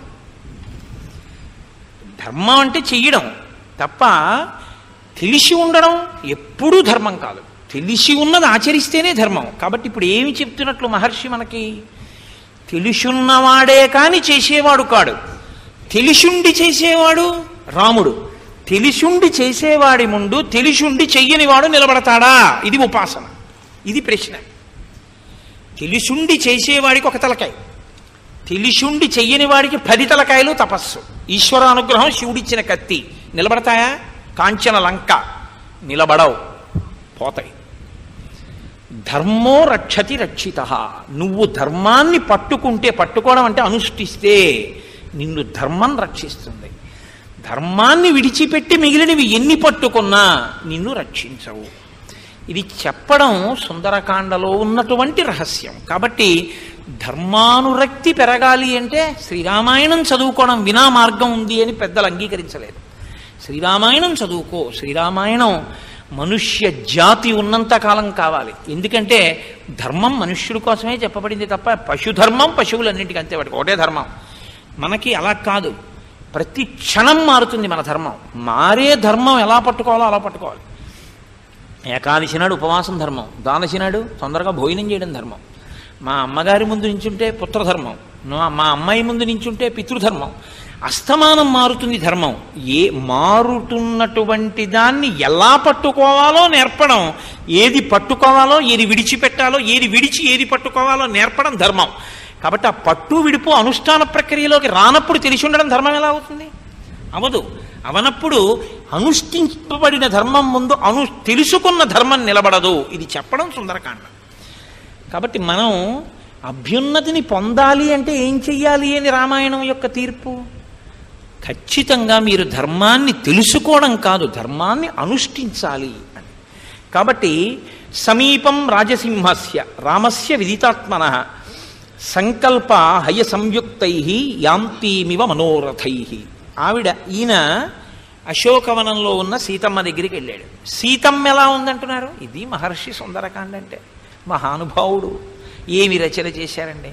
ధర్మం అంటే చెయ్యడం తప్ప తెలిసి ఉండడం ఎప్పుడూ ధర్మం కాదు తెలిసి ఉన్నది ఆచరిస్తేనే ధర్మం కాబట్టి ఇప్పుడు ఏమి చెప్తున్నట్లు మహర్షి మనకి తెలిసున్నవాడే కాని చేసేవాడు కాడు తెలిసుండి చేసేవాడు రాముడు తెలిసుండి చేసేవాడి ముందు తెలిసుండి చెయ్యని వాడు నిలబడతాడా ఇది ఉపాసన ఇది ప్రశ్న తెలిసుండి చేసేవాడికి ఒక తలకాయ తెలిసుండి చెయ్యని వాడికి పది తలకాయలు తపస్సు ఈశ్వరానుగ్రహం శివుడిచ్చిన కత్తి నిలబడతాయా కాంచన లంక నిలబడవు పోతాయి ధర్మో రక్షతి రక్షిత నువ్వు ధర్మాన్ని పట్టుకుంటే పట్టుకోవడం అంటే అనుష్ఠిస్తే నిన్ను ధర్మం రక్షిస్తుంది ధర్మాన్ని విడిచిపెట్టి మిగిలినవి ఎన్ని పట్టుకున్నా నిన్ను రక్షించవు ఇది చెప్పడం సుందరకాండలో ఉన్నటువంటి రహస్యం కాబట్టి ధర్మానురక్తి పెరగాలి అంటే శ్రీరామాయణం చదువుకోవడం వినా మార్గం ఉంది అని పెద్దలు అంగీకరించలేదు శ్రీరామాయణం చదువుకో శ్రీరామాయణం మనుష్య జాతి ఉన్నంత కాలం కావాలి ఎందుకంటే ధర్మం మనుష్యుడి కోసమే చెప్పబడింది తప్ప పశుధర్మం పశువులన్నింటికి అంతే వాటికి ఒకటే ధర్మం మనకి అలా కాదు ప్రతి క్షణం మారుతుంది మన ధర్మం మారే ధర్మం ఎలా పట్టుకోవాలో అలా పట్టుకోవాలి ఏకాదశి నాడు ఉపవాసం ధర్మం ద్వాదశి నాడు తొందరగా భోజనం చేయడం ధర్మం మా అమ్మగారి ముందు నించుంటే పుత్రధర్మం నా- మా అమ్మాయి ముందు నించుంటే పితృధర్మం అస్తమానం మారుతుంది ధర్మం ఏ మారుతున్నటువంటి దాన్ని ఎలా పట్టుకోవాలో నేర్పడం ఏది పట్టుకోవాలో ఏది విడిచిపెట్టాలో ఏది విడిచి ఏది పట్టుకోవాలో నేర్పడం ధర్మం కాబట్టి ఆ పట్టు విడుపు అనుష్ఠాన ప్రక్రియలోకి రానప్పుడు తెలిసి ఉండడం ధర్మం ఎలా అవుతుంది అవదు అవనప్పుడు అనుష్ఠింపబడిన ధర్మం ముందు అను తెలుసుకున్న ధర్మం నిలబడదు ఇది చెప్పడం సుందరకాండ కాబట్టి మనం అభ్యున్నతిని పొందాలి అంటే ఏం చెయ్యాలి అని రామాయణం యొక్క తీర్పు ఖచ్చితంగా మీరు ధర్మాన్ని తెలుసుకోవడం కాదు ధర్మాన్ని అనుష్ఠించాలి అని కాబట్టి సమీపం రాజసింహస్య రామస్య విదితాత్మన సంకల్ప హయ సంయుక్తై యాంతీమివ మనోరథై ఆవిడ ఈయన అశోకవనంలో ఉన్న సీతమ్మ దగ్గరికి వెళ్ళాడు సీతమ్మ ఎలా ఉందంటున్నారు ఇది మహర్షి సుందరకాండ అంటే మహానుభావుడు ఏమి రచన చేశారండి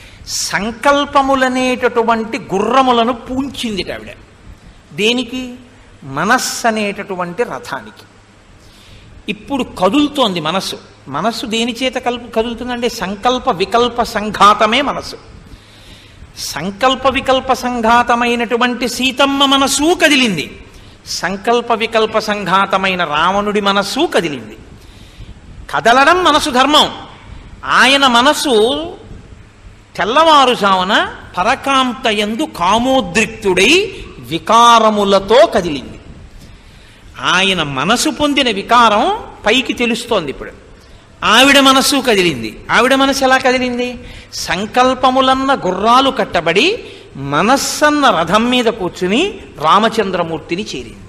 సంకల్పములనేటటువంటి గుర్రములను పూంచింది ఆవిడ దేనికి మనస్సు అనేటటువంటి రథానికి ఇప్పుడు కదులుతోంది మనస్సు మనస్సు దేని చేత కలుపు కదులుతుందంటే సంకల్ప వికల్ప సంఘాతమే మనస్సు సంకల్ప వికల్ప సంఘాతమైనటువంటి సీతమ్మ మనస్సు కదిలింది సంకల్ప వికల్ప సంఘాతమైన రావణుడి మనస్సు కదిలింది కదలడం మనసు ధర్మం ఆయన మనసు తెల్లవారుజామున పరకాంతయందు కామోద్రిక్తుడై వికారములతో కదిలింది ఆయన మనసు పొందిన వికారం పైకి తెలుస్తోంది ఇప్పుడు ఆవిడ మనస్సు కదిలింది ఆవిడ మనసు ఎలా కదిలింది సంకల్పములన్న గుర్రాలు కట్టబడి మనస్సన్న రథం మీద కూర్చుని రామచంద్రమూర్తిని చేరింది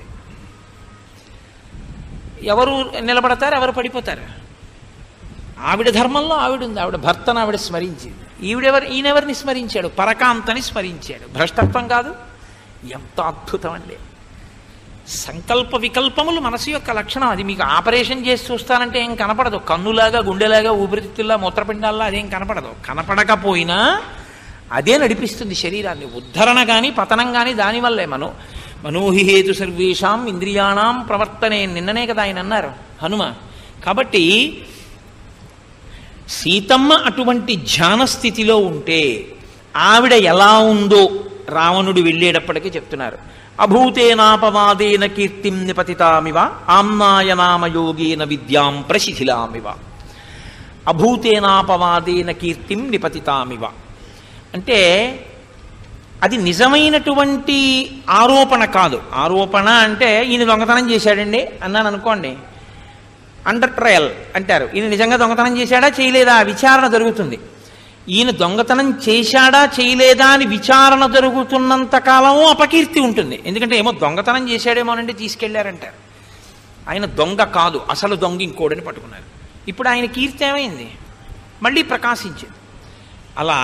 ఎవరు నిలబడతారు ఎవరు పడిపోతారు ఆవిడ ధర్మంలో ఆవిడ ఉంది ఆవిడ భర్తను ఆవిడ స్మరించింది ఈవిడెవరు ఈయనెవరిని స్మరించాడు పరకాంతని స్మరించాడు భ్రష్టత్వం కాదు ఎంత అద్భుతం అండి సంకల్ప వికల్పములు మనసు యొక్క లక్షణం అది మీకు ఆపరేషన్ చేసి చూస్తానంటే ఏం కనపడదు కన్నులాగా గుండెలాగా ఊపిరితిత్తుల్లా మూత్రపిండాల్లా అదేం కనపడదు కనపడకపోయినా అదే నడిపిస్తుంది శరీరాన్ని ఉద్ధరణ కానీ పతనం కానీ దానివల్లే మనో మనోహిహేతు సర్వేషాం ఇంద్రియాణం ప్రవర్తనే నిన్ననే కదా ఆయన అన్నారు హనుమ కాబట్టి సీతమ్మ అటువంటి ధ్యాన స్థితిలో ఉంటే ఆవిడ ఎలా ఉందో రావణుడు వెళ్ళేటప్పటికీ చెప్తున్నారు అభూతేనాపవాదేన కీర్తిం నిపతితామివ ఆమ్నాయనామయోగేన విద్యాం ప్రశిథిలామివ అభూతేనాపవాదేన కీర్తిం నిపతితామివ అంటే అది నిజమైనటువంటి ఆరోపణ కాదు ఆరోపణ అంటే ఈయన దొంగతనం చేశాడండి అన్నాను అనుకోండి అండర్ ట్రయల్ అంటారు ఈయన నిజంగా దొంగతనం చేశాడా చేయలేదా విచారణ జరుగుతుంది ఈయన దొంగతనం చేశాడా చేయలేదా అని విచారణ జరుగుతున్నంత కాలము అపకీర్తి ఉంటుంది ఎందుకంటే ఏమో దొంగతనం చేశాడేమోనండి తీసుకెళ్లారంటారు ఆయన దొంగ కాదు అసలు దొంగ ఇంకోడని పట్టుకున్నారు ఇప్పుడు ఆయన కీర్తి ఏమైంది మళ్ళీ ప్రకాశించింది అలా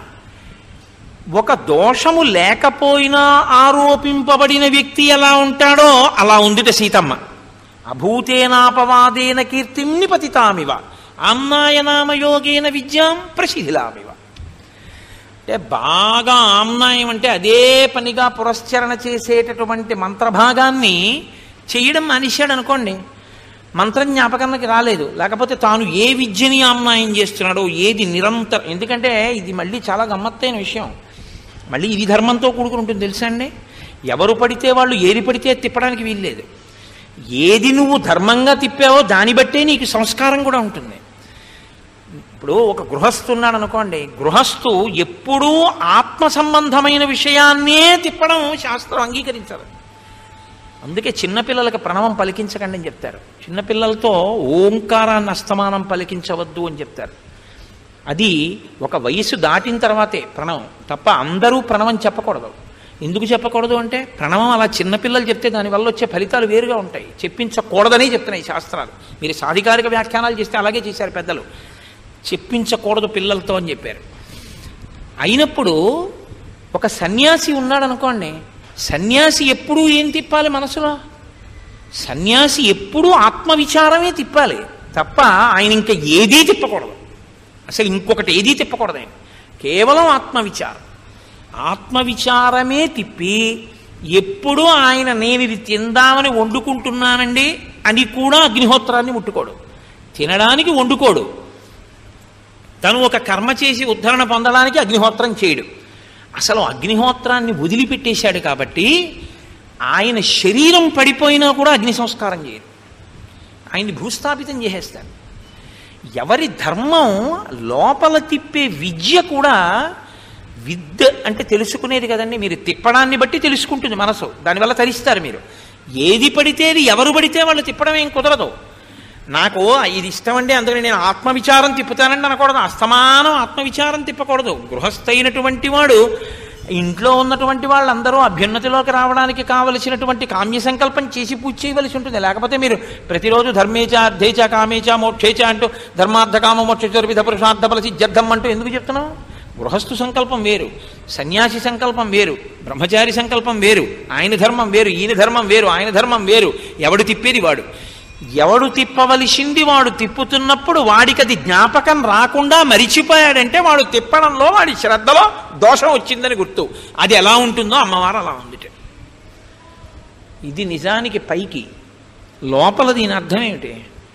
ఒక దోషము లేకపోయినా ఆరోపింపబడిన వ్యక్తి ఎలా ఉంటాడో అలా ఉందిట సీతమ్మ అభూతేనాపవాదేన కీర్తిం నిపతితామివ ఆమ్నాయనామయోగేన విద్యాం ప్రశిథిలామివ అంటే బాగా ఆమ్నాయం అంటే అదే పనిగా పురస్చరణ చేసేటటువంటి మంత్రభాగాన్ని చేయడం మానేశాడు అనుకోండి మంత్రం జ్ఞాపకానికి రాలేదు లేకపోతే తాను ఏ విద్యని ఆమ్నాయం చేస్తున్నాడో ఏది నిరంతరం ఎందుకంటే ఇది మళ్ళీ చాలా గమ్మత్తైన విషయం మళ్ళీ ఇది ధర్మంతో కూడుకుని ఉంటుంది తెలుసా అండి ఎవరు పడితే వాళ్ళు ఏది పడితే తిప్పడానికి వీల్లేదు ఏది నువ్వు ధర్మంగా తిప్పావో దాన్ని బట్టే నీకు సంస్కారం కూడా ఉంటుంది ఇప్పుడు ఒక గృహస్థు ఉన్నాడు అనుకోండి గృహస్థు ఎప్పుడూ ఆత్మ సంబంధమైన విషయాన్నే తిప్పడం శాస్త్రం అంగీకరించదు అందుకే చిన్నపిల్లలకి ప్రణవం పలికించకండి అని చెప్తారు చిన్నపిల్లలతో ఓంకారాన్ని అస్తమానం పలికించవద్దు అని చెప్తారు అది ఒక వయసు దాటిన తర్వాతే ప్రణవం తప్ప అందరూ ప్రణవం చెప్పకూడదు ఎందుకు చెప్పకూడదు అంటే ప్రణవం అలా చిన్నపిల్లలు చెప్తే దానివల్ల వచ్చే ఫలితాలు వేరుగా ఉంటాయి చెప్పించకూడదని చెప్తున్నాయి శాస్త్రాలు మీరు సాధికారిక వ్యాఖ్యానాలు చేస్తే అలాగే చేశారు పెద్దలు చెప్పించకూడదు పిల్లలతో అని చెప్పారు అయినప్పుడు ఒక సన్యాసి ఉన్నాడు అనుకోండి సన్యాసి ఎప్పుడూ ఏం తిప్పాలి మనసులో సన్యాసి ఎప్పుడూ ఆత్మవిచారమే తిప్పాలి తప్ప ఆయన ఇంకా ఏదీ తిప్పకూడదు అసలు ఇంకొకటి ఏదీ తిప్పకూడదు ఆయన కేవలం ఆత్మవిచారం ఆత్మవిచారమే తిప్పి ఎప్పుడూ ఆయన నేను ఇది తిందామని వండుకుంటున్నానండి అని కూడా అగ్నిహోత్రాన్ని ముట్టుకోడు తినడానికి వండుకోడు తను ఒక కర్మ చేసి ఉద్ధరణ పొందడానికి అగ్నిహోత్రం చేయడు అసలు అగ్నిహోత్రాన్ని వదిలిపెట్టేశాడు కాబట్టి ఆయన శరీరం పడిపోయినా కూడా అగ్ని సంస్కారం చేయడు ఆయన్ని భూస్థాపితం చేసేస్తాడు ఎవరి ధర్మం లోపల తిప్పే విద్య కూడా విద్య అంటే తెలుసుకునేది కదండి మీరు తిప్పడాన్ని బట్టి తెలుసుకుంటుంది మనసు దానివల్ల తరిస్తారు మీరు ఏది పడితే అది ఎవరు పడితే వాళ్ళు తిప్పడం ఏం కుదరదు నాకు ఇది ఇష్టం అండి అందుకని నేను ఆత్మవిచారం తిప్పుతానండి అనకూడదు అస్తమానం ఆత్మవిచారం తిప్పకూడదు గృహస్థైనటువంటి వాడు ఇంట్లో ఉన్నటువంటి వాళ్ళందరూ అభ్యున్నతిలోకి రావడానికి కావలసినటువంటి కామ్య సంకల్పం చేసి పూజ చేయవలసి ఉంటుంది లేకపోతే మీరు ప్రతిరోజు ధర్మేచ అర్ధేచ కామేచ మోక్షేచ అంటూ ధర్మార్థ కామ మోక్ష విధ పురుషార్థ బలసి జర్థం అంటూ ఎందుకు చెప్తున్నావు గృహస్థు సంకల్పం వేరు సన్యాసి సంకల్పం వేరు బ్రహ్మచారి సంకల్పం వేరు ఆయన ధర్మం వేరు ఈయన ధర్మం వేరు ఆయన ధర్మం వేరు ఎవడు తిప్పేది వాడు ఎవడు తిప్పవలసింది వాడు తిప్పుతున్నప్పుడు వాడికి అది జ్ఞాపకం రాకుండా మరిచిపోయాడంటే వాడు తిప్పడంలో వాడి శ్రద్ధలో దోషం వచ్చిందని గుర్తు అది ఎలా ఉంటుందో అమ్మవారు అలా ఉంది ఇది నిజానికి పైకి లోపల దీని అర్థం ఏమిటి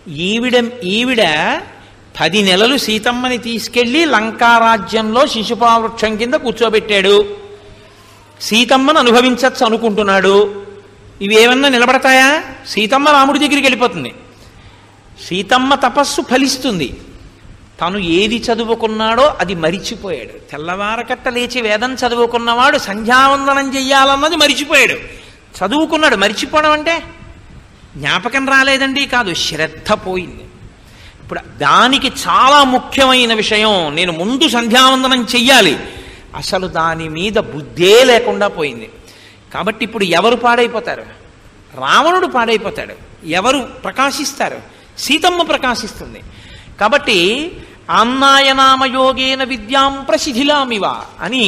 ఈవిడ ఈవిడ పది నెలలు సీతమ్మని తీసుకెళ్లి లంకారాజ్యంలో శిశుపావృక్షం కింద కూర్చోబెట్టాడు సీతమ్మను అనుభవించచ్చు అనుకుంటున్నాడు ఇవేమన్నా నిలబడతాయా సీతమ్మ రాముడి దగ్గరికి వెళ్ళిపోతుంది సీతమ్మ తపస్సు ఫలిస్తుంది తను ఏది చదువుకున్నాడో అది మరిచిపోయాడు తెల్లవారకట్ట లేచి వేదం చదువుకున్నవాడు సంధ్యావందనం చెయ్యాలన్నది మరిచిపోయాడు చదువుకున్నాడు మరిచిపోవడం అంటే జ్ఞాపకం రాలేదండి కాదు శ్రద్ధ పోయింది ఇప్పుడు దానికి చాలా ముఖ్యమైన విషయం నేను ముందు సంధ్యావందనం చెయ్యాలి అసలు దాని మీద బుద్ధే లేకుండా పోయింది కాబట్టి ఇప్పుడు ఎవరు పాడైపోతారు రావణుడు పాడైపోతాడు ఎవరు ప్రకాశిస్తారు సీతమ్మ ప్రకాశిస్తుంది కాబట్టి ఆమ్నాయనామయోగేన విద్యాం ప్రసిధిలామివ అని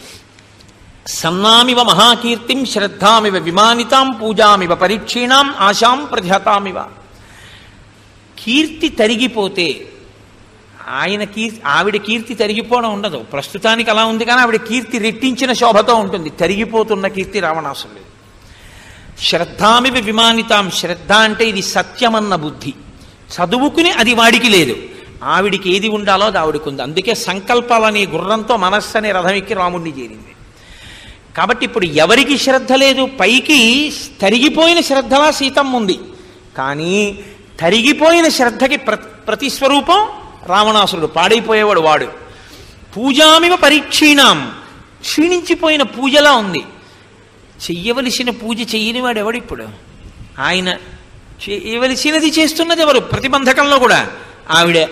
సన్నామివ మహాకీర్తిం శ్రద్ధామివ విమానితాం పూజామివ పరీక్షీణాం ఆశాం ప్రధ్యతామివ కీర్తి తరిగిపోతే ఆయన కీర్తి ఆవిడ కీర్తి తరిగిపోవడం ఉండదు ప్రస్తుతానికి అలా ఉంది కానీ ఆవిడ కీర్తి రెట్టించిన శోభతో ఉంటుంది తరిగిపోతున్న కీర్తి రావణాసురుడు శ్రద్ధామివ విమానితాం శ్రద్ధ అంటే ఇది సత్యమన్న బుద్ధి చదువుకుని అది వాడికి లేదు ఆవిడికి ఏది ఉండాలో అది ఆవిడికి ఉంది అందుకే సంకల్పాలని గుర్రంతో మనస్సు అనే రథం ఎక్కి రాముడిని చేరింది కాబట్టి ఇప్పుడు ఎవరికి శ్రద్ధ లేదు పైకి తరిగిపోయిన శ్రద్ధలా సీతమ్మ ఉంది కానీ తరిగిపోయిన శ్రద్ధకి ప్ర ప్రతిస్వరూపం రావణాసురుడు పాడైపోయేవాడు వాడు పూజామివ పరీక్షీణాం క్షీణించిపోయిన పూజలా ఉంది చెయ్యవలసిన పూజ చెయ్యని వాడు ఎవడు ఇప్పుడు ఆయన చేయవలసినది చేస్తున్నది ఎవరు ప్రతిబంధకంలో కూడా ఆవిడే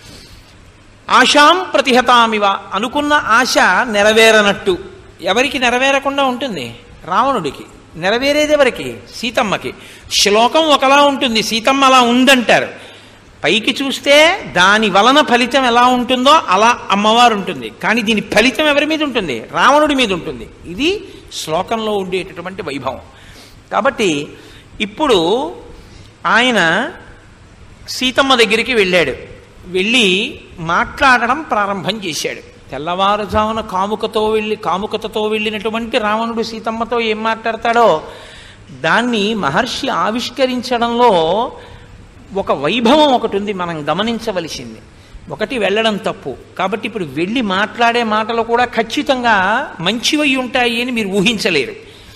ఆశాం ప్రతిహతామివ అనుకున్న ఆశ నెరవేరనట్టు ఎవరికి నెరవేరకుండా ఉంటుంది రావణుడికి నెరవేరేది ఎవరికి సీతమ్మకి శ్లోకం ఒకలా ఉంటుంది సీతమ్మ అలా ఉందంటారు పైకి చూస్తే దాని వలన ఫలితం ఎలా ఉంటుందో అలా అమ్మవారు ఉంటుంది కానీ దీని ఫలితం ఎవరి మీద ఉంటుంది రావణుడి మీద ఉంటుంది ఇది శ్లోకంలో ఉండేటటువంటి వైభవం కాబట్టి ఇప్పుడు ఆయన సీతమ్మ దగ్గరికి వెళ్ళాడు వెళ్ళి మాట్లాడడం ప్రారంభం చేశాడు తెల్లవారుజామున కాముకతో వెళ్ళి కాముకతతో వెళ్ళినటువంటి రావణుడు సీతమ్మతో ఏం మాట్లాడతాడో దాన్ని మహర్షి ఆవిష్కరించడంలో ఒక వైభవం ఒకటి ఉంది మనం గమనించవలసింది ఒకటి వెళ్ళడం తప్పు కాబట్టి ఇప్పుడు వెళ్ళి మాట్లాడే మాటలు కూడా ఖచ్చితంగా మంచివై ఉంటాయి అని మీరు ఊహించలేరు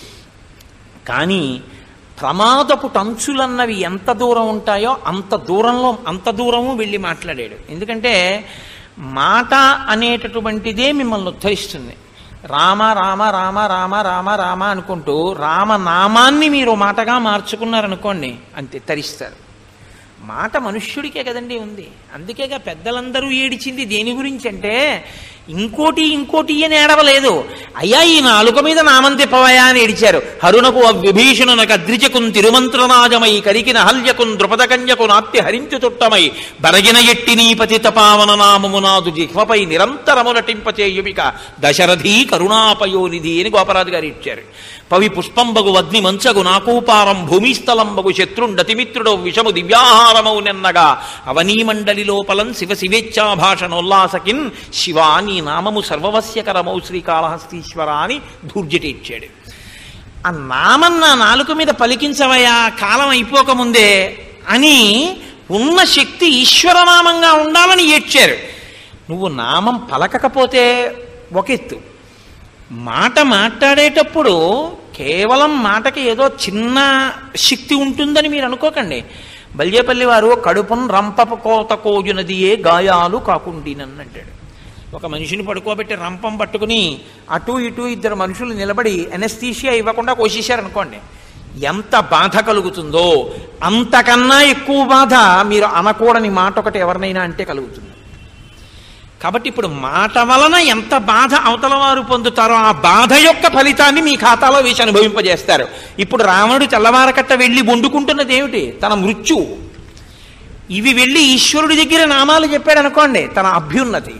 కానీ ప్రమాదపు టంచులన్నవి ఎంత దూరం ఉంటాయో అంత దూరంలో అంత దూరము వెళ్ళి మాట్లాడాడు ఎందుకంటే మాట అనేటటువంటిదే మిమ్మల్ని ఉద్ధరిస్తుంది రామ రామ రామ రామ రామ రామ అనుకుంటూ రామనామాన్ని మీరు మాటగా మార్చుకున్నారనుకోండి అంతే తరిస్తారు మాట మనుష్యుడికే కదండి ఉంది అందుకేగా పెద్దలందరూ ఏడిచింది దేని గురించి అంటే ఇంకోటి ఇంకోటి అని ఏడవలేదు అయ్యా ఈ నాలుక మీద నామం తిప్పవయా అని ఏడిచారు హరుణకు విభీషణునకు అద్రిజకున్ తిరుమంత్రనాజమై కరికిన హల్యకున్ ద్రుపదకన్యకు నాత్య హరించు తుట్టమై బరగిన ఎట్టి నీ పతిత పావన నామమునాదు జిహ్వపై నిరంతరము నటింపచేయుమిక దశరథీ కరుణాపయోనిధి అని గోపరాజు గారు ఇచ్చారు పవి పుష్పంబగు వగ్ని మంచగు నాకూపారం భూమిస్థలంబగు శత్రుండతిమిత్రుడు విషము దివ్యాహారమౌ నెన్నగా అవనీమండలి లోపలం శివ శివేచ్ఛాభాషణోల్లాసకిన్ శివా నీ నామము సర్వవస్యకరమౌ శ్రీకాళహస్తీశ్వర అని ధూర్జటిచ్చాడు ఆ నామం నా నాలుక మీద పలికించవయా కాలం అయిపోకముందే అని ఉన్న శక్తి ఈశ్వరనామంగా ఉండాలని ఏడ్చారు నువ్వు నామం పలకకపోతే ఒకెత్తు మాట మాట్లాడేటప్పుడు కేవలం మాటకి ఏదో చిన్న శక్తి ఉంటుందని మీరు అనుకోకండి బల్యేపల్లి వారు కడుపును రంపపు కోత కోయునదియే గాయాలు కాకుండినన్నాడు ఒక మనిషిని పడుకోబెట్టి రంపం పట్టుకుని అటు ఇటు ఇద్దరు మనుషులు నిలబడి ఎనస్థీషియా ఇవ్వకుండా కోసేశారనుకోండి ఎంత బాధ కలుగుతుందో అంతకన్నా ఎక్కువ బాధ మీరు అనకూడని మాట ఒకటి ఎవరినైనా అంటే కలుగుతుంది కాబట్టి ఇప్పుడు మాట వలన ఎంత బాధ అవతల వారు పొందుతారో ఆ బాధ యొక్క ఫలితాన్ని మీ ఖాతాలో వేసి అనుభవింపజేస్తారు ఇప్పుడు రావణుడు తెల్లవారకట్ట వెళ్ళి వండుకుంటున్నది ఏమిటి తన మృత్యువు ఇవి వెళ్ళి ఈశ్వరుడి దగ్గర నామాలు చెప్పాడు అనుకోండి తన అభ్యున్నతి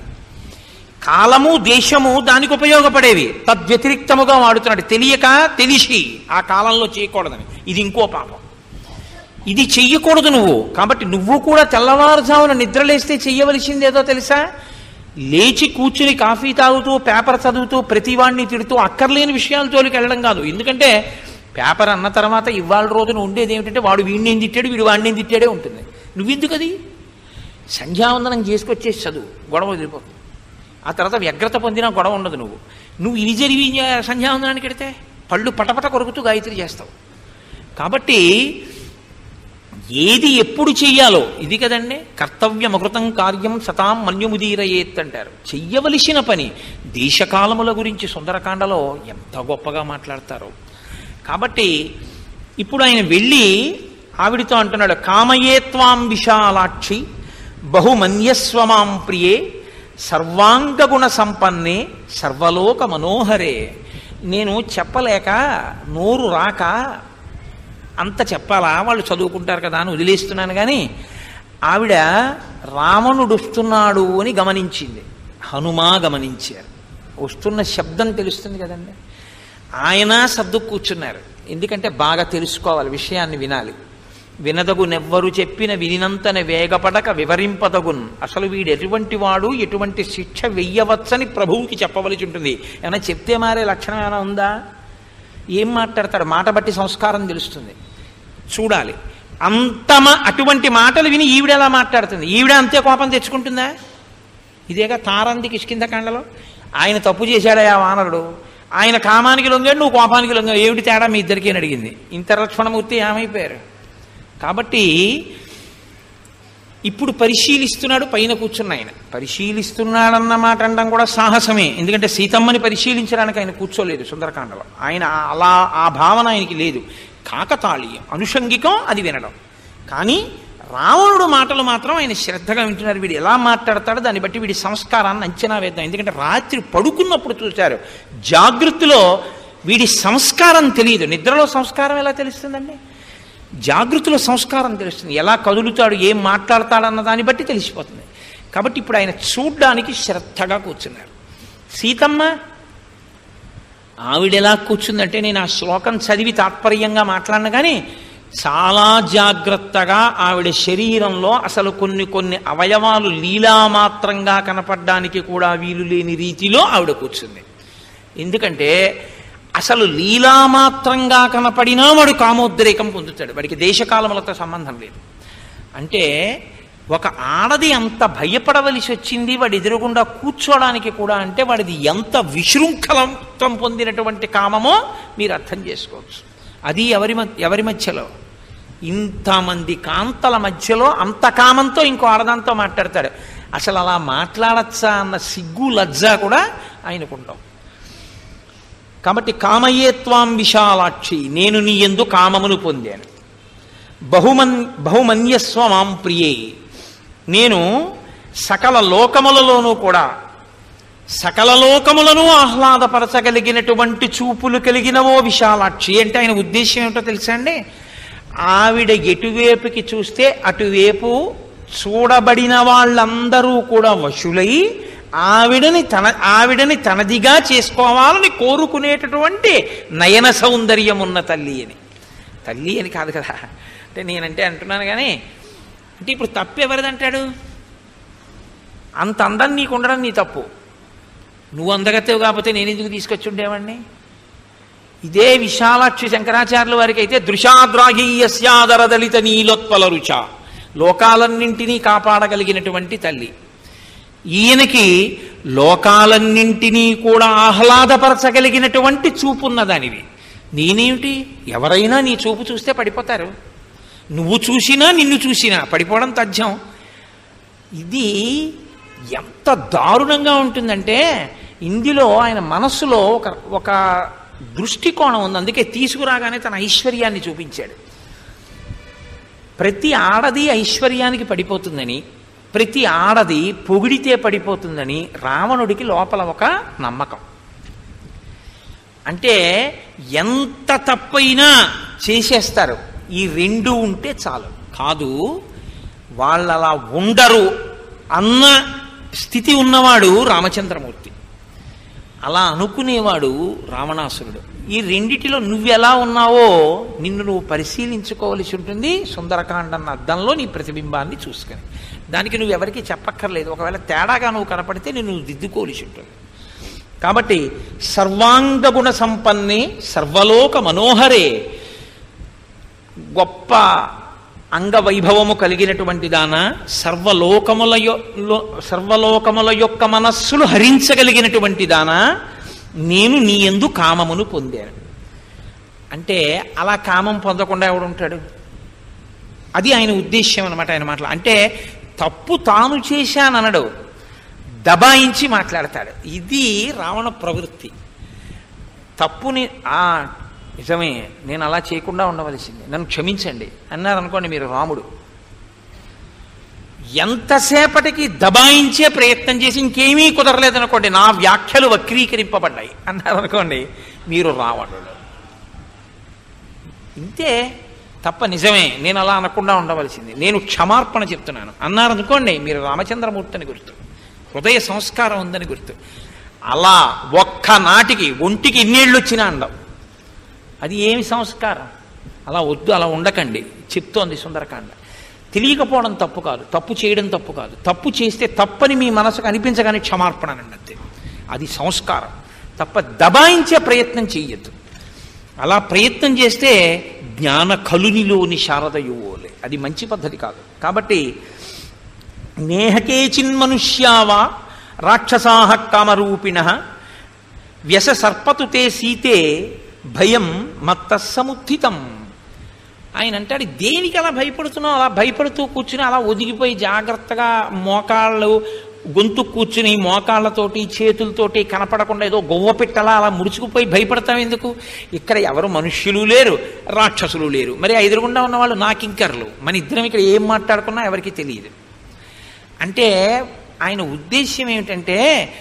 కాలము దేశము దానికి ఉపయోగపడేవి తద్వ్యతిరిక్తముగా వాడుతున్నాడు తెలియక తెలిసి ఆ కాలంలో చేయకూడదని ఇది ఇంకో పాపం ఇది చెయ్యకూడదు నువ్వు కాబట్టి నువ్వు కూడా తెల్లవారుజామున నిద్రలేస్తే చెయ్యవలసిందేదో తెలుసా లేచి కూర్చుని కాఫీ తాగుతూ పేపర్ చదువుతూ ప్రతివాడిని తిడుతూ అక్కర్లేని విషయాల జోలికి వెళ్ళడం కాదు ఎందుకంటే పేపర్ అన్న తర్వాత ఇవాళ రోజున ఉండేది ఏమిటంటే వాడు వీడిని ఏం తిట్టాడు వీడు వాడిని ఏం తిట్టాడే ఉంటుంది నువ్వెందుకు అది సంధ్యావందనం చేసుకొచ్చేసి చదువు గొడవ వదిలిపోతుంది ఆ తర్వాత వ్యగ్రత పొందినా గొడవ ఉండదు నువ్వు నువ్వు ఇది జరిగి సంధ్యావందనానికి వెడితే పళ్ళు పటపట కొరుకుతూ గాయత్రి చేస్తావు కాబట్టి ఏది ఎప్పుడు చెయ్యాలో ఇది కదండి కర్తవ్యమకృతం కార్యం సతాం మన్యుముదీరయేత్ అంటారు చెయ్యవలసిన పని దేశకాలముల గురించి సుందరకాండలో ఎంత గొప్పగా మాట్లాడతారో కాబట్టి ఇప్పుడు ఆయన వెళ్ళి ఆవిడితో అంటున్నాడు కామయేత్వాం విశాలాక్షి బహుమన్యస్వమాం ప్రియే సర్వాంగగుణ సంపన్నే సర్వలోక మనోహరే నేను చెప్పలేక నోరు రాక అంత చెప్పాలా వాళ్ళు చదువుకుంటారు కదా అని వదిలేస్తున్నాను కానీ ఆవిడ రావణుడు వస్తున్నాడు అని గమనించింది హనుమా గమనించారు వస్తున్న శబ్దం తెలుస్తుంది కదండి ఆయన సర్దు కూర్చున్నారు ఎందుకంటే బాగా తెలుసుకోవాలి విషయాన్ని వినాలి వినదగునెవ్వరు చెప్పిన వినినంతన వేగపడక వివరింపదగున్ అసలు వీడు ఎటువంటి వాడు ఎటువంటి శిక్ష వెయ్యవచ్చని ప్రభువుకి చెప్పవలసి ఉంటుంది ఏమైనా చెప్తే మారే లక్షణం ఏమైనా ఉందా ఏం మాట్లాడతాడు మాట బట్టి సంస్కారం తెలుస్తుంది చూడాలి అంతమ అటువంటి మాటలు విని ఈవిడ ఎలా మాట్లాడుతుంది ఈవిడ అంతే కోపం తెచ్చుకుంటుందా ఇదేగా తారంది కిష్కిందకాండలో ఆయన తప్పు చేశాడా వానరుడు ఆయన కామానికి లొంగాడు నువ్వు కోపానికి లొంగాడు ఏమిటి తేడా మీ ఇద్దరికీ అని అడిగింది ఇంత లక్ష్మణమూర్తి ఏమైపోయారు కాబట్టి ఇప్పుడు పరిశీలిస్తున్నాడు పైన కూర్చున్న ఆయన పరిశీలిస్తున్నాడన్న మాట అనడం కూడా సాహసమే ఎందుకంటే సీతమ్మని పరిశీలించడానికి ఆయన కూర్చోలేదు సుందరకాండలో ఆయన అలా ఆ భావన ఆయనకి లేదు కాకతాళీయం అనుషంగికం అది వినడం కానీ రావణుడు మాటలు మాత్రం ఆయన శ్రద్ధగా వింటున్నారు వీడు ఎలా మాట్లాడతాడో దాన్ని బట్టి వీడి సంస్కారాన్ని అంచనా వేద్దాం ఎందుకంటే రాత్రి పడుకున్నప్పుడు చూశారు జాగృతిలో వీడి సంస్కారం తెలియదు నిద్రలో సంస్కారం ఎలా తెలుస్తుందండి జాగృతిలో సంస్కారం తెలుస్తుంది ఎలా కదులుతాడు ఏం మాట్లాడతాడన్న దాన్ని బట్టి తెలిసిపోతుంది కాబట్టి ఇప్పుడు ఆయన చూడ్డానికి శ్రద్ధగా కూర్చున్నారు సీతమ్మ ఆవిడ ఎలా కూర్చుందంటే నేను ఆ శ్లోకం చదివి తాత్పర్యంగా మాట్లాడిన కానీ చాలా జాగ్రత్తగా ఆవిడ శరీరంలో అసలు కొన్ని కొన్ని అవయవాలు లీలామాత్రంగా కనపడడానికి కూడా వీలు లేని రీతిలో ఆవిడ కూర్చుంది ఎందుకంటే అసలు లీలామాత్రంగా కనపడినా వాడు కామోద్రేకం పొందుతాడు వాడికి దేశకాలములతో సంబంధం లేదు అంటే ఒక ఆడది అంత భయపడవలసి వచ్చింది వాడి ఎదురుగుండా కూర్చోడానికి కూడా అంటే వాడిది ఎంత విశృంఖలత్వం పొందినటువంటి కామమో మీరు అర్థం చేసుకోవచ్చు అది ఎవరి మధ్య ఎవరి మధ్యలో ఇంతమంది కాంతల మధ్యలో అంత కామంతో ఇంకో ఆడదాంతో మాట్లాడతాడు అసలు అలా మాట్లాడచ్చా అన్న సిగ్గు లజ్జ కూడా ఆయనకుంటాం కాబట్టి కామయేత్వాం విశాలాక్షి నేను నీ ఎందు కామమును పొందాను బహుమన్ బహుమన్యస్వ మాం ప్రియే నేను సకల లోకములలోనూ కూడా సకల లోకములను ఆహ్లాదపరచగలిగినటువంటి చూపులు కలిగినవో విశాలాక్షి అంటే ఆయన ఉద్దేశం ఏమిటో తెలుసా అండి ఆవిడ ఎటువైపుకి చూస్తే అటువైపు చూడబడిన వాళ్ళందరూ కూడా వశులై ఆవిడని తన ఆవిడని తనదిగా చేసుకోవాలని కోరుకునేటటువంటి నయన సౌందర్యం ఉన్న తల్లి అని తల్లి అని కాదు కదా అంటే నేనంటే అంటున్నాను కానీ అంటే ఇప్పుడు తప్పు ఎవరిదంటాడు అంత అందం నీకు ఉండడం నీ తప్పు నువ్వు అందగత్తెవు కాకపోతే నేను ఎందుకు తీసుకొచ్చి ఉండేవాడిని ఇదే విశాలాక్షి శంకరాచార్యుల వారికి అయితే దృశాద్రాహీయస్యాదర దళిత నీలోత్పల రుచ లోకాలన్నింటినీ కాపాడగలిగినటువంటి తల్లి ఈయనకి లోకాలన్నింటినీ కూడా ఆహ్లాదపరచగలిగినటువంటి చూపున్నదానివి నేనేమిటి ఎవరైనా నీ చూపు చూస్తే పడిపోతారు నువ్వు చూసినా నిన్ను చూసినా పడిపోవడం తథ్యం ఇది ఎంత దారుణంగా ఉంటుందంటే ఇందులో ఆయన మనస్సులో ఒక ఒక దృష్టికోణం ఉంది అందుకే తీసుకురాగానే తన ఐశ్వర్యాన్ని చూపించాడు ప్రతి ఆడది ఐశ్వర్యానికి పడిపోతుందని ప్రతి ఆడది పొగిడితే పడిపోతుందని రావణుడికి లోపల ఒక నమ్మకం అంటే ఎంత తప్పైనా చేసేస్తారు ఈ రెండు ఉంటే చాలు కాదు వాళ్ళు అలా ఉండరు అన్న స్థితి ఉన్నవాడు రామచంద్రమూర్తి అలా అనుకునేవాడు రావణాసురుడు ఈ రెండిటిలో నువ్వెలా ఉన్నావో నిన్ను నువ్వు పరిశీలించుకోవలసి ఉంటుంది సుందరకాండ అన్న అద్దంలో నీ ప్రతిబింబాన్ని చూసుకొని దానికి నువ్వు ఎవరికి చెప్పక్కర్లేదు ఒకవేళ తేడాగా నువ్వు కనపడితే నిన్ను నువ్వు దిద్దుకోవలసి ఉంటుంది కాబట్టి సర్వాంగ గుణ సంపన్నే సర్వలోక మనోహరే గొప్ప అంగవైభవము కలిగినటువంటి దాన సర్వలోకముల యొ- లో- సర్వలోకముల యొక్క మనస్సులు హరించగలిగినటువంటి దానా నేను నీ ఎందు కామమును పొందాను అంటే అలా కామం పొందకుండా ఎవడుంటాడు అది ఆయన ఉద్దేశ్యం అనమాట ఆయన మాటలు అంటే తప్పు తాను చేశాననడు దబాయించి మాట్లాడతాడు ఇది రావణ ప్రవృత్తి తప్పుని ఆ నిజమే నేను అలా చేయకుండా ఉండవలసింది నన్ను క్షమించండి అన్నారు అనుకోండి మీరు రాముడు ఎంతసేపటికి దబాయించే ప్రయత్నం చేసి ఇంకేమీ కుదరలేదనుకోండి నా వ్యాఖ్యలు వక్రీకరింపబడ్డాయి అన్నారు అనుకోండి మీరు రావణుడు ఇంతే తప్ప నిజమే నేను అలా అనకుండా ఉండవలసింది నేను క్షమార్పణ చెప్తున్నాను అన్నారు అనుకోండి మీరు రామచంద్రమూర్తిని గుర్తు హృదయ సంస్కారం ఉందని గుర్తు అలా ఒక్క నాటికి ఒంటికి ఇన్నేళ్ళు వచ్చినా అండం అది ఏమి సంస్కారం అలా వద్దు అలా ఉండకండి చెప్తోంది సుందరకాండ తెలియకపోవడం తప్పు కాదు తప్పు చేయడం తప్పు కాదు తప్పు చేస్తే తప్పని మీ మనసుకు అనిపించగానే క్షమార్పణ అనండి అంతే అది సంస్కారం తప్ప దబాయించే ప్రయత్నం చెయ్యొద్దు అలా ప్రయత్నం చేస్తే జ్ఞాన కలునిలోని శారదయువోలే అది మంచి పద్ధతి కాదు కాబట్టి నేహకే చిన్మనుష్యావా రాక్షసాహ కామరూపిణ వ్యస సర్పతు తే సీతే భయం మత్త సముత్థితం ఆయన అంటాడు దేనికి అలా భయపడుతున్నావు అలా భయపడుతూ కూర్చుని అలా ఒదిగిపోయి జాగ్రత్తగా మోకాళ్ళు గొంతు కూర్చుని మోకాళ్ళతోటి చేతులతోటి కనపడకుండా ఏదో గొవ్వ పిట్టలా అలా ముడుచుకుపోయి భయపడతాం ఎందుకు ఇక్కడ ఎవరు మనుష్యులు లేరు రాక్షసులు లేరు మరి ఆ ఎదురుగుండా ఉన్నవాళ్ళు నాకింకర్లు మన ఇద్దరం ఇక్కడ ఏం మాట్లాడుకున్నా ఎవరికి తెలియదు అంటే ఆయన ఉద్దేశ్యం ఏమిటంటే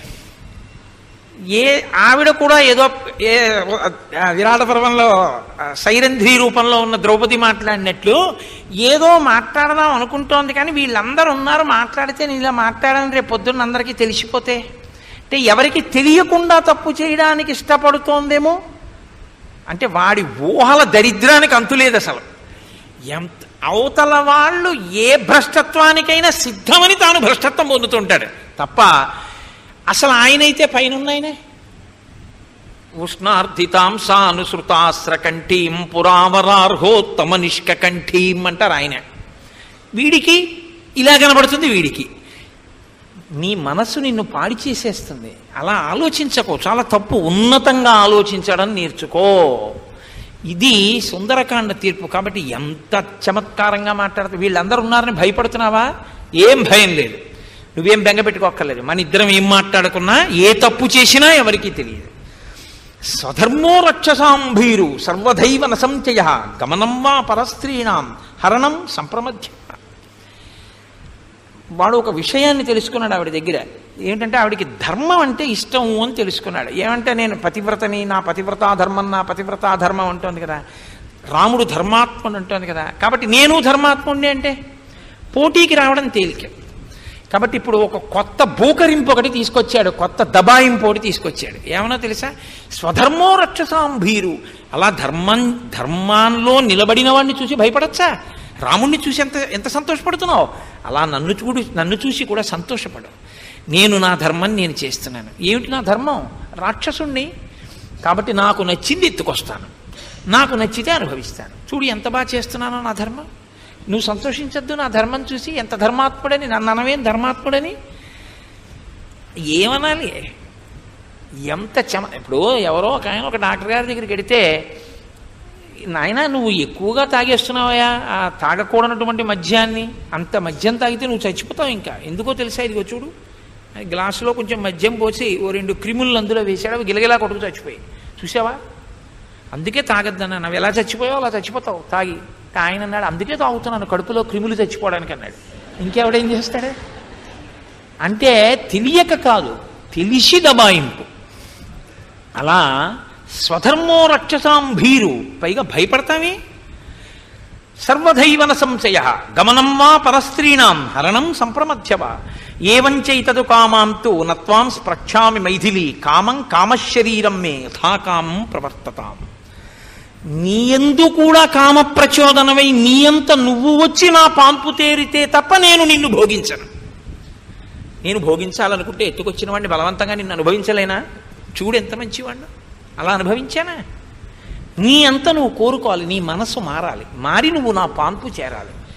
ఏ ఆవిడ కూడా ఏదో ఏ ఆ విరాట పర్వంలో ఆ సైరంధ్రి రూపంలో ఉన్న ద్రౌపది మాట్లాడినట్లు ఏదో మాట్లాడదాం అనుకుంటోంది కానీ వీళ్ళందరూ ఉన్నారు మాట్లాడితే నేను ఇలా మాట్లాడని రేపు పొద్దున్న అందరికీ తెలిసిపోతే అంటే ఎవరికి తెలియకుండా తప్పు చేయడానికి ఇష్టపడుతోందేమో అంటే వాడి ఊహల దరిద్రానికి అంతులేదు అసలు ఎంత అవతల వాళ్ళు ఏ భ్రష్టత్వానికైనా సిద్ధమని తాను భ్రష్టత్వం పొందుతుంటాడు తప్ప అసలు ఆయనైతే పైన ఉన్నాయనే ఉష్ణార్థితాం సానుసృతాస్ర కంఠీం పురావరార్హోత్తమ నిష్క కంఠీం అంటారు ఆయన వీడికి ఇలా కనబడుతుంది వీడికి నీ మనస్సు నిన్ను పాడి చేసేస్తుంది అలా ఆలోచించకో చాలా తప్పు ఉన్నతంగా ఆలోచించడం నేర్చుకో ఇది సుందరకాండ తీర్పు కాబట్టి ఎంత చమత్కారంగా మాట్లాడుతూ వీళ్ళందరూ ఉన్నారని భయపడుతున్నావా ఏం భయం లేదు నువ్వేం బెంగ పెట్టుకోక్కర్లేదు మన ఇద్దరం ఏం మాట్లాడుకున్నా ఏ తప్పు చేసినా ఎవరికీ తెలియదు స్వధర్మో రక్షసాంభీరు సర్వదైవ నసంచయ గమనం వా పరస్త్రీణాం హరణం సంప్రమధ్య వాడు ఒక విషయాన్ని తెలుసుకున్నాడు ఆవిడ దగ్గర ఏంటంటే ఆవిడికి ధర్మం అంటే ఇష్టం అని తెలుసుకున్నాడు ఏమంటే నేను పతివ్రతని నా పతివ్రతా ధర్మం నా పతివ్రతా ధర్మం అంటోంది కదా రాముడు ధర్మాత్ముడు అంటోంది కదా కాబట్టి నేను ధర్మాత్ముడిని అంటే పోటీకి రావడం తేలిక కాబట్టి ఇప్పుడు ఒక కొత్త బూకరింపు ఒకటి తీసుకొచ్చాడు కొత్త దబాయింపు ఒకటి తీసుకొచ్చాడు ఏమన్నా తెలుసా స్వధర్మో రక్షసాంభీరు అలా ధర్మం ధర్మాల్లో నిలబడిన వాడిని చూసి భయపడచ్చా రాముణ్ణి చూసి ఎంత ఎంత సంతోషపడుతున్నావు అలా నన్ను చూడు నన్ను చూసి కూడా సంతోషపడు నేను నా ధర్మం నేను చేస్తున్నాను ఏమిటి నా ధర్మం రాక్షసుణ్ణి కాబట్టి నాకు నచ్చింది ఎత్తుకొస్తాను నాకు నచ్చితే అనుభవిస్తాను చూడు ఎంత బాగా చేస్తున్నానో నా ధర్మం నువ్వు సంతోషించద్దు నా ధర్మం చూసి ఎంత ధర్మాత్ముడని నన్ను అనవేం ధర్మాత్ముడని ఏమనాలి ఎంత చమ ఇప్పుడు ఎవరో ఒక ఆయన ఒక డాక్టర్ గారి దగ్గరికి వెడితే నాయన నువ్వు ఎక్కువగా తాగేస్తున్నావయా ఆ తాగకూడనటువంటి మద్యాన్ని అంత మద్యం తాగితే నువ్వు చచ్చిపోతావు ఇంకా ఎందుకో తెలుసా ఇదిగో చూడు అని గ్లాసులో కొంచెం మద్యం పోసి ఓ రెండు క్రిములను అందులో వేసాడు అవి గిలగిలా కొట్టుకు చచ్చిపోయి చూసావా అందుకే తాగద్దన్నా నువ్వు ఎలా చచ్చిపోయావు అలా చచ్చిపోతావు తాగి ఆయన అన్నాడు అందుకే తాగుతున్నాను కడుపులో క్రిములు చచ్చిపోవడానికి అన్నాడు ఇంకెవడేం చేస్తాడే అంటే తెలియక కాదు తెలిసి దబాయింపు అలా స్వధర్మో రక్షసాం భీరు పైగా భయపడతామే సర్వధైవన సంశయ గమనం వా పరస్త్రీణాం హరణం సంప్రమధ్యవ ఏవంచైతదు కామాంతు నత్వాం స్పృక్షామి మైథిలి కామం కామశరీరం మే యథాకామం ప్రవర్తతాం నీయందు కూడా కామ ప్రచోదనమై నీయంత నువ్వు వచ్చి నా పాంపు తేరితే తప్ప నేను నిన్ను భోగించను నేను భోగించాలనుకుంటే ఎత్తుకొచ్చిన వాడిని బలవంతంగా నిన్ను అనుభవించలేనా చూడు ఎంత మంచివాడు అలా అనుభవించానా నీ అంత నువ్వు కోరుకోవాలి నీ మనస్సు మారాలి మారి నువ్వు నా పాన్పు చేరాలి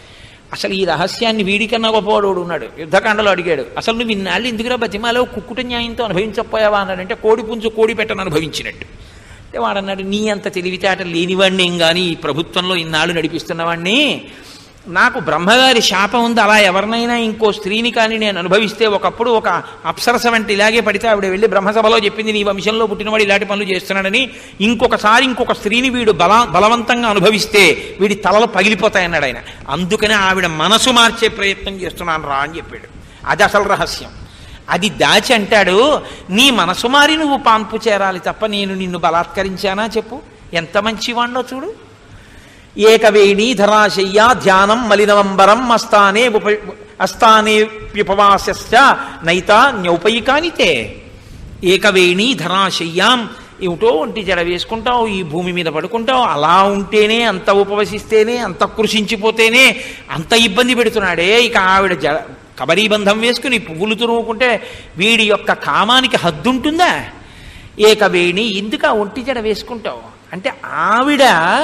అసలు ఈ రహస్యాన్ని వీడికన్నా గొప్పవాడు ఉన్నాడు యుద్ధకాండలో అడిగాడు అసలు నువ్వు ఇన్నాళ్ళు ఎందుకురా బతిమాలో కుక్కుట న్యాయంతో అనుభవించకపోయావా అన్నాడంటే కోడి పుంజు కోడి పెట్టను అనుభవించినట్టు అంటే వాడు అన్నాడు నీ అంత తెలివితేట లేనివాడిని ఏం కానీ ఈ ప్రభుత్వంలో ఇన్నాళ్ళు నడిపిస్తున్నవాడిని నాకు బ్రహ్మగారి శాపం ఉంది అలా ఎవరినైనా ఇంకో స్త్రీని కానీ నేను అనుభవిస్తే ఒకప్పుడు ఒక అప్సరస వంటి ఇలాగే పడితే ఆవిడ వెళ్ళి బ్రహ్మసభలో చెప్పింది నీ వంశంలో పుట్టినవాడు ఇలాంటి పనులు చేస్తున్నాడని ఇంకొకసారి ఇంకొక స్త్రీని వీడు బల బలవంతంగా అనుభవిస్తే వీడి తలలు పగిలిపోతాయన్నాడు ఆయన అందుకనే ఆవిడ మనసు మార్చే ప్రయత్నం చేస్తున్నాను రా అని చెప్పాడు అది అసలు రహస్యం అది దాచి అంటాడు నీ మనసు మారి నువ్వు పాన్పు చేరాలి తప్ప నేను నిన్ను బలాత్కరించానా చెప్పు ఎంత మంచివాణ్ణో చూడు ఏకవేణి ధరాశయ్య ధ్యానం మలినవంబరం అస్థానే ఉప అస్థానే వ్యుపవాసశ్చ నైత న్యౌపయికానితే ఏకవేణి ధరాశయ్యాం ఏమిటో ఒంటి జడ వేసుకుంటావు ఈ భూమి మీద పడుకుంటావు అలా ఉంటేనే అంత ఉపవసిస్తేనే అంత కృషించిపోతేనే అంత ఇబ్బంది పెడుతున్నాడే ఇక ఆవిడ జడ కబరీ బంధం వేసుకుని పువ్వులు తురుముకుంటే వీడి యొక్క కామానికి హద్దుంటుందా ఏకవేణి ఎందుకు ఆ ఒంటి జడ వేసుకుంటావు అంటే ఆవిడ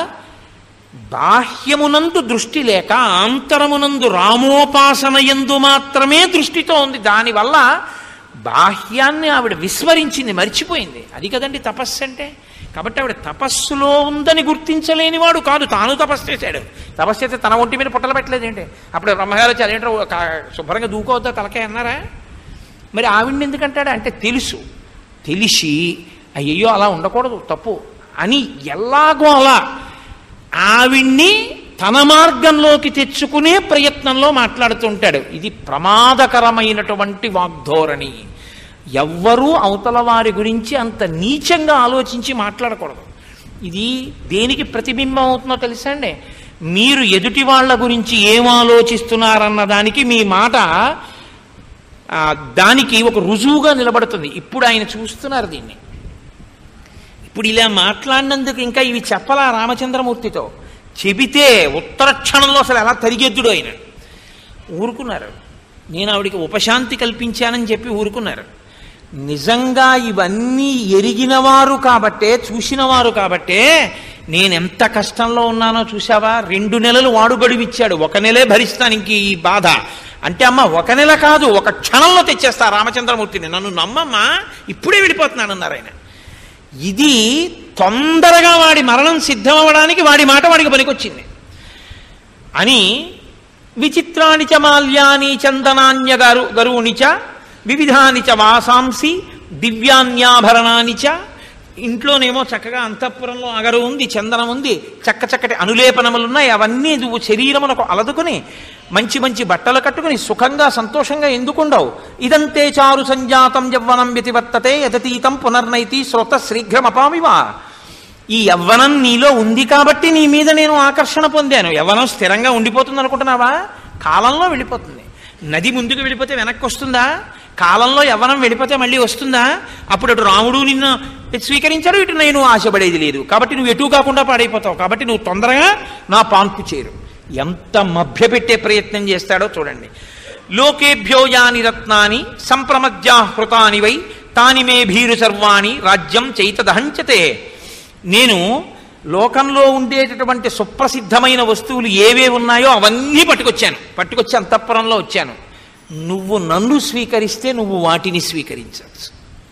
బాహ్యమునందు దృష్టి లేక ఆంతరమునందు రామోపాసన ఎందు మాత్రమే దృష్టితో ఉంది దానివల్ల బాహ్యాన్ని ఆవిడ విస్మరించింది మర్చిపోయింది అది కదండి తపస్సు అంటే కాబట్టి ఆవిడ తపస్సులో ఉందని గుర్తించలేనివాడు కాదు తాను తపస్సు చేశాడు తపస్సు చేస్తే తన ఒంటి మీద పుట్టలు పెట్టలేదేంటి అప్పుడు బ్రహ్మగారు వచ్చి అదేంటో కా- శుభ్రంగా దూకోవద్దా తలకే అన్నారా మరి ఆవిడ్ని ఎందుకంటాడు అంటే తెలుసు తెలిసి అయ్యయ్యో అలా ఉండకూడదు తప్పు అని ఎలాగో అలా ఆవిడ్ని తన మార్గంలోకి తెచ్చుకునే ప్రయత్నంలో మాట్లాడుతుంటాడు ఇది ప్రమాదకరమైనటువంటి వాగ్ధోరణి ఎవ్వరూ అవతల వారి గురించి అంత నీచంగా ఆలోచించి మాట్లాడకూడదు ఇది దేనికి ప్రతిబింబం అవుతుందో తెలుసా అండి మీరు ఎదుటి వాళ్ళ గురించి ఏం ఆలోచిస్తున్నారన్న దానికి మీ మాట ఆ, దానికి ఒక రుజువుగా నిలబడుతుంది ఇప్పుడు ఆయన చూస్తున్నారు దీన్ని ఇప్పుడు ఇలా మాట్లాడినందుకు ఇంకా ఇవి చెప్పలా రామచంద్రమూర్తితో చెబితే ఉత్తర క్షణంలో అసలు ఎలా తరిగెద్దుడు ఆయన ఊరుకున్నారు నేను ఆవిడికి ఉపశాంతి కల్పించానని చెప్పి ఊరుకున్నారు నిజంగా ఇవన్నీ ఎరిగినవారు కాబట్టే చూసినవారు కాబట్టే నేను ఎంత కష్టంలో ఉన్నానో చూసావా రెండు నెలలు వాడు గడువిచ్చాడు ఒక నెలే భరిస్తాను ఇంక ఈ బాధ అంటే అమ్మ ఒక నెల కాదు ఒక క్షణంలో తెచ్చేస్తా రామచంద్రమూర్తిని నన్ను నమ్మమ్మా ఇప్పుడే వెళ్ళిపోతున్నానన్నారు ఆయన ఇది తొందరగా వాడి మరణం సిద్ధమవడానికి వాడి మాట వాడికి పనికొచ్చింది అని విచిత్రాని చ మాల్యాని చందనాన్య గరు గరువుని చ వివిధాని చ వాసాంసి దివ్యాన్యాభరణాని చ ఇంట్లోనేమో చక్కగా అంతఃపురంలో అగరు ఉంది చందనం ఉంది చక్క చక్కటి అనులేపనములు ఉన్నాయి అవన్నీ నువ్వు శరీరమునకు అలదుకుని మంచి మంచి బట్టలు కట్టుకుని సుఖంగా సంతోషంగా ఎందుకుండవు ఇదంతే చారు సంజాతం యవ్వనం వ్యతివర్తతే యతతీతం పునర్నైతి శ్రోత శీఘ్రమపామివా ఈ యవ్వనం నీలో ఉంది కాబట్టి నీ మీద నేను ఆకర్షణ పొందాను యవ్వనం స్థిరంగా ఉండిపోతుంది అనుకుంటున్నావా కాలంలో వెళ్ళిపోతుంది నది ముందుకు వెళ్ళిపోతే వెనక్కి వస్తుందా కాలంలో యవ్వనం వెళ్ళిపోతే మళ్ళీ వస్తుందా అప్పుడు అటు రాముడు నిన్ను స్వీకరించాడు ఇటు నేను ఆశపడేది లేదు కాబట్టి నువ్వు ఎటు కాకుండా పాడైపోతావు కాబట్టి నువ్వు తొందరగా నా పాన్పు చేరు ఎంత మభ్యపెట్టే ప్రయత్నం చేస్తాడో చూడండి లోకేభ్యో యాని రత్నాని సంప్రమజ్యాహృతాని వై తాని మే భీరు సర్వాణి రాజ్యం చైతదహంచతే నేను లోకంలో ఉండేటటువంటి సుప్రసిద్ధమైన వస్తువులు ఏవే ఉన్నాయో అవన్నీ పట్టుకొచ్చాను పట్టుకొచ్చి అంతఃపురంలో వచ్చాను నువ్వు నన్ను స్వీకరిస్తే నువ్వు వాటిని స్వీకరించవచ్చు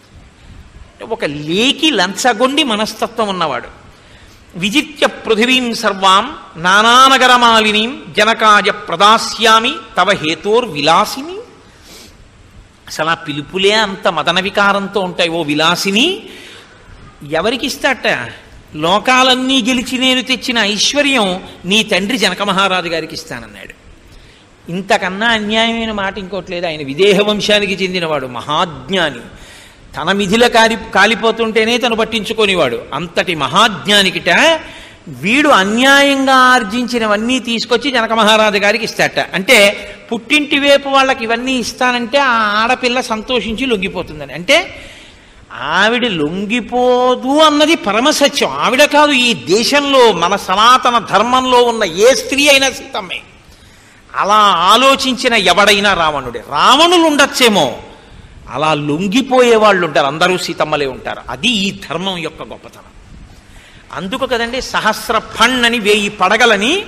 ఒక లేకి లంచగొండి మనస్తత్వం ఉన్నవాడు విజిత్య పృథివీం సర్వాం నానానగరమాలినీం జనకాయ ప్రదాస్యామి తవ హేతోర్ విలాసిని అసలు ఆ పిలుపులే అంత మదన వికారంతో ఉంటాయి ఓ విలాసిని ఎవరికి ఇస్తాట లోకాలన్నీ గెలిచి నేను తెచ్చిన ఐశ్వర్యం నీ తండ్రి జనక మహారాజు గారికి ఇస్తానన్నాడు ఇంతకన్నా అన్యాయమైన మాట ఇంకోటి లేదు ఆయన విదేహ వంశానికి చెందినవాడు మహాజ్ఞాని తన మిథిల కాలి కాలిపోతుంటేనే తను పట్టించుకోనివాడు అంతటి మహాజ్ఞానికిట వీడు అన్యాయంగా ఆర్జించినవన్నీ తీసుకొచ్చి జనక మహారాజు గారికి ఇస్తాట అంటే పుట్టింటి వైపు వాళ్ళకి ఇవన్నీ ఇస్తానంటే ఆ ఆడపిల్ల సంతోషించి లొంగిపోతుందని అంటే ఆవిడ లొంగిపోదు అన్నది పరమసత్యం ఆవిడ కాదు ఈ దేశంలో మన సనాతన ధర్మంలో ఉన్న ఏ స్త్రీ అయినా సీతమ్మే అలా ఆలోచించిన ఎవడైనా రావణుడే రావణులు ఉండొచ్చేమో అలా లొంగిపోయే వాళ్ళు ఉంటారు అందరూ సీతమ్మలే ఉంటారు అది ఈ ధర్మం యొక్క గొప్పతనం అందుకు కదండి సహస్ర ఫణ్ అని వేయి పడగలని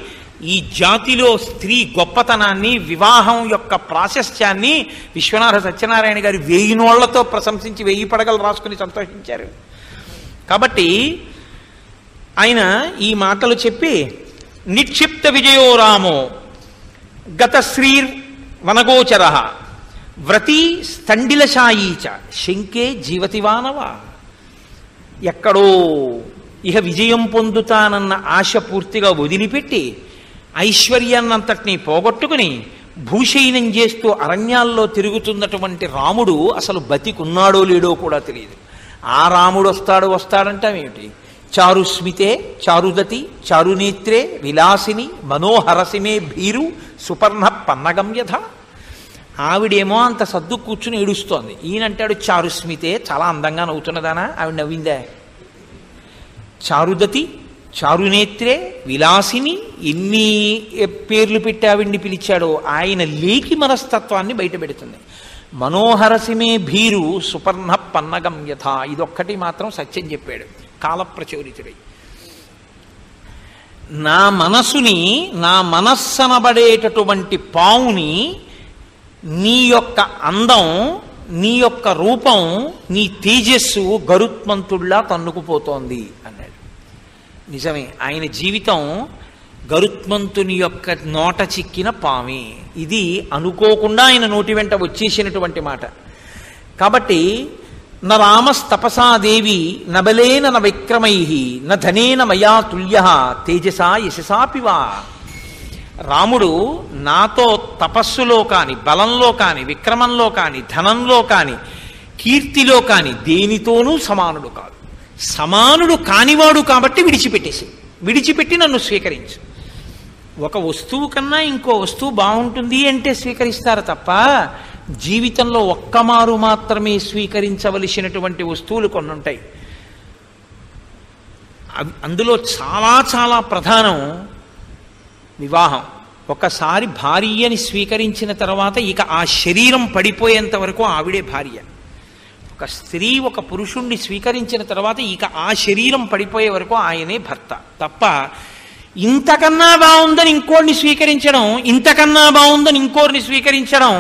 ఈ జాతిలో స్త్రీ గొప్పతనాన్ని వివాహం యొక్క ప్రాశస్త్యాన్ని విశ్వనాథ సత్యనారాయణ గారి వెయ్యి నోళ్లతో ప్రశంసించి వెయ్యి పడగలు రాసుకుని సంతోషించారు కాబట్టి ఆయన ఈ మాటలు చెప్పి నిక్షిప్త విజయో రామో గత శ్రీర్ వనగోచర వ్రతీ స్థండిలశాయీచ శంకే జీవతివానవ ఎక్కడో ఇహ విజయం పొందుతానన్న ఆశ పూర్తిగా వదిలిపెట్టి ఐశ్వర్యాన్నంతటినీ పోగొట్టుకుని భూషయనం చేస్తూ అరణ్యాల్లో తిరుగుతున్నటువంటి రాముడు అసలు బతికున్నాడో లేడో కూడా తెలియదు ఆ రాముడు వస్తాడు వస్తాడంటామేమిటి చారుస్మితే చారుదతి చారునేత్రే విలాసిని మనోహరసిమే భీరు సుపర్ణ పన్నగమ్యధ ఆవిడేమో అంత సర్దు కూర్చుని ఏడుస్తోంది ఈయనంటాడు చారుస్మితే చాలా అందంగా నవ్వుతున్నదానా ఆవిడ నవ్విందే చారుదతి చారునేత్రే విలాసిని ఎన్ని పేర్లు పెట్టి ఆవిడ్ని పిలిచాడో ఆయన లేకి మనస్తత్వాన్ని బయటపెడుతుంది మనోహరసిమే భీరు సుపర్ణ పన్నగం యథ ఇదొక్కటి మాత్రం సత్యం చెప్పాడు కాలప్రచోరితుడై నా మనసుని నా మనస్సనబడేటటువంటి పావుని నీ యొక్క అందం నీ యొక్క రూపం నీ తేజస్సు గరుత్మంతుడిలా తన్నుకుపోతోంది అన్నాడు నిజమే ఆయన జీవితం గరుత్మంతుని యొక్క నోట చిక్కిన పామే ఇది అనుకోకుండా ఆయన నోటి వెంట వచ్చేసినటువంటి మాట కాబట్టి న రామస్తపసాదేవి నబలేన న విక్రమై న ధనేన మయా తుల్య తేజసా యశసాపివా రాముడు నాతో తపస్సులో కాని బలంలో కాని విక్రమంలో కాని ధనంలో కాని కీర్తిలో కాని దేనితోనూ సమానుడు కాదు సమానుడు కానివాడు కాబట్టి విడిచిపెట్టేసి విడిచిపెట్టి నన్ను స్వీకరించు ఒక వస్తువు కన్నా ఇంకో వస్తువు బాగుంటుంది అంటే స్వీకరిస్తారు తప్ప జీవితంలో ఒక్కమారు మాత్రమే స్వీకరించవలసినటువంటి వస్తువులు కొన్ని ఉంటాయి అవి- అందులో చాలా చాలా ప్రధానం వివాహం ఒకసారి భార్యని స్వీకరించిన తర్వాత ఇక ఆ శరీరం పడిపోయేంత వరకు ఆవిడే భార్య ఒక స్త్రీ ఒక పురుషుణ్ణి స్వీకరించిన తర్వాత ఇక ఆ శరీరం పడిపోయే వరకు ఆయనే భర్త తప్ప ఇంతకన్నా బాగుందని ఇంకోరిని స్వీకరించడం ఇంతకన్నా బాగుందని ఇంకోరిని స్వీకరించడం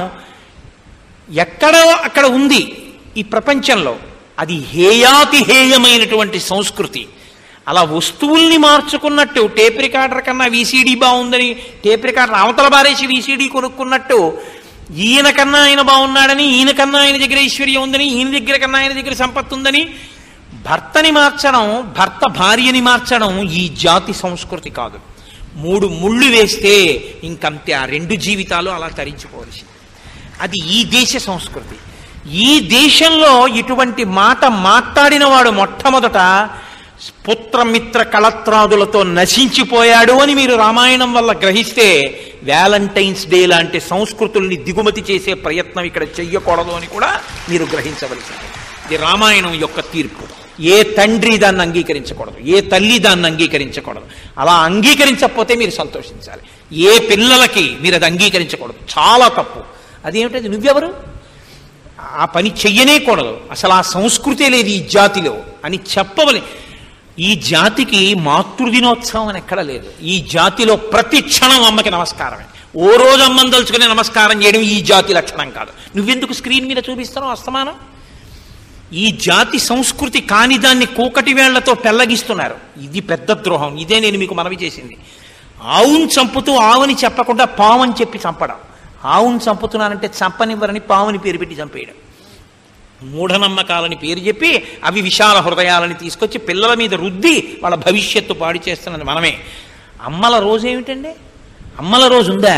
ఎక్కడో అక్కడ ఉంది ఈ ప్రపంచంలో అది హేయాతి హేయమైనటువంటి సంస్కృతి అలా వస్తువుల్ని మార్చుకున్నట్టు టేప్ రికార్డర్ కన్నా వీసీడీ బాగుందని టేప్ రికార్డర్ అవతల బారేసి వీసీడీ కొనుక్కున్నట్టు ఈయన కన్నా ఆయన బాగున్నాడని ఈయన కన్నా ఆయన దగ్గర ఐశ్వర్యం ఉందని ఈయన దగ్గర కన్నా ఆయన దగ్గర సంపత్తి ఉందని భర్తని మార్చడం భర్త భార్యని మార్చడం ఈ జాతి సంస్కృతి కాదు మూడు ముళ్ళు వేస్తే ఇంకంతే ఆ రెండు జీవితాలు అలా తరించిపోవలసింది అది ఈ దేశ సంస్కృతి ఈ దేశంలో ఇటువంటి మాట మాట్లాడిన వాడు మొట్టమొదట పుత్రమిత్ర కళత్రాదులతో నశించిపోయాడు అని మీరు రామాయణం వల్ల గ్రహిస్తే వ్యాలంటైన్స్ డే లాంటి సంస్కృతుల్ని దిగుమతి చేసే ప్రయత్నం ఇక్కడ చెయ్యకూడదు అని కూడా మీరు గ్రహించవలసింది ఇది రామాయణం యొక్క తీర్పు ఏ తండ్రి దాన్ని అంగీకరించకూడదు ఏ తల్లి దాన్ని అంగీకరించకూడదు అలా అంగీకరించకపోతే మీరు సంతోషించాలి ఏ పిల్లలకి మీరు అది అంగీకరించకూడదు చాలా తప్పు అదేమిటది నువ్వెవరు ఆ పని చెయ్యనే కూడదు అసలు ఆ సంస్కృతే లేదు ఈ జాతిలో అని చెప్పవలే ఈ జాతికి మాతృదినోత్సవం అని ఎక్కడ లేదు ఈ జాతిలో ప్రతి క్షణం అమ్మకి నమస్కారమే ఓ రోజు అమ్మని తలుచుకుని నమస్కారం చేయడం ఈ జాతి లక్షణం కాదు నువ్వెందుకు స్క్రీన్ మీద చూపిస్తున్నావు అస్తమానం ఈ జాతి సంస్కృతి కాని దాన్ని కూకటి వేళ్లతో పెల్లగిస్తున్నారు ఇది పెద్ద ద్రోహం ఇదే నేను మీకు మనవి చేసింది ఆవుని చంపుతూ ఆవుని చెప్పకుండా పావని చెప్పి చంపడం ఆవుని చంపుతున్నానంటే చంపనివ్వరని పావుని పేరు పెట్టి చంపేయడం మూఢనమ్మకాలని పేరు చెప్పి అవి విశాల హృదయాలని తీసుకొచ్చి పిల్లల మీద రుద్ది వాళ్ళ భవిష్యత్తు పాడు చేస్తున్నది మనమే అమ్మల రోజు ఏమిటండి అమ్మల రోజు ఉందా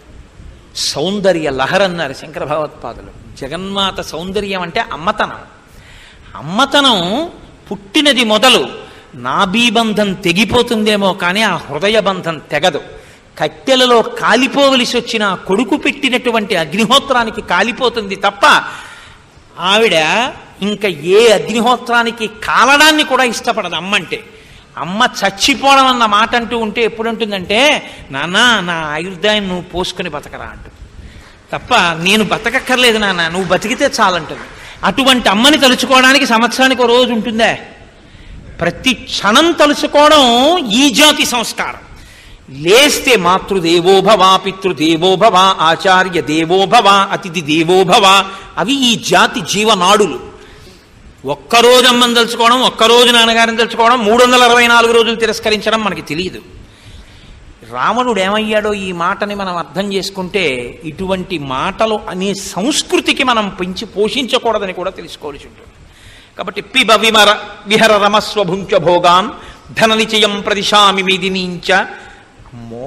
సౌందర్య లహర్ అన్నారు శంకర భగవత్పాదులు జగన్మాత సౌందర్యం అంటే అమ్మతనం అమ్మతనం పుట్టినది మొదలు నాభీబంధం తెగిపోతుందేమో కానీ ఆ హృదయ బంధం తెగదు కట్టెలలో కాలిపోవలసి వచ్చిన ఆ కొడుకు పెట్టినటువంటి అగ్నిహోత్రానికి కాలిపోతుంది తప్ప ఆవిడ ఇంకా ఏ అగ్నిహోత్రానికి కాలడాన్ని కూడా ఇష్టపడదు అమ్మ అంటే అమ్మ చచ్చిపోవడం అన్న మాట అంటూ ఉంటే ఎప్పుడు ఉంటుందంటే నాన్న నా ఆయుర్దాయం నువ్వు పోసుకొని బతకరా అంటుంది తప్ప నేను బతకక్కర్లేదు నాన్న నువ్వు బతికితే చాలంటుంది అటువంటి అమ్మని తలుచుకోవడానికి సంవత్సరానికి ఒక రోజు ఉంటుందే ప్రతి క్షణం తలుచుకోవడం ఈ జాతి సంస్కారం లేస్తే మాతృదేవోభవ పితృదేవోభవ ఆచార్య దేవోభవ అతిథి దేవోభవ అవి ఈ జాతి జీవనాడులు ఒక్కరోజు అమ్మని తలుచుకోవడం ఒక్కరోజు నాన్నగారిని తలుచుకోవడం మూడు వందల అరవై నాలుగు రోజులు తిరస్కరించడం మనకి తెలియదు రావణుడు ఏమయ్యాడో ఈ మాటని మనం అర్థం చేసుకుంటే ఇటువంటి మాటలు అనే సంస్కృతికి మనం పెంచి పోషించకూడదని కూడా తెలుసుకోవాల్సి ఉంటుంది కాబట్టి పిబ విమర విహర రమస్వభుంచ భోగాన్ ధన నిచయం ప్రదిశామి మీదినీంచ అమ్మో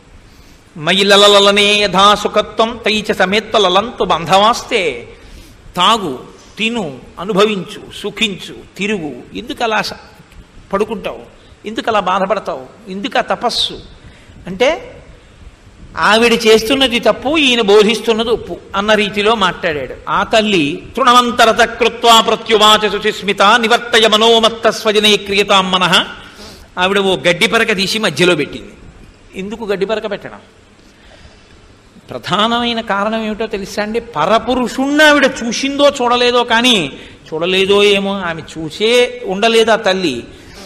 మయిలలలనే యథా సుఖత్వం తైచ సమేత్వలంతు బంధవాస్తే తాగు తిను అనుభవించు సుఖించు తిరుగు ఎందుకు అలా స- పడుకుంటావు ఎందుకు అలా బాధపడతావు ఎందుకు ఆ తపస్సు అంటే ఆవిడ చేస్తున్నది తప్పు ఈయన బోధిస్తున్నది ఉప్పు అన్న రీతిలో మాట్లాడాడు ఆ తల్లి తృణవంతరత కృత్వా ప్రత్యువాచ సుచిస్మిత నివర్తయ మనోమత్త స్వజనే క్రియతాం మనః ఆవిడ ఓ గడ్డి పరక తీసి మధ్యలో పెట్టింది ఎందుకు గడ్డి పరక పెట్టడం ప్రధానమైన కారణం ఏమిటో తెలుసా అండి పరపురుషుణ్ణి ఆవిడ చూసిందో చూడలేదో కానీ చూడలేదో ఏమో ఆమె చూసే ఉండలేదు ఆ తల్లి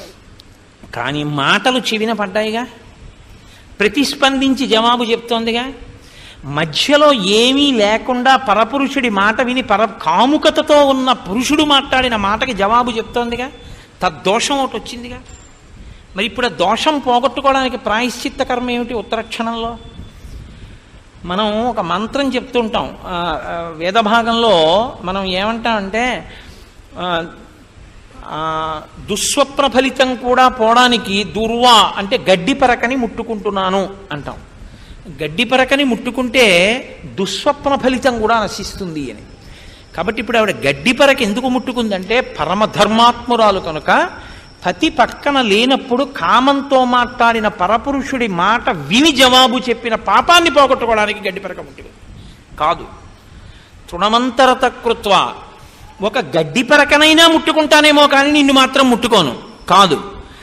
కానీ మాటలు చెవిన పడ్డాయిగా ప్రతిస్పందించి జవాబు చెప్తోందిగా మధ్యలో ఏమీ లేకుండా పరపురుషుడి మాట విని పర కాముకతతో ఉన్న పురుషుడు మాట్లాడిన మాటకి జవాబు చెప్తోందిగా తద్దోషం ఒకటి వచ్చిందిగా మరి ఇప్పుడు ఆ దోషం పోగొట్టుకోవడానికి ప్రాయశ్చిత్త కర్మ ఏమిటి ఉత్తరక్షణంలో మనం ఒక మంత్రం చెప్తుంటాం ఆ, ఆ, వేద భాగంలో మనం ఏమంటామంటే ఆ, ఆ, దుస్వప్న ఫలితం కూడా పోవడానికి దుర్వా అంటే గడ్డి పరకని ముట్టుకుంటున్నాను అంటాం గడ్డి పరకని ముట్టుకుంటే దుస్వప్న ఫలితం కూడా నశిస్తుంది అని కాబట్టి ఇప్పుడు ఆవిడ గడ్డి పరక ఎందుకు ముట్టుకుందంటే పరమధర్మాత్మురాలు కనుక పతి పక్కన లేనప్పుడు కామంతో మాట్లాడిన పరపురుషుడి మాట విని జవాబు చెప్పిన పాపాన్ని పోగొట్టుకోవడానికి గడ్డి పరక ముట్టుకుంది కాదు తృణమంతరత కృత్వ ఒక గడ్డి పరకనైనా ముట్టుకుంటానేమో కానీ నిన్ను మాత్రం ముట్టుకోను కాదు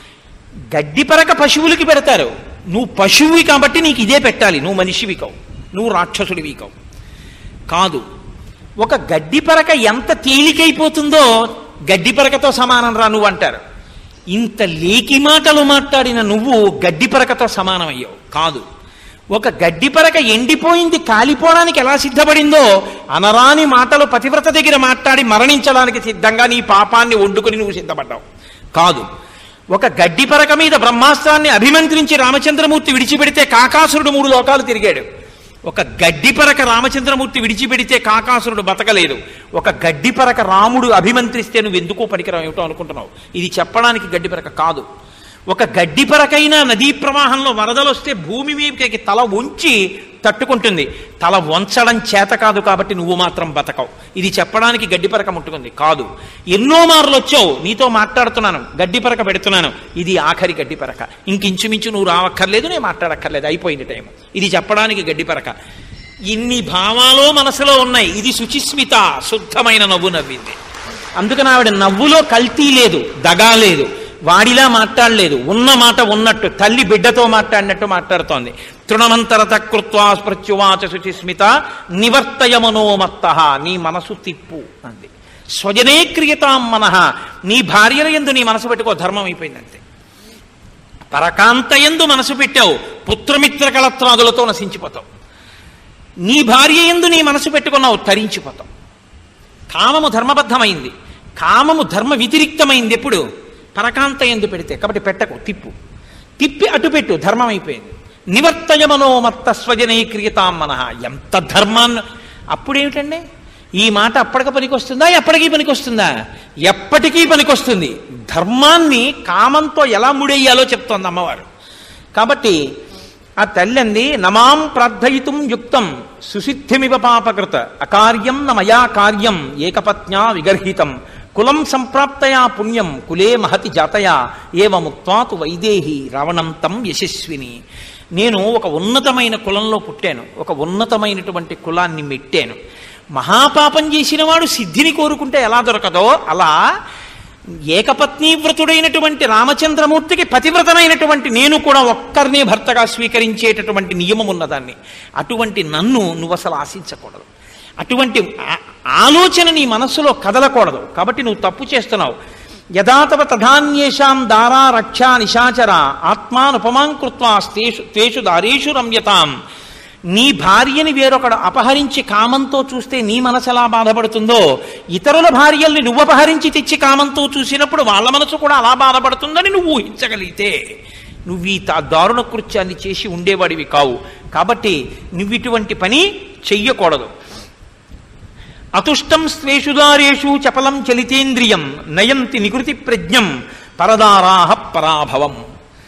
గడ్డి పరక పశువులకి పెడతారు నువ్వు పశువువి కాబట్టి నీకు ఇదే పెట్టాలి నువ్వు మనిషివి కావు నువ్వు రాక్షసుడివి కావు కాదు ఒక గడ్డి పరక ఎంత తేలికైపోతుందో గడ్డి పరకతో సమానం రా నువ్వు అంటారు ఇంత లేకి మాటలు మాట్లాడిన నువ్వు గడ్డి పరకతో సమానమయ్యావు కాదు ఒక గడ్డి పరక ఎండిపోయింది కాలిపోవడానికి ఎలా సిద్ధపడిందో అనరాని మాటలు పతివ్రత దగ్గర మాట్లాడి మరణించడానికి సిద్ధంగా నీ పాపాన్ని వండుకొని నువ్వు సిద్ధపడ్డావు కాదు ఒక గడ్డి పరక మీద బ్రహ్మాస్త్రాన్ని అభిమంత్రించి రామచంద్రమూర్తి విడిచిపెడితే కాకాసురుడు మూడు లోకాలు తిరిగాడు ఒక గడ్డి పరక రామచంద్రమూర్తి విడిచిపెడితే కాకాసురుడు బతకలేదు ఒక గడ్డి పరక రాముడు అభిమంత్రిస్తే నువ్వు ఎందుకో పనికిరావు ఏమిటో అనుకుంటున్నావు ఇది చెప్పడానికి గడ్డి పరక కాదు ఒక గడ్డి పరకైనా నదీ ప్రవాహంలో వరదలు వస్తే భూమి మీదకి తల ఉంచి తట్టుకుంటుంది తల వంచడం చేత కాదు కాబట్టి నువ్వు మాత్రం బతకవు ఇది చెప్పడానికి గడ్డి పరక ముట్టుకుంది కాదు ఎన్నో మార్లు వచ్చావు నీతో మాట్లాడుతున్నాను గడ్డి పరక పెడుతున్నాను ఇది ఆఖరి గడ్డి పరక ఇంకించుమించు నువ్వు రావక్కర్లేదు నేను మాట్లాడక్కర్లేదు అయిపోయింది టైం ఇది చెప్పడానికి గడ్డి పరక ఇన్ని భావాలు మనసులో ఉన్నాయి ఇది శుచిస్మిత శుద్ధమైన నవ్వు నవ్వింది అందుకని ఆవిడ నవ్వులో కల్తీ లేదు దగా లేదు వాడిలా మాట్లాడలేదు ఉన్న మాట ఉన్నట్టు తల్లి బిడ్డతో మాట్లాడినట్టు మాట్లాడుతోంది తృణమంతరత కృత్వా ప్రత్యువాచ శుచిస్మిత నివర్తయ మనోమత్త నీ మనసు తిప్పు అంది స్వజనే క్రియతాం మనః నీ భార్యల ఎందు నీ మనసు పెట్టుకో ధర్మం అయిపోయింది అంతే పరకాంత ఎందు మనసు పెట్టావు పుత్రమిత్ర కళత్రాదులతో నశించిపోతావు నీ భార్య ఎందు నీ మనసు పెట్టుకున్నావు తరించిపోతావు కామము ధర్మబద్ధమైంది కామము ధర్మ వ్యతిరిక్తమైంది ఎప్పుడు పరకాంత ఎందు పెడితే కాబట్టి పెట్టకు తిప్పు తిప్పి అటు పెట్టు ధర్మం అయిపోయింది నివర్తయ మనోమత్త స్వజనై క్రియతాం మనః ఎంత ధర్మాన్ని అప్పుడేమిటండి ఈ మాట అప్పటికి పనికొస్తుందా ఎప్పటికీ పనికొస్తుందా ఎప్పటికీ పనికొస్తుంది ధర్మాన్ని కామంతో ఎలా ముడేయాలో చెప్తోంది అమ్మవారు కాబట్టి ఆ తల్లి అంది నమాం ప్రార్థయితుం యుక్తం సుసిద్ధిమివ పాపకృత అకార్యం న మయా కార్యం ఏకపత్న్యా విగర్హితం కులం సంప్రాప్తయా పుణ్యం కులే మహతి జాతయా ఏవముక్వాతు వైదేహి రావణం తం యశస్విని నేను ఒక ఉన్నతమైన కులంలో పుట్టాను ఒక ఉన్నతమైనటువంటి కులాన్ని మెట్టాను మహాపాపం చేసిన వాడు సిద్ధిని కోరుకుంటే ఎలా దొరకదో అలా ఏకపత్ని వ్రతుడైనటువంటి రామచంద్రమూర్తికి పతివ్రతనైనటువంటి నేను కూడా ఒక్కరినే భర్తగా స్వీకరించేటటువంటి నియమం ఉన్నదాన్ని అటువంటి నన్ను నువ్వు అసలు ఆశించకూడదు అటువంటి ఆ- ఆలోచన నీ మనస్సులో కదలకూడదు కాబట్టి నువ్వు తప్పు చేస్తున్నావు యథాతవ తథాన్యేషాం దారా రక్షా నిశాచర ఆత్మానుపమాం కృత్వా స్తేషు తేషు దారేషు రమ్యతాం నీ భార్యని వేరొకడు అపహరించి కామంతో చూస్తే నీ మనసు ఎలా బాధపడుతుందో ఇతరుల భార్యల్ని నువ్వు అపహరించి తెచ్చి కామంతో చూసినప్పుడు వాళ్ళ మనసు కూడా అలా బాధపడుతుందని నువ్వు ఊహించగలిగితే నువ్వు ఈ తా- దారుణ కృత్యాన్ని చేసి ఉండేవాడివి కావు కాబట్టి నువ్వు ఇటువంటి పని చెయ్యకూడదు అతుష్టం స్వేషుదారేషు చపలం చలితేంద్రియం నయంతి నికృతి ప్రజ్ఞం పరదారాహ పరాభవం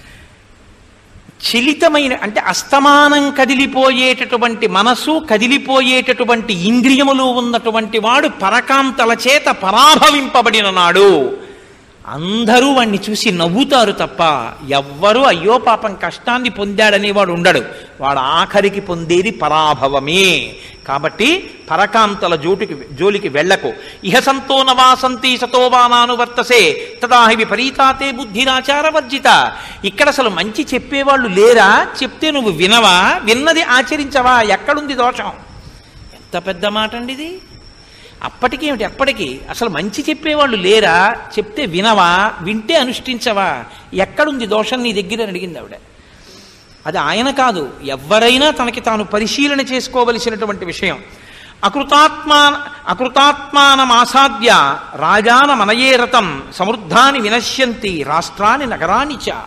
చలితమైన అంటే అస్తమానం కదిలిపోయేటటువంటి మనసు కదిలిపోయేటటువంటి ఇంద్రియములు ఉన్నటువంటి వాడు పరకాంతల చేత పరాభవింపబడిన నాడు అందరూ వాణ్ణి చూసి నవ్వుతారు తప్ప ఎవ్వరూ అయ్యో పాపం కష్టాన్ని పొందాడనే వాడు ఉండడు వాడు ఆఖరికి పొందేది పరాభవమే కాబట్టి పరకాంతల జోటికి జోలికి వెళ్ళకు ఇహ సంతో నవాసంతి సతోవానాను వర్తసే తదాహి విపరీతాతే బుద్ధిరాచార వర్జిత ఇక్కడ అసలు మంచి చెప్పేవాళ్ళు లేరా చెప్తే నువ్వు వినవా విన్నది ఆచరించవా ఎక్కడుంది దోషం ఎంత పెద్ద మాట అండి ఇది అప్పటికి ఏమిటి ఎప్పటికీ అసలు మంచి చెప్పేవాళ్ళు లేరా చెప్తే వినవా వింటే అనుష్ఠించవా ఎక్కడుంది దోషం నీ దగ్గర అని అడిగింది ఆవిడ అది ఆయన కాదు ఎవరైనా తనకి తాను పరిశీలన చేసుకోవలసినటువంటి విషయం అకృతాత్మా అకృతాత్మానమాసాద్య రాజాన మనయే రతం సమృద్ధాని వినశ్యంతి రాష్ట్రాన్ని నగరాని చ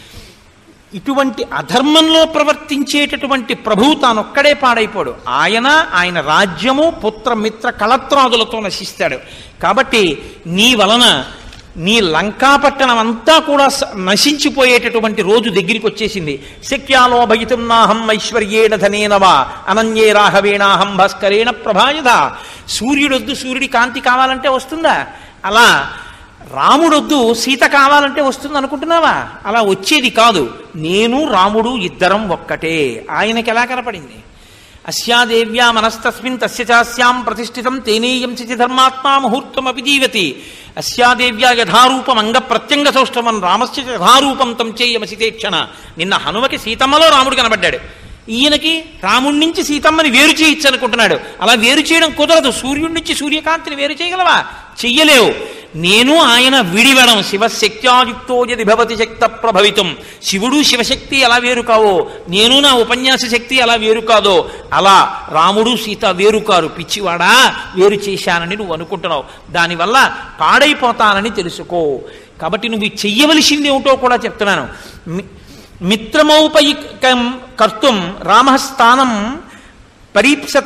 ఇటువంటి అధర్మంలో ప్రవర్తించేటటువంటి ప్రభువు తానొక్కడే పాడైపోడు ఆయన ఆయన రాజ్యము పుత్ర మిత్ర కళత్రాదులతో నశిస్తాడు కాబట్టి నీ వలన నీ లంకాపట్టణం అంతా కూడా స- నశించిపోయేటటువంటి రోజు దగ్గరికి వచ్చేసింది శక్యాలో భగితం నాహం ఐశ్వర్యేణ ధనేనవా అనన్యే రాఘవేణాహం భాస్కరేణ ప్రభాయద సూర్యుడొద్దు సూర్యుడి కాంతి కావాలంటే వస్తుందా అలా రాముడొద్దు సీత కావాలంటే వస్తుంది అనుకుంటున్నావా అలా వచ్చేది కాదు నేను రాముడు ఇద్దరం ఒక్కటే ఆయనకి ఎలా కనపడింది అస్యాదేవ్యా మనస్తస్మిన్ తస్య చాస్యాం ప్రతిష్ఠితం తేనేయం చితి ధర్మాత్మా ముహూర్తమపి జీవతి అస్యాదేవ్యా యథారూపం అంగ ప్రత్యంగ సౌష్ఠవం రామస్య చ యథారూపం తం చేయమసితే క్షణ నిన్న హనుమకి సీతమ్మలో రాముడు కనబడ్డాడు ఈయనకి రాముడి నుంచి సీతమ్మని వేరు చేయొచ్చు అనుకుంటున్నాడు అలా వేరు చేయడం కుదరదు సూర్యుడి నుంచి సూర్యకాంతిని వేరు చేయగలవా చెయ్యలేవు నేను ఆయన విడివడం శివశక్త్యాయుక్తో యది భవతి శక్త ప్రభవితం శివుడు శివశక్తి ఎలా వేరు కావో నేను నా ఉపన్యాస శక్తి ఎలా వేరు కాదో అలా రాముడు సీత వేరు కారు పిచ్చివాడా వేరు చేశానని నువ్వు అనుకుంటున్నావు దానివల్ల పాడైపోతానని తెలుసుకో కాబట్టి నువ్వు చెయ్యవలసింది ఏమిటో కూడా చెప్తున్నాను మి- మిత్రమౌపయికం కర్తుం రామస్థానం పరీప్సత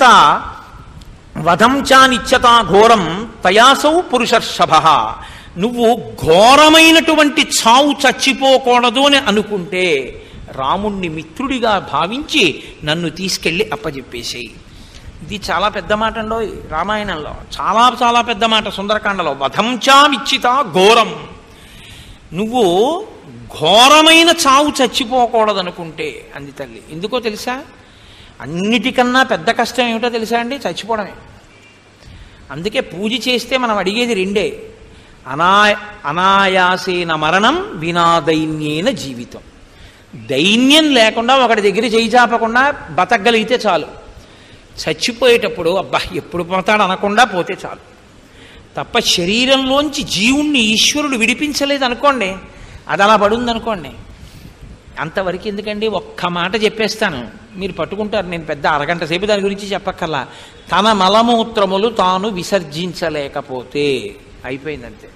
వధం చానిచ్చతా ఘోరం తయాసౌ పురుషర్షభ నువ్వు ఘోరమైనటువంటి చావు చచ్చిపోకూడదు అని అనుకుంటే రాముణ్ణి మిత్రుడిగా భావించి నన్ను తీసుకెళ్ళి అప్పజెప్పేసేయి ఇది చాలా పెద్ద మాట అండో రామాయణంలో చాలా చాలా పెద్ద మాట సుందరకాండలో వధం చామిచ్చిత ఘోరం నువ్వు ఘోరమైన చావు చచ్చిపోకూడదనుకుంటే అంది తల్లి ఎందుకో తెలుసా అన్నిటికన్నా పెద్ద కష్టం ఏమిటో తెలుసా అండి చచ్చిపోవడమే అందుకే పూజ చేస్తే మనం అడిగేది రెండే అనా అనాయాసేన మరణం వినా దైన్యేన జీవితం దైన్యం లేకుండా ఒకటి దగ్గర చేయి చాపకుండా బతకగలిగితే చాలు చచ్చిపోయేటప్పుడు అబ్బా ఎప్పుడు పోతాడు అనకుండా పోతే చాలు తప్ప శరీరంలోంచి జీవుణ్ణి ఈశ్వరుడు విడిపించలేదు అనుకోండి అది అలా పడుంది అనుకోండి అంతవరకు ఎందుకండి ఒక్క మాట చెప్పేస్తాను మీరు పట్టుకుంటారు నేను పెద్ద అరగంట సేపు దాని గురించి చెప్పక్కర్లా తన మలమూత్రములు తాను విసర్జించలేకపోతే అయిపోయిందంతే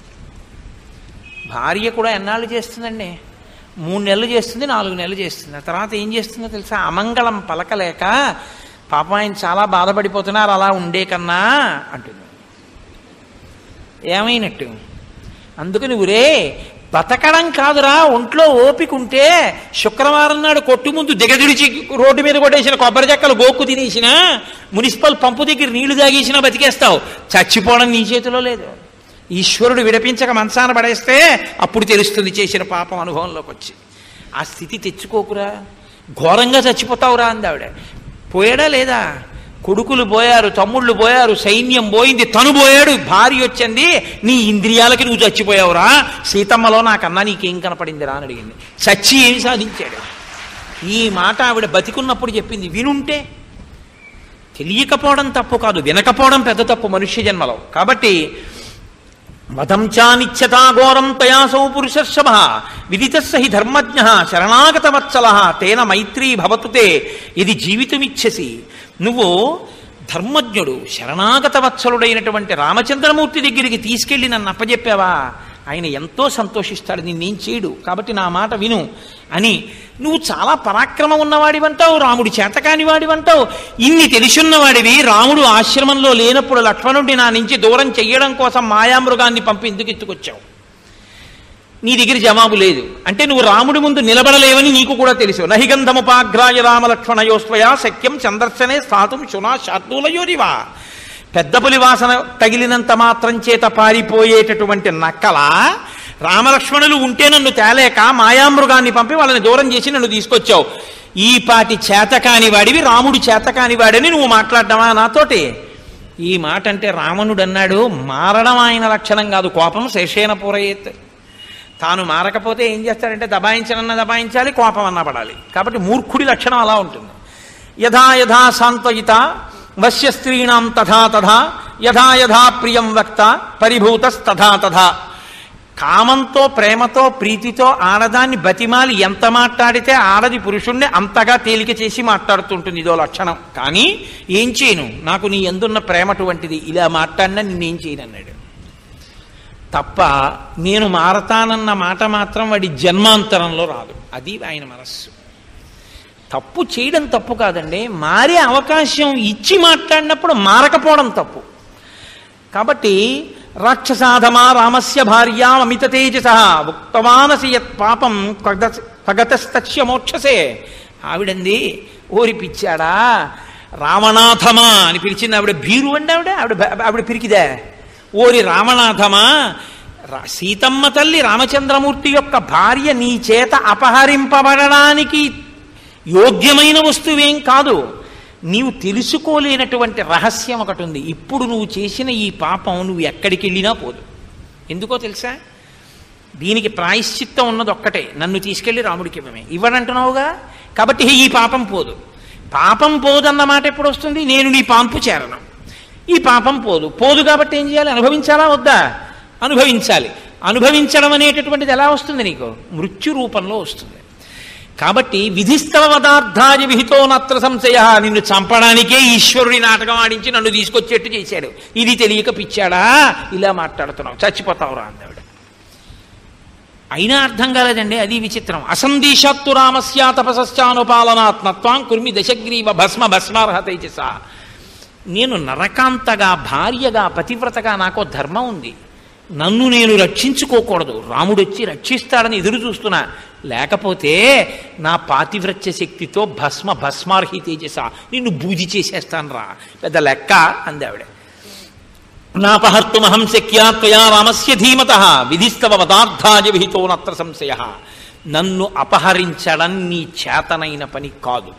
భార్య కూడా ఎన్నాళ్ళు చేస్తుందండి మూడు నెలలు చేస్తుంది నాలుగు నెలలు చేస్తుంది ఆ తర్వాత ఏం చేస్తుందో తెలుసా అమంగళం పలకలేక పాపం ఆయన చాలా బాధపడిపోతున్నారు అలా ఉండే కన్నా అంటుంది ఏమైనట్టు అందుకని ఉరే బతకడం కాదురా ఒంట్లో ఓపిక ఉంటే శుక్రవారం నాడు కొట్టు ముందు దిగదిడిచి రోడ్డు మీద కొట్టేసిన కొబ్బరి చెక్కలు గోక్కు తినేసిన మున్సిపల్ పంపు దగ్గర నీళ్లు తాగేసినా బతికేస్తావు చచ్చిపోవడం నీ చేతిలో లేదు ఈశ్వరుడు విడపించక మంచాన పడేస్తే అప్పుడు తెలుస్తుంది చేసిన పాపం అనుభవంలోకి వచ్చి ఆ స్థితి తెచ్చుకోకురా ఘోరంగా చచ్చిపోతావురా అంది ఆవిడ పోయాడా లేదా కొడుకులు పోయారు తమ్ముళ్ళు పోయారు సైన్యం పోయింది తను పోయాడు భార్య వచ్చింది నీ ఇంద్రియాలకి నువ్వు చచ్చిపోయావురా సీతమ్మలో నాకన్నా నీకేం కనపడిందిరా అని అడిగింది చచ్చి ఏమి సాధించాడు ఈ మాట ఆవిడ బతికున్నప్పుడు చెప్పింది వినుంటే తెలియకపోవడం తప్పు కాదు వినకపోవడం పెద్ద తప్పు మనుష్య జన్మలో కాబట్టి వధం చానిత్యతాఘోరం తయాసౌ పురుషర్షభ విదితస్స హి ధర్మజ్ఞ శరణాగత వత్సల తేన మైత్రీ భవతు తే ఇది జీవితమిచ్చసి నువ్వు ధర్మజ్ఞుడు శరణాగత వత్సలుడైనటువంటి రామచంద్రమూర్తి దగ్గరికి తీసుకెళ్లి నన్ను అప్పజెప్పావా ఆయన ఎంతో సంతోషిస్తాడు నిన్నేం చేయడు కాబట్టి నా మాట విను అని నువ్వు చాలా పరాక్రమం ఉన్నవాడివంటావు రాముడి చేతకాని వాడివంటావు ఇన్ని తెలిసున్నవాడివి రాముడు ఆశ్రమంలో లేనప్పుడు లక్ష్మణుడిని నా నుంచి దూరం చెయ్యడం కోసం మాయామృగాన్ని పంపి ఎందుకు ఎత్తుకొచ్చావు నీ దగ్గర జవాబు లేదు అంటే నువ్వు రాముడి ముందు నిలబడలేవని నీకు కూడా తెలుసు నహిగంధముపాగ్రాయ రామలక్ష్మణయోస్వయా శక్యం చందర్శనే స్థాతం శునా శార్దూలయోరివా పెద్ద పులి వాసన తగిలినంత మాత్రం చేత పారిపోయేటటువంటి నక్కల రామలక్ష్మణులు ఉంటే నన్ను తేలేక మాయామృగాన్ని పంపి వాళ్ళని దూరం చేసి నన్ను తీసుకొచ్చావు ఈ పాటి చేతకాని వాడివి రాముడు చేతకాని వాడని నువ్వు మాట్లాడ్డావా నాతోటి ఈ మాట అంటే రావణుడు అన్నాడు మారడం ఆయన లక్షణం కాదు కోపం శేషేన పూరయేత్ తాను మారకపోతే ఏం చేస్తాడంటే దబాయించనన్న దబాయించాలి కోపం అన్న పడాలి కాబట్టి మూర్ఖుడి లక్షణం అలా ఉంటుంది యథా యథా శాంతయిత వశ్య స్త్రీణాం తథా తథా యథా యథా ప్రియం వక్త పరిభూతస్తథా తథా కామంతో ప్రేమతో ప్రీతితో ఆడదాన్ని బతిమాలి ఎంత మాట్లాడితే ఆడది పురుషుణ్ణి అంతగా తేలిక చేసి మాట్లాడుతుంటుంది ఇదో లక్షణం కానీ ఏం చేయను నాకు నీ ఎందున్న ప్రేమ అటువంటిది ఇలా మాట్లాడినా నిన్నేం చేయను అన్నాడు తప్ప నేను మారతానన్న మాట మాత్రం వాడి జన్మాంతరంలో రాదు అది ఆయన మనస్సు తప్పు చేయడం తప్పు కాదండి మారే అవకాశం ఇచ్చి మాట్లాడినప్పుడు మారకపోవడం తప్పు కాబట్టి రాక్షసాధమా రామస్య భార్య అమిత తేజస ఉక్తవానసి యత్ పాపం పగతస్తస్య మోక్షసే ఆవిడంది ఓరి పిచ్చాడా రావణాథమా అని పిలిచింది ఆవిడ భీరు అండి ఆవిడ ఆవిడ ఆవిడ పిరికిదే ఓరి రావణాథమా రా- సీతమ్మ తల్లి రామచంద్రమూర్తి యొక్క భార్య నీ చేత అపహరింపబడడానికి యోగ్యమైన వస్తువేం కాదు నీవు తెలుసుకోలేనటువంటి రహస్యం ఒకటి ఉంది ఇప్పుడు నువ్వు చేసిన ఈ పాపం నువ్వు ఎక్కడికి వెళ్ళినా పోదు ఎందుకో తెలుసా దీనికి ప్రాయశ్చిత్తం ఉన్నది ఒక్కటే నన్ను తీసుకెళ్లి రాముడికి ఇవ్వమే ఇవ్వడంటున్నావుగా కాబట్టి ఈ పాపం పోదు పాపం పోదన్న మాట ఎప్పుడు వస్తుంది నేను నీ పాంపు చేరను ఈ పాపం పోదు పోదు కాబట్టి ఏం చేయాలి అనుభవించాలా వద్దా అనుభవించాలి అనుభవించడం అనేటటువంటిది ఎలా వస్తుంది నీకు మృత్యు రూపంలో వస్తుంది కాబట్టి విధిస్తవ పదార్థాది విహితో నత్ర సంశయ నిన్ను చంపడానికే ఈశ్వరుడి నాటకం ఆడించి నన్ను తీసుకొచ్చేట్టు చేశాడు ఇది తెలియక పిచ్చాడా ఇలా మాట్లాడుతున్నావు చచ్చిపోతావురా అందావిడ అయినా అర్థం కాలేదండి అది విచిత్రం అసందేశాత్తు రామస్యా తపసశ్చానుపాలనాత్ నత్వాం కుర్మి దశగ్రీవ భస్మ భస్మార్హ తేజస నేను నరకాంతగా భార్యగా పతివ్రతగా నాకు ధర్మం ఉంది నన్ను నేను రక్షించుకోకూడదు రాముడు వచ్చి రక్షిస్తాడని ఎదురు చూస్తున్నా లేకపోతే నా పాతివ్రత్య శక్తితో భస్మ భస్మార్హి తేజస నిన్ను బూజి చేసేస్తాను రా పెద్ద లెక్క అందావిడ నాపహర్తుమహం శక్యా త్వయా రామస్య ధీమత విధిస్తవ పదార్థాయ విహితో నత్ర సంశయ నన్ను అపహరించడం నీ చేతనైన పని కాదు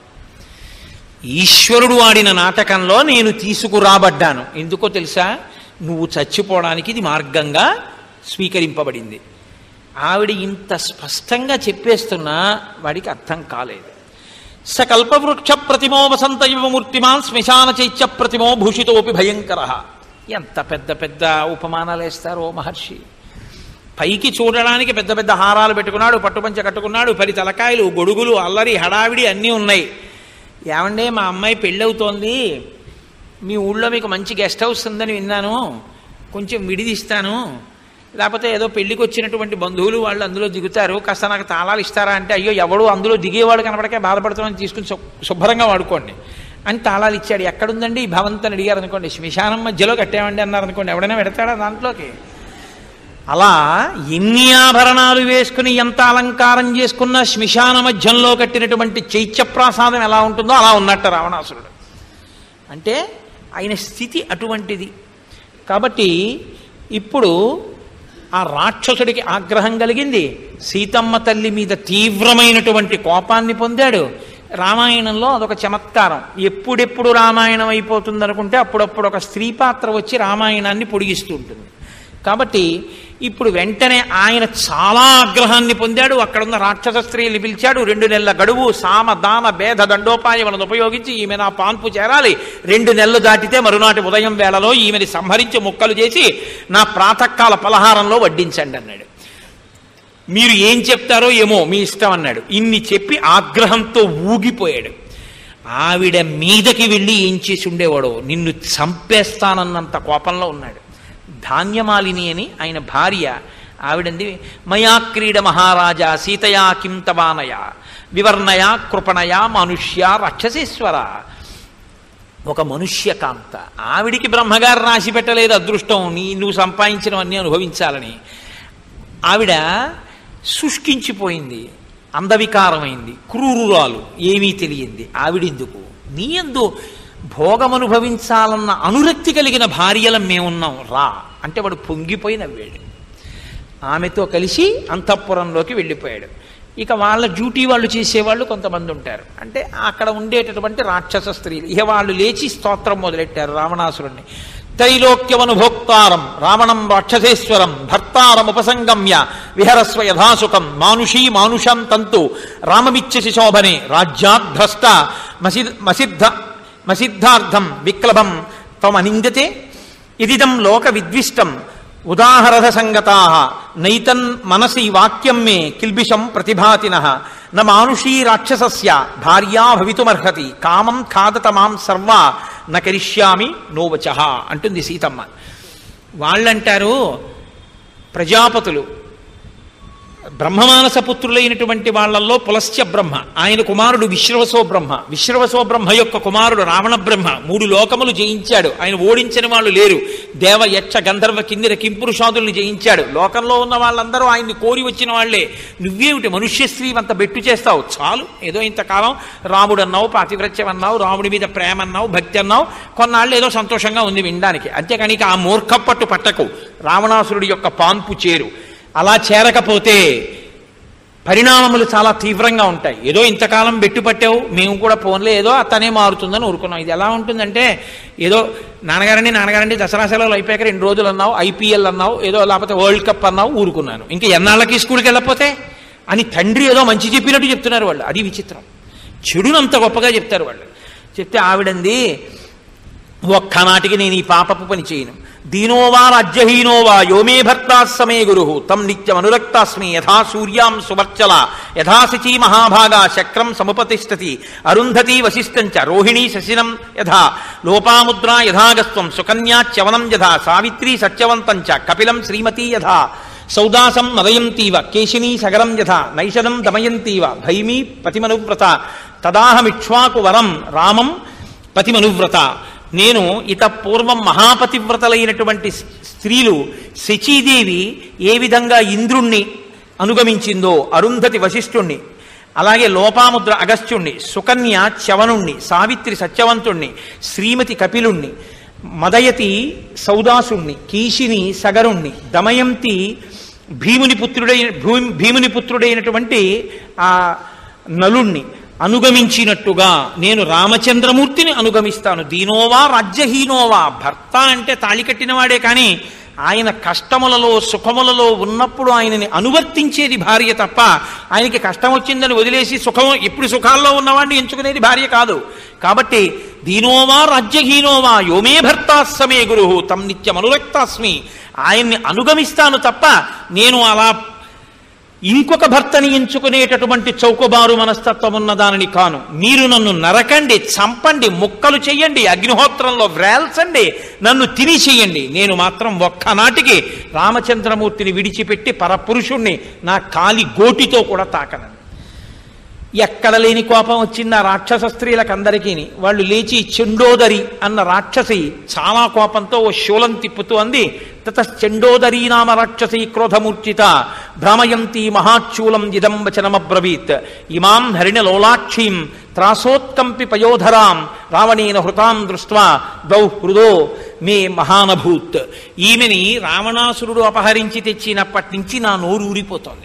ఈశ్వరుడు ఆడిన నాటకంలో నేను తీసుకురాబడ్డాను ఎందుకో తెలుసా నువ్వు చచ్చిపోవడానికి ఇది మార్గంగా స్వీకరింపబడింది ఆవిడ ఇంత స్పష్టంగా చెప్పేస్తున్నా వాడికి అర్థం కాలేదు సకల్పవృక్ష ప్రతిమో వసంత యువమూర్తిమాన్ శ్మశాన చైత్య ప్రతిమో భూషితోపి భయంకర ఎంత పెద్ద పెద్ద ఉపమానాలు వేస్తారో మహర్షి పైకి చూడడానికి పెద్ద పెద్ద హారాలు పెట్టుకున్నాడు పట్టుపంచ కట్టుకున్నాడు పది తలకాయలు గొడుగులు అల్లరి హడావిడి అన్నీ ఉన్నాయి ఏమండే మా అమ్మాయి పెళ్ళవుతోంది మీ ఊళ్ళో మీకు మంచి గెస్ట్ హౌస్ ఉందని విన్నాను కొంచెం విడిదిస్తాను లేకపోతే ఏదో పెళ్ళికి వచ్చినటువంటి బంధువులు వాళ్ళు అందులో దిగుతారు కాస్త నాకు తాళాలు ఇస్తారా అంటే అయ్యో ఎవడు అందులో దిగేవాడు కనపడకే బాధపడుతున్నాను తీసుకుని శు- శుభ్రంగా వాడుకోండి అని తాళాలు ఇచ్చాడు ఎక్కడుందండి ఈ భవంతని అడిగారు అనుకోండి శ్మశానం మధ్యలో కట్టామండి అన్నారు అనుకోండి ఎవడైనా పెడతాడా దాంట్లోకి అలా ఎన్ని ఆభరణాలు వేసుకుని ఎంత అలంకారం చేసుకున్న శ్మశాన మధ్యంలో కట్టినటువంటి చైత్యప్రాసాదం ఎలా ఉంటుందో అలా ఉన్నట్టు రావణాసురుడు అంటే ఆయన స్థితి అటువంటిది కాబట్టి ఇప్పుడు ఆ రాక్షసుడికి ఆగ్రహం కలిగింది సీతమ్మ తల్లి మీద తీవ్రమైనటువంటి కోపాన్ని పొందాడు రామాయణంలో అదొక చమత్కారం ఎప్పుడెప్పుడు రామాయణం అయిపోతుంది అనుకుంటే అప్పుడప్పుడు ఒక స్త్రీ పాత్ర వచ్చి రామాయణాన్ని పొడిగిస్తూ ఉంటుంది కాబట్టి ఇప్పుడు వెంటనే ఆయన చాలా ఆగ్రహాన్ని పొందాడు అక్కడున్న రాక్షస స్త్రీని పిలిచాడు రెండు నెలల గడువు సామ దాన భేద దండోపాయములను ఉపయోగించి ఈమె నా పాన్పు చేరాలి రెండు నెలలు దాటితే మరునాటి ఉదయం వేళలో ఈమెని సంహరించి ముక్కలు చేసి నా ప్రాతకాల పలహారంలో వడ్డించండి అన్నాడు మీరు ఏం చెప్తారో ఏమో మీ ఇష్టం అన్నాడు ఇన్ని చెప్పి ఆగ్రహంతో ఊగిపోయాడు ఆవిడ మీదకి వెళ్ళి ఏం చేసి ఉండేవాడో నిన్ను చంపేస్తానన్నంత కోపంలో ఉన్నాడు ధాన్యమాలిని అని ఆయన భార్య ఆవిడంది మయా క్రీడ మహారాజా సీతయా కిం తవానయ వివర్ణయ కృపణయ మనుష్య రాక్షసేశ్వర ఒక మనుష్య కాంత ఆవిడికి బ్రహ్మగారు రాసి పెట్టలేదు అదృష్టం నీ నువ్వు సంపాదించినవన్నీ అనుభవించాలని ఆవిడ శుష్కించిపోయింది అందవికారమైంది క్రూరురాలు ఏమీ తెలియంది ఆవిడెందుకు నీ ఎందు భోగమనుభవించాలన్న అనురక్తి కలిగిన భార్యలం మేమున్నాం రా అంటే వాడు పొంగిపోయి నవ్వాడు ఆమెతో కలిసి అంతఃపురంలోకి వెళ్ళిపోయాడు ఇక వాళ్ళ డ్యూటీ వాళ్ళు చేసేవాళ్ళు కొంతమంది ఉంటారు అంటే అక్కడ ఉండేటటువంటి రాక్షస స్త్రీలు ఇక వాళ్ళు లేచి స్తోత్రం మొదలెట్టారు రావణాసురుణ్ణి త్రైలోక్యమనుభోక్తారం రావణం రాక్షసేశ్వరం భర్తారం ఉపసంగమ్య విహరస్వ యథాసుఖం మానుషీ మానుషం తంతు రామమిచ్చసి శోభనే రాజ్యాద్భ్రష్ట మసి మసిద్ధ మసిద్ధార్థం విక్లభం త్వమనిందతే ఇదిదం లోక విద్విష్టం ఉదాహరథ సంగతా నైతన్ మనసి వాక్యం మే కిల్బిషం ప్రతిభాతిన న మానుషీ రాక్షసస్య భార్యా భవితుమర్హతి కామం ఖాదత మాం సర్వా న కరిష్యామి నోవచ అంటుంది సీతమ్మ వాళ్ళంటారు ప్రజాపతులు బ్రహ్మమానస పుత్రులైనటువంటి వాళ్ళల్లో పులస్త్య బ్రహ్మ ఆయన కుమారుడు విశ్రవసో బ్రహ్మ విశ్రవసో బ్రహ్మ యొక్క కుమారుడు రావణ బ్రహ్మ మూడు లోకములు జయించాడు ఆయన ఓడించిన వాళ్ళు లేరు దేవ యక్ష గంధర్వ కిందిర కింపురుషాదుల్ని జయించాడు లోకంలో ఉన్న వాళ్ళందరూ ఆయన్ని కోరి వచ్చిన వాళ్లే నువ్వేమిటి మనుష్య స్త్రీ అంత బెట్టు చేస్తావు చాలు ఏదో ఇంతకాలం రాముడు అన్నావు పాతివ్రత్యం అన్నావు రాముడి మీద ప్రేమ అన్నావు భక్తి అన్నావు కొన్నాళ్ళు ఏదో సంతోషంగా ఉంది వినడానికి అంతేకాని ఇక ఆ మూర్ఖపట్టు పట్టకు రావణాసురుడి యొక్క పాన్పు చేరు అలా చేరకపోతే పరిణామములు చాలా తీవ్రంగా ఉంటాయి ఏదో ఇంతకాలం బెట్టు పట్టావు మేము కూడా ఫోన్లో ఏదో అతనే మారుతుందని ఊరుకున్నాం ఇది ఎలా ఉంటుందంటే ఏదో నాన్నగారండి నాన్నగారండి దసరా సెలవులు అయిపోయాక రెండు రోజులు అన్నావు ఐపీఎల్ అన్నావు ఏదో లేకపోతే వరల్డ్ కప్ అన్నావు ఊరుకున్నాను ఇంకా ఎన్నాళ్ళకి స్కూల్కి వెళ్ళకపోతే అని తండ్రి ఏదో మంచి చెప్పినట్టు చెప్తున్నారు వాళ్ళు అది విచిత్రం చెడునంత గొప్పగా చెప్తారు వాళ్ళు చెప్తే ఆవిడంది ఒక్కనాటికి నేను ఈ పాపపు పని చేయను దీనోవా రాజ్యహీనోవా యోమే భర్తాస్సమే గురు తం నిత్యమనురక్తాస్మి యథా సూర్యాం సువర్చల యథా శచీ మహాభాగా చక్రం సముపతిష్టతి అరుంధతి వశిష్టంచ రోహిణీ శశినం యథా లోపాముద్రా యథాగస్వం సుకన్యాచ్యవనం యథా సావిత్రీ సత్యవంతం చ కపిలం శ్రీమతీ యథా సౌదాసం నదయంతీవ కేశినీ సగరం యథా నైషదం దమయంతీవ భైమీ పతిమనువ్రత తదాహమిక్ష్వాకు వరం రామం పతిమనువ్రత నేను ఇత పూర్వం మహాపతివ్రతలైనటువంటి స్త్రీలు శచీదేవి ఏ విధంగా ఇంద్రుణ్ణి అనుగమించిందో అరుంధతి వశిష్ఠుణ్ణి అలాగే లోపాముద్ర అగస్త్యుణ్ణి సుకన్య చవనుణ్ణి సావిత్రి సత్యవంతుణ్ణి శ్రీమతి కపిలుణ్ణి మదయతి సౌదాసుణ్ణి కీశిని సగరుణ్ణి దమయంతి భీముని పుత్రుడైన భూ- భీముని పుత్రుడైనటువంటి ఆ నలుణ్ణి అనుగమించినట్టుగా నేను రామచంద్రమూర్తిని అనుగమిస్తాను దీనోవా రాజ్యహీనోవా భర్త అంటే తాళి కట్టినవాడే కానీ ఆయన కష్టములలో సుఖములలో ఉన్నప్పుడు ఆయనని అనువర్తించేది భార్య తప్ప ఆయనకి కష్టం వచ్చిందని వదిలేసి సుఖం ఎప్పుడు సుఖాల్లో ఉన్నవాడిని ఎంచుకునేది భార్య కాదు కాబట్టి దీనోవా రాజ్యహీనోవా యోమే భర్తాస్సమే గురు తం నిత్యమనురక్తాస్మి ఆయన్ని అనుగమిస్తాను తప్ప నేను అలా ఇంకొక భర్తని ఎంచుకునేటటువంటి చౌకబారు మనస్తత్వం ఉన్న దానిని కాను మీరు నన్ను నరకండి చంపండి ముక్కలు చెయ్యండి అగ్నిహోత్రంలో వ్రేల్చండి నన్ను తిని చెయ్యండి నేను మాత్రం ఒక్కనాటికి రామచంద్రమూర్తిని విడిచిపెట్టి పరపురుషుణ్ణి నా కాలి గోటితో కూడా తాకను ఎక్కడ లేని కోపం వచ్చింది ఆ రాక్షస స్త్రీలకందరికీ వాళ్ళు లేచి చెండోదరి అన్న రాక్షసి చాలా కోపంతో ఓ శూలం తిప్పుతూ అంది తత చెండోదరీ నామ రాక్షసి క్రోధమూర్చిత భ్రమయంతి మహాచూలం ఇదం వచనమబ్రవీత్ ఇమాం హరిణ లోలాక్షీం త్రాసోత్కంపి పయోధరాం రావణేన హృతాం దృష్ట్వా దౌ హృదో మే మహానభూత్ ఈమెని రావణాసురుడు అపహరించి తెచ్చినప్పటి నుంచి నా నోరు ఊరిపోతోంది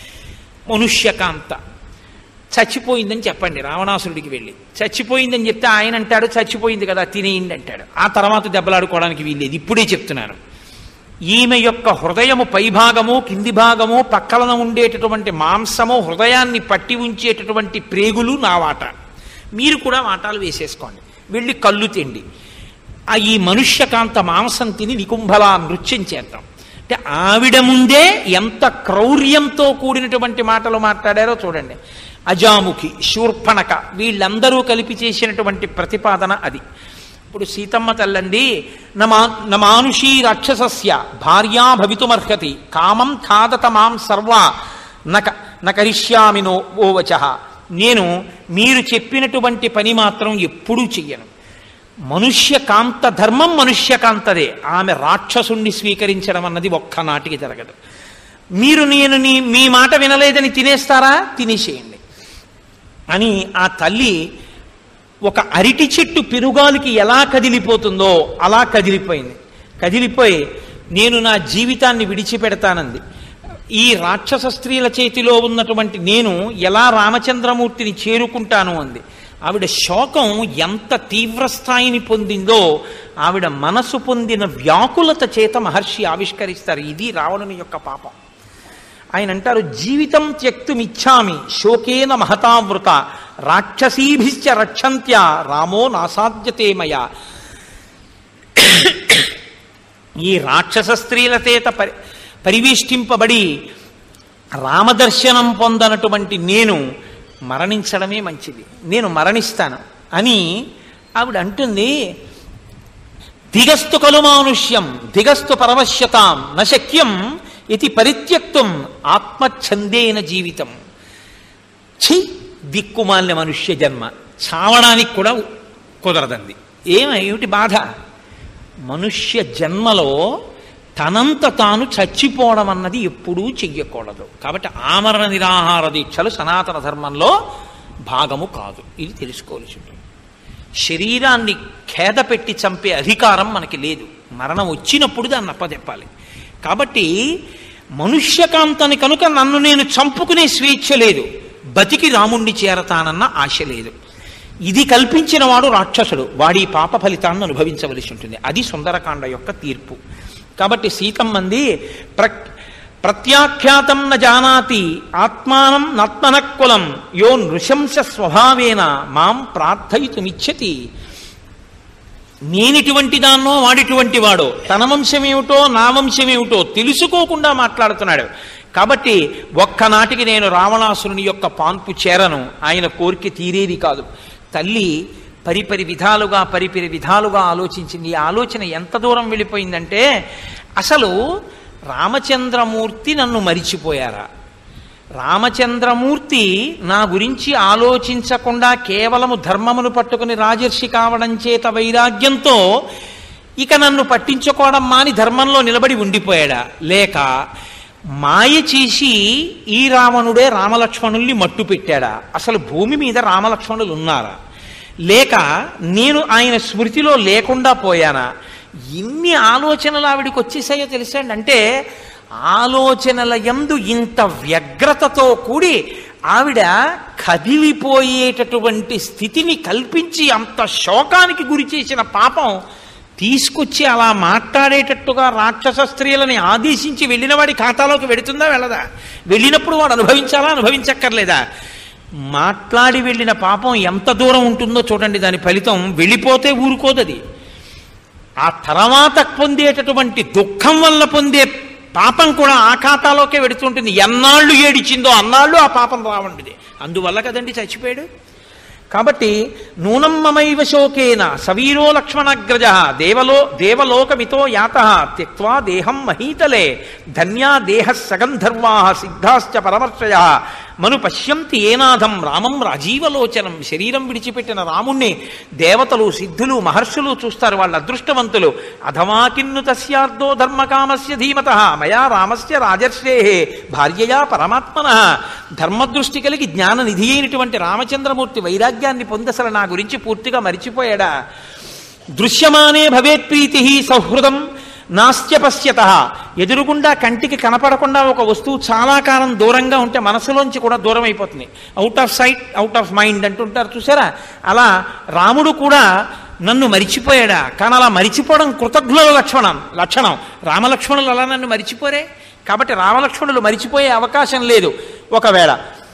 మనుష్యకాంత చచ్చిపోయిందని చెప్పండి రావణాసురుడికి వెళ్ళి చచ్చిపోయిందని చెప్తే ఆయన అంటాడు చచ్చిపోయింది కదా తినేయండి అంటాడు ఆ తర్వాత దెబ్బలాడుకోవడానికి వీల్లేదు ఇప్పుడే చెప్తున్నాను ఈమె యొక్క హృదయము పైభాగము కింది భాగము పక్కలన ఉండేటటువంటి మాంసము హృదయాన్ని పట్టి ఉంచేటటువంటి ప్రేగులు నా వాట మీరు కూడా వాటాలు వేసేసుకోండి వెళ్ళి కళ్ళు తిండి ఆ ఈ మనుష్యకాంత మాంసం తిని నికుంభలా నృత్యం చేద్దాం అంటే ఆవిడ ముందే ఎంత క్రౌర్యంతో కూడినటువంటి మాటలు మాట్లాడారో చూడండి అజాముఖి శూర్పణక వీళ్ళందరూ కలిపి చేసినటువంటి ప్రతిపాదన అది ఇప్పుడు సీతమ్మ తల్లండి నమా నమానుషీ రాక్షసస్య భార్యా భవితుమర్హతి కామం ఖాదత మాం సర్వ నక నకరిష్యామినో ఓవచ నేను మీరు చెప్పినటువంటి పని మాత్రం ఎప్పుడూ చెయ్యను మనుష్యకాంత ధర్మం మనుష్యకాంతదే ఆమె రాక్షసుణ్ణి స్వీకరించడం అన్నది ఒక్కనాటికి జరగదు మీరు నేను నీ మీ మాట వినలేదని తినేస్తారా తినేసేయండి అని ఆ తల్లి ఒక అరిటి చెట్టు పెనుగాలికి ఎలా కదిలిపోతుందో అలా కదిలిపోయింది కదిలిపోయి నేను నా జీవితాన్ని విడిచిపెడతానంది ఈ రాక్షస స్త్రీల చేతిలో ఉన్నటువంటి నేను ఎలా రామచంద్రమూర్తిని చేరుకుంటాను అంది ఆవిడ శోకం ఎంత తీవ్రస్థాయిని పొందిందో ఆవిడ మనసు పొందిన వ్యాకులత చేత మహర్షి ఆవిష్కరిస్తారు ఇది రావణుని యొక్క పాపం ఆయన అంటారు జీవితం త్యక్తుమిచ్చామి శోకేన మహతావృత రాక్షసీభిశ్చ రక్షంత్య రామో నాసాధ్యతే మయా ఈ రాక్షస స్త్రీల చేత పరి పరివేష్టింపబడి రామదర్శనం పొందనటువంటి నేను మరణించడమే మంచిది నేను మరణిస్తాను అని ఆవిడ అంటుంది దిగస్తు కలు మానుష్యం దిగస్తు పరవశ్యతాం నశక్యం ఇది పరిత్యక్తం ఆత్మఛందేన జీవితం ఛీ దిక్కుమాలిన మనుష్య జన్మ చావడానికి కూడా కుదరదండి ఏమిటి బాధ మనుష్య జన్మలో తనంత తాను చచ్చిపోవడం అన్నది ఎప్పుడూ చెయ్యకూడదు కాబట్టి ఆమరణ నిరాహార దీక్షలు సనాతన ధర్మంలో భాగము కాదు ఇది తెలుసుకోవాల్సి ఉంటుంది శరీరాన్ని ఖేద పెట్టి చంపే అధికారం మనకి లేదు మరణం వచ్చినప్పుడు దాన్ని అప్పచెప్పాలి కాబట్టి మనుష్యకాంతని కనుక నన్ను నేను చంపుకునే స్వేచ్ఛ లేదు బతికి రాముణ్ణి చేరతానన్న ఆశ లేదు ఇది కల్పించిన వాడు రాక్షసుడు వాడి పాప ఫలితాన్ని అనుభవించవలసి ఉంటుంది అది సుందరకాండ యొక్క తీర్పు కాబట్టి సీతమ్మంది ప్ర ప్రత్యాఖ్యాతం న జానాతి ఆత్మానం నత్మనక్కులం యో నృశంస స్వభావేన మాం ప్రార్థయితుమిచ్చతి నేనిటువంటి దాన్నో వాడిటువంటి వాడో తన వంశమేమిటో నా వంశమేమిటో తెలుసుకోకుండా మాట్లాడుతున్నాడు కాబట్టి ఒక్కనాటికి నేను రావణాసురుని యొక్క పాన్పు చేరను ఆయన కోరిక తీరేది కాదు తల్లి పరిపరి విధాలుగా పరిపరి విధాలుగా ఆలోచించింది ఈ ఆలోచన ఎంత దూరం వెళ్ళిపోయిందంటే అసలు రామచంద్రమూర్తి నన్ను మరిచిపోయారా రామచంద్రమూర్తి నా గురించి ఆలోచించకుండా కేవలము ధర్మమును పట్టుకుని రాజర్షి కావడం చేత వైరాగ్యంతో ఇక నన్ను పట్టించుకోవడం మాని ధర్మంలో నిలబడి ఉండిపోయాడా లేక మాయ చేసి ఈ రావణుడే రామలక్ష్మణుల్ని మట్టు పెట్టాడా అసలు భూమి మీద రామలక్ష్మణులు ఉన్నారా లేక నేను ఆయన స్మృతిలో లేకుండా పోయానా ఇన్ని ఆలోచనలు ఆవిడికి వచ్చేసాయో తెలుసండి అంటే ఆలోచనల యందు ఇంత వ్యగ్రతతో కూడి ఆవిడ కదిలిపోయేటటువంటి స్థితిని కల్పించి అంత శోకానికి గురి చేసిన పాపం తీసుకొచ్చి అలా మాట్లాడేటట్టుగా రాక్షస స్త్రీలని ఆదేశించి వెళ్ళిన వాడి ఖాతాలోకి వెడుతుందా వెళ్ళదా వెళ్ళినప్పుడు వాడు అనుభవించాలా అనుభవించక్కర్లేదా మాట్లాడి వెళ్ళిన పాపం ఎంత దూరం ఉంటుందో చూడండి దాని ఫలితం వెళ్ళిపోతే ఊరుకోదది ఆ తర్వాత పొందేటటువంటి దుఃఖం వల్ల పొందే పాపం కూడా ఆ ఖాతాలోకే వెడుతుంటుంది ఎన్నాళ్ళు ఏడిచిందో అన్నాళ్ళు ఆ పాపం రావండిది అందువల్ల కదండి చచ్చిపోయాడు కాబట్టి నూనం మమైవ శోకేన సవీరో లక్ష్మణగ్రజ దేవలో దేవలోకమితో యాత త్యక్వా దేహం మహీతలే ధన్యా దేహ సగంధర్వా సిద్ధాశ్చ పరమర్శయ మను పశ్యంతి ఏనాథం రామం రాజీవలోచనం శరీరం విడిచిపెట్టిన రాముణ్ణి దేవతలు సిద్ధులు మహర్షులు చూస్తారు వాళ్ళ అదృష్టవంతులు అధమా కిన్ను తస్యార్థో ధర్మకామస్య ధీమత మయా రామస్య రాజర్షే భార్యయా పరమాత్మన ధర్మదృష్టి కలిగి జ్ఞాన నిధి అయినటువంటి రామచంద్రమూర్తి వైరాగ్యాన్ని పొందసలు నా గురించి పూర్తిగా మరిచిపోయాడా దృశ్యమానే భవేత్ ప్రీతి సౌహృదం నాస్త్య పశ్యత ఎదురుగుండా కంటికి కనపడకుండా ఒక వస్తువు చాలా కాలం దూరంగా ఉంటే మనసులోంచి కూడా దూరం అయిపోతుంది out of sight out of mind అంటుంటారు చూసారా అలా రాముడు కూడా నన్ను మరిచిపోయాడా కానీ అలా మరిచిపోవడం కృతజ్ఞుల లక్షణం లక్షణం రామలక్ష్మణులు అలా నన్ను మరిచిపోరే కాబట్టి రామలక్ష్మణులు మరిచిపోయే అవకాశం లేదు ఒకవేళ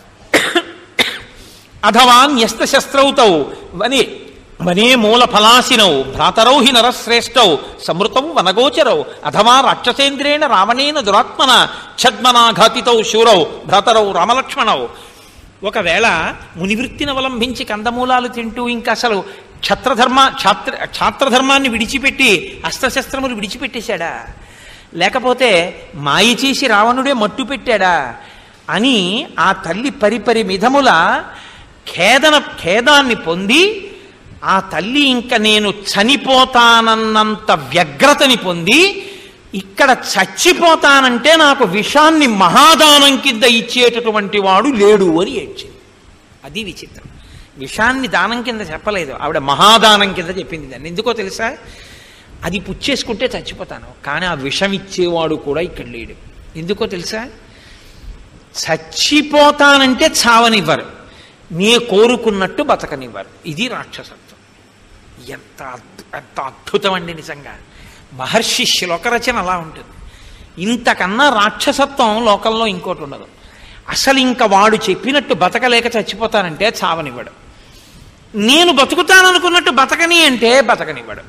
అథవా న్యస్త శస్త్రౌతౌ వనే వనే మూల ఫలాసినౌ భ్రాతరౌ హి నరశ్రేష్టౌ సమృతౌ వనగోచరౌ అథవా రాక్షసేంద్రేణ రావణేన దురాత్మన ఛద్మనాఘాతితౌ శూరౌ భ్రాతరౌ రామలక్ష్మణౌ ఒకవేళ మునివృత్తిని అవలంబించి కందమూలాలు తింటూ ఇంకా అసలు క్షత్రధర్మ ఛాత్ర ఛాత్రధర్మాన్ని విడిచిపెట్టి అస్త్రశస్త్రములు విడిచిపెట్టేశాడా లేకపోతే మాయ చేసి రావణుడే మట్టు పెట్టాడా అని ఆ తల్లి పరిపరి విధముల ఖేదన ఖేదాన్ని పొంది ఆ తల్లి ఇంక నేను చనిపోతానన్నంత వ్యగ్రతని పొంది ఇక్కడ చచ్చిపోతానంటే నాకు విషాన్ని మహాదానం కింద ఇచ్చేటటువంటి వాడు లేడు అని ఏడ్చింది అది విచిత్రం విషాన్ని దానం కింద చెప్పలేదు ఆవిడ మహాదానం కింద చెప్పింది దాన్ని ఎందుకో తెలుసా అది పుచ్చేసుకుంటే చచ్చిపోతాను కానీ ఆ విషం ఇచ్చేవాడు కూడా ఇక్కడ లేడు ఎందుకో తెలుసా చచ్చిపోతానంటే చావనివ్వరు నీ కోరుకున్నట్టు బతకనివ్వరు ఇది రాక్షసత్వం ఎంత అద్భు- ఎంత అద్భుతం అండి నిజంగా మహర్షి శ్లోకరచన అలా ఉంటుంది ఇంతకన్నా రాక్షసత్వం లోకంలో ఇంకోటి ఉండదు అసలు ఇంకా వాడు చెప్పినట్టు బతకలేక చచ్చిపోతానంటే చావనివ్వడు నేను బతుకుతాననుకున్నట్టు బతకని అంటే బతకనివ్వడు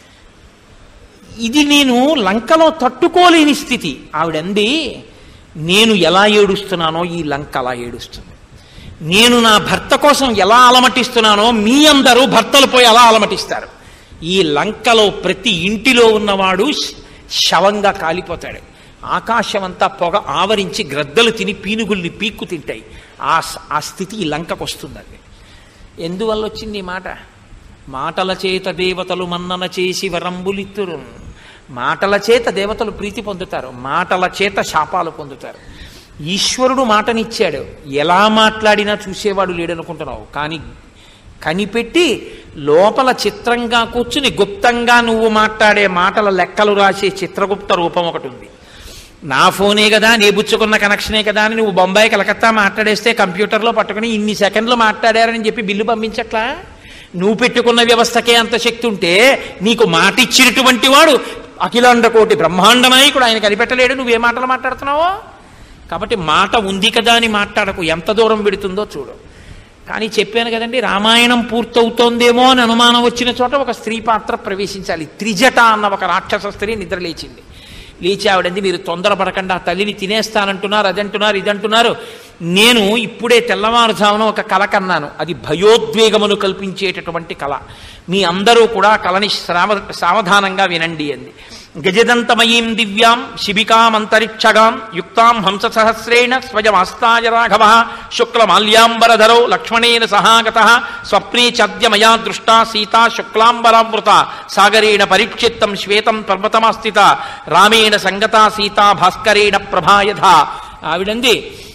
ఇది నేను లంకలో తట్టుకోలేని స్థితి ఆవిడంది నేను ఎలా ఏడుస్తున్నానో ఈ లంక అలా ఏడుస్తుంది నేను నా భర్త కోసం ఎలా అలమటిస్తున్నానో మీ అందరూ భర్తలు పోయి అలా అలమటిస్తారు ఈ లంకలో ప్రతి ఇంటిలో ఉన్నవాడు శ- శవంగా కాలిపోతాడు ఆకాశం అంతా పొగ ఆవరించి గ్రద్దలు తిని పీనుగుల్ని పీక్కు తింటాయి ఆ స- ఆ స్థితి ఈ లంకకు వస్తుందండి ఎందువల్ల వచ్చింది ఈ మాట మాటల చేత దేవతలు మన్నన చేసి వరంబులిత్తురు మాటల చేత దేవతలు ప్రీతి పొందుతారు మాటల చేత శాపాలు పొందుతారు ఈశ్వరుడు మాటనిచ్చాడు ఎలా మాట్లాడినా చూసేవాడు లేడనుకుంటున్నావు కానీ కనిపెట్టి లోపల చిత్రంగా కూర్చుని గుప్తంగా నువ్వు మాట్లాడే మాటల లెక్కలు రాసే చిత్రగుప్త రూపం ఒకటి ఉంది నా ఫోనే కదా నీ బుచ్చుకున్న కనెక్షనే కదా అని నువ్వు బొంబాయి కలకత్తా మాట్లాడేస్తే కంప్యూటర్లో పట్టుకుని ఇన్ని సెకండ్లు మాట్లాడారని చెప్పి బిల్లు పంపించట్లా నువ్వు పెట్టుకున్న వ్యవస్థకే అంత శక్తి ఉంటే నీకు మాట ఇచ్చినటువంటి వాడు అఖిలాండ కోటి బ్రహ్మాండ నాయకుడు ఆయన కనిపెట్టలేడు నువ్వే మాటలు మాట్లాడుతున్నావో కాబట్టి మాట ఉంది కదా అని మాట్లాడకు ఎంత దూరం పెడుతుందో చూడు కానీ చెప్పాను కదండి రామాయణం పూర్తవుతోందేమో అని అనుమానం వచ్చిన చోట ఒక స్త్రీ పాత్ర ప్రవేశించాలి త్రిజట అన్న ఒక రాక్షస స్త్రీ నిద్ర లేచింది లేచి ఆవిడంది మీరు తొందరపడకుండా ఆ తల్లిని తినేస్తానంటున్నారు అదంటున్నారు ఇదంటున్నారు నేను ఇప్పుడే తెల్లవారుజామున ఒక కల కన్నాను అది భయోద్వేగమును కల్పించేటటువంటి కళ మీ అందరూ కూడా ఆ కళని శ్రావ సావధానంగా వినండి అంది గజదంతమయీం దివ్యాం శిబికామంతరిక్షగాం యుక్తాం హంస సహస్రేణ స్వయమాస్తాయ రాఘవ శుక్లమాల్యాంబరధరో లక్ష్మణేన సహాగత స్వప్నే చద్య మయా దృష్టా సీతా శుక్లాంబరామృత సాగరేణ పరీక్షిత్తం శ్వేతం పర్వతమాస్థిత రామేణ సంగతా సీతా భాస్కరేణ ప్రభాయధ ఆవిడంది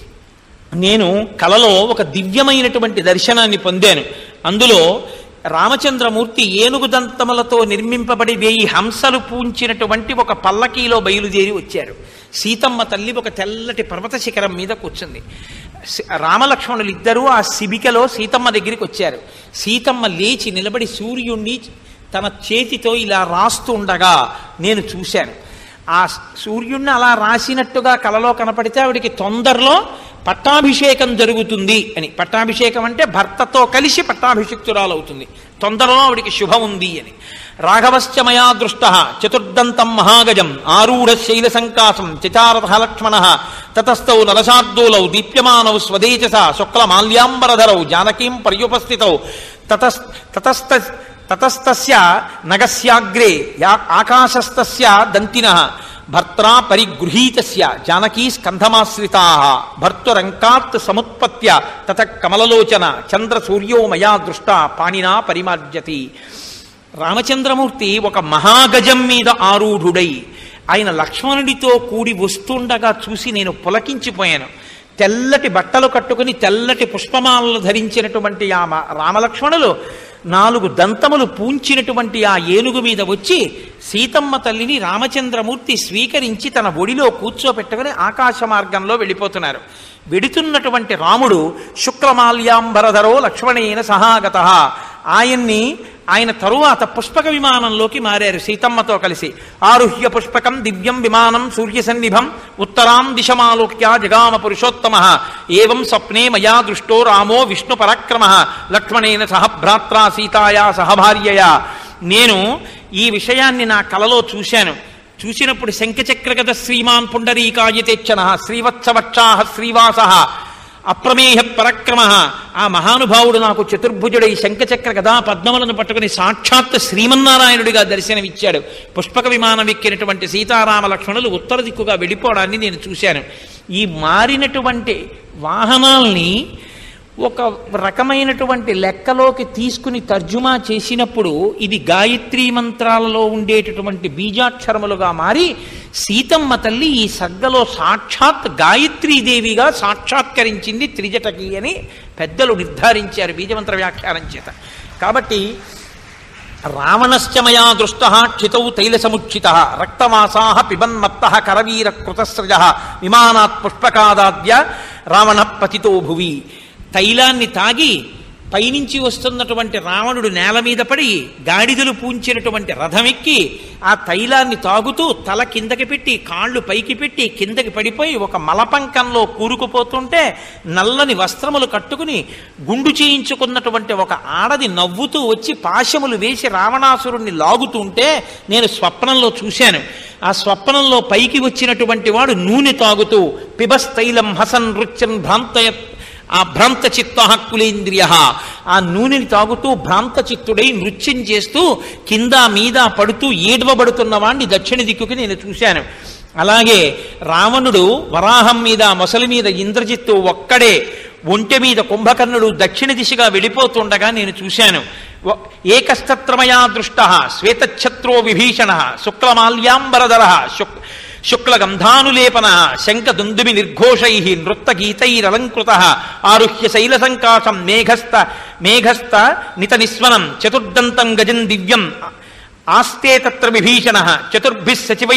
నేను కలలో ఒక దివ్యమైనటువంటి దర్శనాన్ని పొందాను అందులో రామచంద్రమూర్తి ఏనుగు దంతములతో నిర్మింపబడి వేయి హంసలు పూంచినటువంటి ఒక పల్లకీలో బయలుదేరి వచ్చారు సీతమ్మ తల్లి ఒక తెల్లటి పర్వత శిఖరం మీద కూర్చుంది సి- రామలక్ష్మణులు ఇద్దరూ ఆ శిబికలో సీతమ్మ దగ్గరికి వచ్చారు సీతమ్మ లేచి నిలబడి సూర్యుణ్ణి తన చేతితో ఇలా రాస్తూ ఉండగా నేను చూశాను ఆ సూర్యుణ్ణి అలా రాసినట్టుగా కలలో కనపడితే ఆవిడికి తొందరలో పట్టాభిషేకం జరుగుతుంది అని పట్టాభిషేకం అంటే భర్తతో కలిసి పట్టాభిషిక్తురాలవుతుంది తొందరలో ఆవిడికి శుభం ఉంది అని రాఘవశ్చ మయా దృష్ట చతుర్దంతం మహాగజం ఆరూఢ శైల సంకాసం చచారథ లక్ష్మణ తతస్థౌ నరసార్దూలౌ దీప్యమానౌ స్వదేజస శుక్ల మాల్యాంబరధరౌ జానకీం పర్యుపస్థితౌ తతస్ తతస్థ తతస్తస్య నగస్యాగ్రే యా ఆకాశస్తస్య దంతిన భర్త్రా పరిగృహీతస్య జానకీ స్కంధమాశ్రితా భర్తురంకాత్ సముత్పత్య తత కమలలోచన చంద్ర సూర్యో మయా దృష్ట పాణినా పరిమార్జతి రామచంద్రమూర్తి ఒక మహాగజం మీద ఆరూఢుడై ఆయన లక్ష్మణుడితో కూడి వస్తుండగా చూసి నేను పులకించిపోయాను తెల్లటి బట్టలు కట్టుకుని తెల్లటి పుష్పమాలను ధరించినటువంటి ఆ మ- రామలక్ష్మణులు నాలుగు దంతములు పూంచినటువంటి ఆ ఏనుగు మీద వచ్చి సీతమ్మ తల్లిని రామచంద్రమూర్తి స్వీకరించి తన ఒడిలో కూర్చోపెట్టుకుని ఆకాశ మార్గంలో వెళ్ళిపోతున్నారు వెడుతున్నటువంటి రాముడు శుక్లమాల్యాంబరధరో లక్ష్మణేన సహాగత ఆయన్ని ఆయన తరువాత పుష్పక విమానంలోకి మారారు సీతమ్మతో కలిసి ఆరుహ్య పుష్పకం దివ్యం విమానం సూర్య సన్నిభం ఉత్తరాం దిశమాలోక్య జగామ పురుషోత్తమ ఏవం స్వప్నే మయా దృష్టో రామో విష్ణు పరాక్రమ లక్ష్మణేన సహ భ్రాత్రా సీతాయా సహభార్యయా నేను ఈ విషయాన్ని నా కలలో చూశాను చూసినప్పుడు శంఖచక్రగత శ్రీమాన్ పుండరీకాయతేచ్చన శ్రీవత్సవక్షా శ్రీవాస అప్రమేయ పరక్రమ ఆ మహానుభావుడు నాకు చతుర్భుజుడై శంఖచక్ర గదా పద్మములను పట్టుకుని సాక్షాత్ శ్రీమన్నారాయణుడిగా దర్శనమిచ్చాడు పుష్పక విమానం ఎక్కినటువంటి సీతారామ లక్ష్మణులు ఉత్తర దిక్కుగా వెళ్ళిపోవడాన్ని నేను చూశాను ఈ మారినటువంటి వాహనాల్ని ఒక రకమైనటువంటి లెక్కలోకి తీసుకుని తర్జుమా చేసినప్పుడు ఇది గాయత్రీ మంత్రాలలో ఉండేటటువంటి బీజాక్షరములుగా మారి సీతమ్మ తల్లి ఈ సగ్గలో సాక్షాత్ గాయత్రీదేవిగా సాక్షాత్కరించింది త్రిజటకి అని పెద్దలు నిర్ధారించారు బీజమంత్ర వ్యాఖ్యానం చేత కాబట్టి రావణశ్చమయా దృష్ట క్షితౌ తైలసముచ్చిత రక్తమాసా పిబన్మత్త కరవీర కృతస్రజ విమానాత్ పుష్పకాదాద్య రావణ పతితో భువి తైలాన్ని తాగి పైనుంచి వస్తున్నటువంటి రావణుడు నేల మీద పడి గాడిదలు పూంచినటువంటి రథమెక్కి ఆ తైలాన్ని తాగుతూ తల కిందకి పెట్టి కాళ్ళు పైకి పెట్టి కిందకి పడిపోయి ఒక మలపంకంలో కూరుకుపోతుంటే నల్లని వస్త్రములు కట్టుకుని గుండు చేయించుకున్నటువంటి ఒక ఆడది నవ్వుతూ వచ్చి పాశములు వేసి రావణాసురుణ్ణి లాగుతుంటే నేను స్వప్నంలో చూశాను ఆ స్వప్నంలో పైకి వచ్చినటువంటి వాడు నూనె తాగుతూ పిబస్తైలం హసన్ నృత్యన్ భ్రాంతయ ఆ భ్రాంత చిత్త కులేంద్రియ ఆ నూనెని తాగుతూ భ్రాంత చిత్తుడై నృత్యం చేస్తూ కింద మీద పడుతూ ఏడవబడుతున్న వాణ్ణి దక్షిణ దిక్కుకి నేను చూశాను అలాగే రావణుడు వరాహం మీద మొసలి మీద ఇంద్రజిత్తు ఒక్కడే ఒంటె మీద కుంభకర్ణుడు దక్షిణ దిశగా వెళ్ళిపోతుండగా నేను చూశాను వ- ఏకస్తత్రమయా దృష్ట శ్వేతఛత్రో విభీషణ శుక్లమాల్యాంబరధర శుక్ శుక్లగంధానులేపన శంఖదుందుమి నిర్ఘోషై నృత్తగీతైరలంకృత ఆరుహ్య శైలసంకాశం మేఘస్థ మేఘస్థ నిత నిస్వనం చతుర్దంతం గజం దివ్యం ఆస్తే తత్ర విభీషణ చతుర్భి సచివై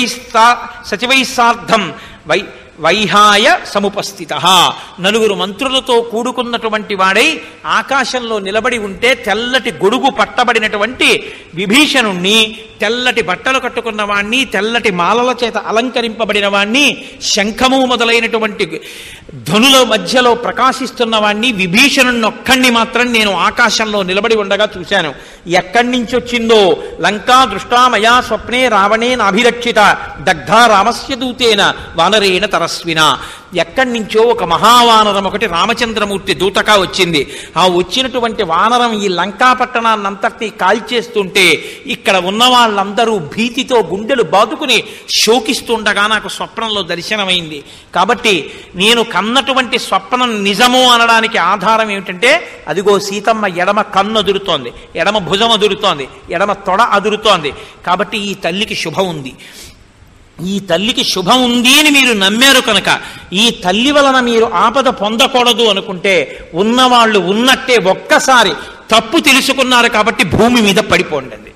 సచివై సార్ధం వై వైహాయ సముపస్థిత నలుగురు మంత్రులతో కూడుకున్నటువంటి వాడై ఆకాశంలో నిలబడి ఉంటే తెల్లటి గొడుగు పట్టబడినటువంటి విభీషణుణ్ణి తెల్లటి బట్టలు కట్టుకున్న వాణ్ణి తెల్లటి మాలల చేత అలంకరింపబడిన వాణ్ణి శంఖము మొదలైనటువంటి ధనుల మధ్యలో ప్రకాశిస్తున్న వాణ్ణి విభీషణుణ్ణి ఒక్కడిని మాత్రం నేను ఆకాశంలో నిలబడి ఉండగా చూశాను ఎక్కడి నుంచి వచ్చిందో లంకా దృష్టామయా స్వప్నే రావణే నాభిరక్షిత దగ్ధా రామస్య దూతేన వానరేణ తరస్విన ఎక్కడి నుంచో ఒక మహావానరం ఒకటి రామచంద్రమూర్తి దూతగా వచ్చింది ఆ వచ్చినటువంటి వానరం ఈ లంకా పట్టణాన్నంతటినీ కాల్చేస్తుంటే ఇక్కడ ఉన్న వాళ్ళందరూ భీతితో గుండెలు బాదుకుని శోకిస్తుండగా నాకు స్వప్నంలో దర్శనమైంది కాబట్టి నేను కన్నటువంటి స్వప్నం నిజము అనడానికి ఆధారం ఏమిటంటే అదిగో సీతమ్మ ఎడమ కన్ను అదురుతోంది ఎడమ భుజం అదురుతోంది ఎడమ తొడ అదురుతోంది కాబట్టి ఈ తల్లికి శుభం ఉంది ఈ తల్లికి శుభం ఉంది అని మీరు నమ్మారు కనుక ఈ తల్లి వలన మీరు ఆపద పొందకూడదు అనుకుంటే ఉన్నవాళ్ళు ఉన్నట్టే ఒక్కసారి తప్పు తెలుసుకున్నారు కాబట్టి భూమి మీద పడిపోండి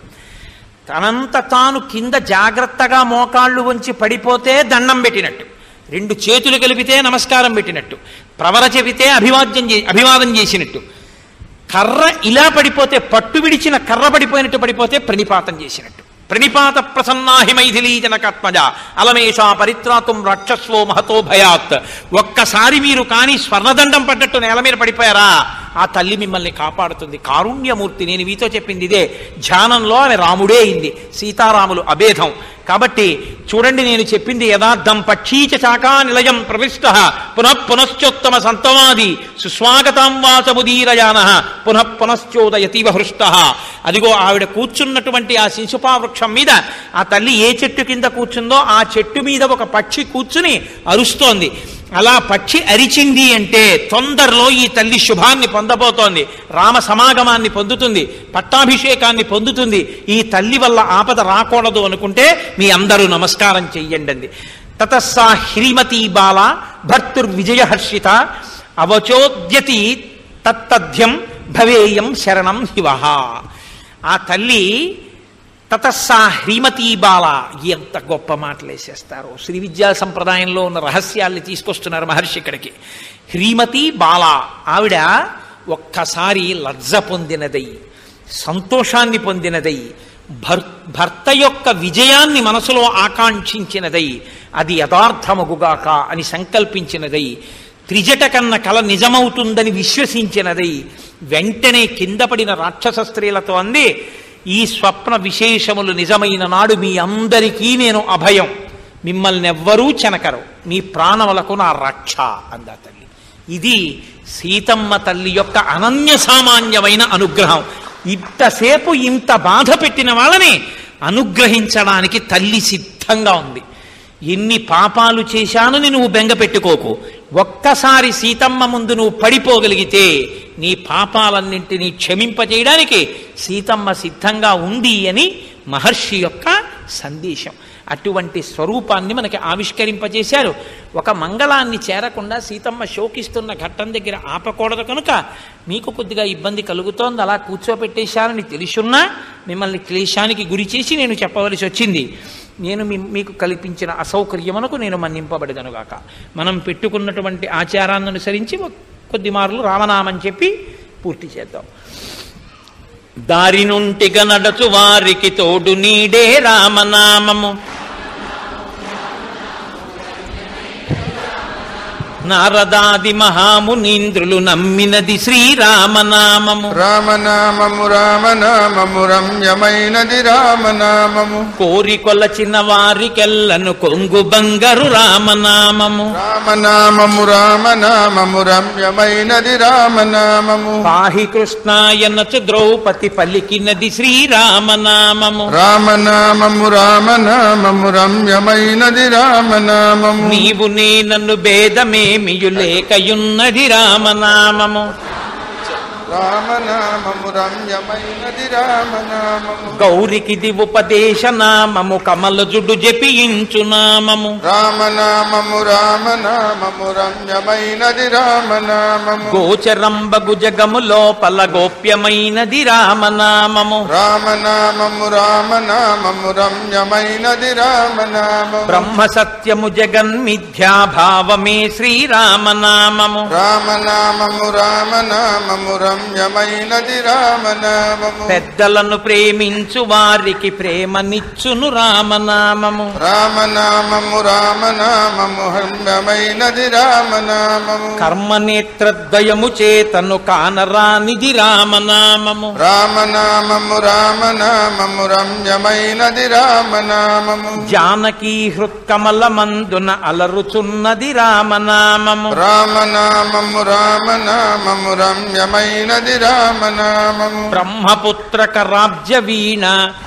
తనంత తాను కింద జాగ్రత్తగా మోకాళ్ళు వంచి పడిపోతే దండం పెట్టినట్టు రెండు చేతులు కలిపితే నమస్కారం పెట్టినట్టు ప్రవర చెబితే అభివాద్యం చే అభివాదం చేసినట్టు కర్ర ఇలా పడిపోతే పట్టు విడిచిన కర్ర పడిపోయినట్టు పడిపోతే ప్రణిపాతం చేసినట్టు ప్రణిపాత ప్రసన్నాహి మైథిలీ జనకాత్మజ అలమేషా పరిత్రాతుం రక్షస్వో మహతో భయాత్ ఒక్కసారి మీరు కానీ స్వర్ణదండం పడ్డట్టు నేల మీద పడిపోయారా ఆ తల్లి మిమ్మల్ని కాపాడుతుంది కారుణ్యమూర్తి నేను మీతో చెప్పింది ఇదే ధ్యానంలో ఆమె రాముడే అయింది సీతారాములు అభేదం కాబట్టి చూడండి నేను చెప్పింది యథార్థం పక్షీచ శాఖా నిలయం ప్రవిష్ట పునః పునశ్చోత్తమ సంతవాది సుస్వాగతాం వాచముదీరయాన పునః పునశ్చోదయతీవ హృష్ట అదిగో ఆవిడ కూర్చున్నటువంటి ఆ శిశుపా వృక్షం మీద ఆ తల్లి ఏ చెట్టు కింద కూర్చుందో ఆ చెట్టు మీద ఒక పక్షి కూర్చుని అరుస్తోంది అలా పక్షి అరిచింది అంటే తొందరలో ఈ తల్లి శుభాన్ని పొందబోతోంది రామ సమాగమాన్ని పొందుతుంది పట్టాభిషేకాన్ని పొందుతుంది ఈ తల్లి వల్ల ఆపద రాకూడదు అనుకుంటే మీ అందరూ నమస్కారం చెయ్యండి అంది తతస్సా హ్రీమతీ బాల భర్తుర్విజయహర్షిత అవచోద్యతి తత్తథ్యం భవేయం శరణం శివః ఆ తల్లి తతస్సా హ్రీమతీ బాల ఎంత గొప్ప మాటలు వేసేస్తారు శ్రీ విద్యా సంప్రదాయంలో ఉన్న రహస్యాల్ని తీసుకొస్తున్నారు మహర్షి ఇక్కడికి హ్రీమతి బాల ఆవిడ ఒక్కసారి లజ్జ పొందినదై సంతోషాన్ని పొందినదై భర్ భర్త యొక్క విజయాన్ని మనసులో ఆకాంక్షించినదై అది యథార్థమగుగాక అని సంకల్పించినదై త్రిజట కన్న కల నిజమవుతుందని విశ్వసించినదై వెంటనే కింద పడిన రాక్షస స్త్రీలతో అంది ఈ స్వప్న విశేషములు నిజమైన నాడు మీ అందరికీ నేను అభయం మిమ్మల్ని ఎవ్వరూ చెనకరు మీ ప్రాణములకు నా రక్ష అందా తల్లి ఇది సీతమ్మ తల్లి యొక్క అనన్య సామాన్యమైన అనుగ్రహం ఇంతసేపు ఇంత బాధ పెట్టిన వాళ్ళని అనుగ్రహించడానికి తల్లి సిద్ధంగా ఉంది ఎన్ని పాపాలు చేశానని నువ్వు బెంగ పెట్టుకోకు ఒక్కసారి సీతమ్మ ముందు నువ్వు పడిపోగలిగితే నీ పాపాలన్నింటినీ క్షమింపజేయడానికి సీతమ్మ సిద్ధంగా ఉంది అని మహర్షి యొక్క సందేశం అటువంటి స్వరూపాన్ని మనకి ఆవిష్కరింపజేశారు ఒక మంగళాన్ని చేరకుండా సీతమ్మ శోకిస్తున్న ఘట్టం దగ్గర ఆపకూడదు కనుక మీకు కొద్దిగా ఇబ్బంది కలుగుతోంది అలా కూర్చోపెట్టేశారని తెలుసున్నా మిమ్మల్ని క్లేశానికి గురి చేసి నేను చెప్పవలసి వచ్చింది నేను మీ మీకు కల్పించిన అసౌకర్యమునకు నేను మన్నింపబడదనుగాక మనం పెట్టుకున్నటువంటి ఆచారాన్ని అనుసరించి కొద్ది మార్లు రామనామం చెప్పి పూర్తి చేద్దాం దారి నుంటిగా నడచు వారికి తోడు నీడే రామనామము నారదాది మహామునీంద్రులు నమ్మినది శ్రీరామనామము రామనామము రామనామము రమ్యమైనది రామనామము కోరి కొలచిన వారికెల్లను కొంగు బంగారు రామనామము రామనామము రామనామము రమ్యమైనది రామనామము పాహి కృష్ణాయనచు ద్రౌపది పలికినది శ్రీరామనామము రామనామము రామనామము రమ్యమైనది రామనామము నీవు నే నన్ను భేదమేమియు లేకయున్నది రామనామము రామనామము రమ్యమైనది రామనామము గౌరికిది ఉపదేశ నామము కమలజుడు జపించు నామము రామనామము రామనామము రమ్యమైనది రామనామము గోచరంబగు జగము లోపల గోప్యమైనది రామనామము రామనామము రామనామము రమ్యమైనది రామనామము బ్రహ్మ సత్యము జగన్మిథ్యాభావమే శ్రీరామనామము రామనామము రామనామము రమ్యమైనది రామనామము పెద్దలను ప్రేమించు వారికి ప్రేమనిచ్చును రామనామము రామనామము రామనామము రమ్యమైనది రామనామము కర్మనేత్రద్వయము చేతను కానరానిది రామనామము రామనామము రామనామము రమ్యమైనది రామనామము జానకీ హృత్కమల మందున అలరుచున్నది రామనామము రామనామము రామనామము రమ్యమైనది రామనామము బ్రహ్మపుత్రక రాజ్య వీణ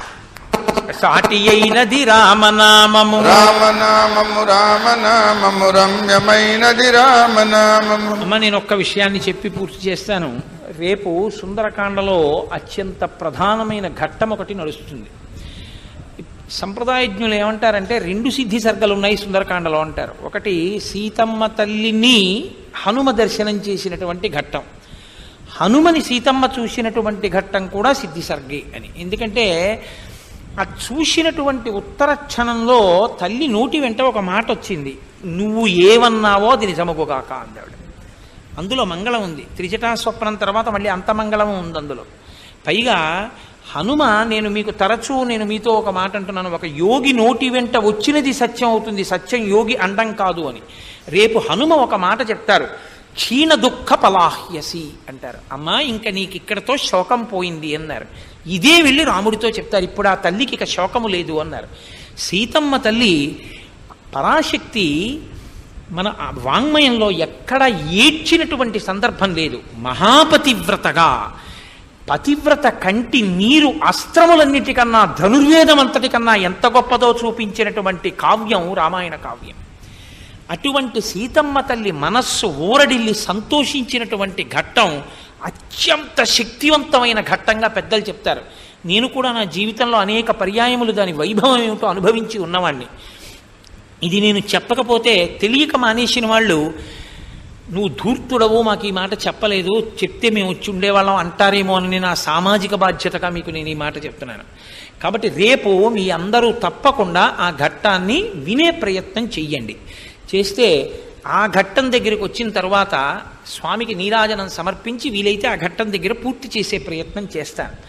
సాటి అయినది రామనామము రామనామము రామనామము రమ్యమైనది రామనామము అమ్మ నేను ఒక్క విషయాన్ని చెప్పి పూర్తి చేస్తాను రేపు సుందరకాండలో అత్యంత ప్రధానమైన ఘట్టం ఒకటి నడుస్తుంది సంప్రదాయజ్ఞులు ఏమంటారంటే రెండు సిద్ధి సర్గలు ఉన్నాయి సుందరకాండలో అంటారు ఒకటి సీతమ్మ తల్లిని హనుమ దర్శనం చేసినటువంటి ఘట్టం హనుమని సీతమ్మ చూసినటువంటి ఘట్టం కూడా సిద్ధి సర్గే అని ఎందుకంటే ఆ చూసినటువంటి ఉత్తర క్షణంలో తల్లి నోటి వెంట ఒక మాట వచ్చింది నువ్వు ఏమన్నావో అది నిజమగుగాక అందావిడ అందులో మంగళం ఉంది త్రిజటా స్వప్నం తర్వాత మళ్ళీ అంత మంగళం ఉంది అందులో పైగా హనుమ నేను మీకు తరచూ నేను మీతో ఒక మాట అంటున్నాను ఒక యోగి నోటి వెంట వచ్చినది సత్యం అవుతుంది సత్యం యోగి అండం కాదు అని రేపు హనుమ ఒక మాట చెప్తారు క్షీణ దుఃఖ పలాహ్యసి అంటారు అమ్మా ఇంకా నీకు ఇక్కడతో శోకం పోయింది అన్నారు ఇదే వెళ్ళి రాముడితో చెప్తారు ఇప్పుడు ఆ తల్లికి ఇక శోకము లేదు అన్నారు సీతమ్మ తల్లి పరాశక్తి మన ఆ వాంగ్మయంలో ఎక్కడ ఏడ్చినటువంటి సందర్భం లేదు మహాపతివ్రతగా పతివ్రత కంటి నీరు అస్త్రములన్నిటికన్నా ధనుర్వేదం అంతటికన్నా ఎంత గొప్పదో చూపించినటువంటి కావ్యం రామాయణ కావ్యం అటువంటి సీతమ్మ తల్లి మనస్సు ఊరడిల్లి సంతోషించినటువంటి ఘట్టం అత్యంత శక్తివంతమైన ఘట్టంగా పెద్దలు చెప్తారు నేను కూడా నా జీవితంలో అనేక పర్యాయములు దాని వైభవం ఏమిటో అనుభవించి ఉన్నవాణ్ణి ఇది నేను చెప్పకపోతే తెలియక మానేసిన వాళ్ళు నువ్వు ధూర్తుడవు మాకు ఈ మాట చెప్పలేదు చెప్తే మేము వచ్చి ఉండేవాళ్ళం అంటారేమో అని నా సామాజిక బాధ్యతగా మీకు నేను ఈ మాట చెప్తున్నాను కాబట్టి రేపు మీ అందరూ తప్పకుండా ఆ ఘట్టాన్ని వినే ప్రయత్నం చెయ్యండి చేస్తే ఆ ఘట్టం దగ్గరికి వచ్చిన తర్వాత స్వామికి నీరాజనం సమర్పించి వీలైతే ఆ ఘట్టం దగ్గర పూర్తి చేసే ప్రయత్నం చేస్తాను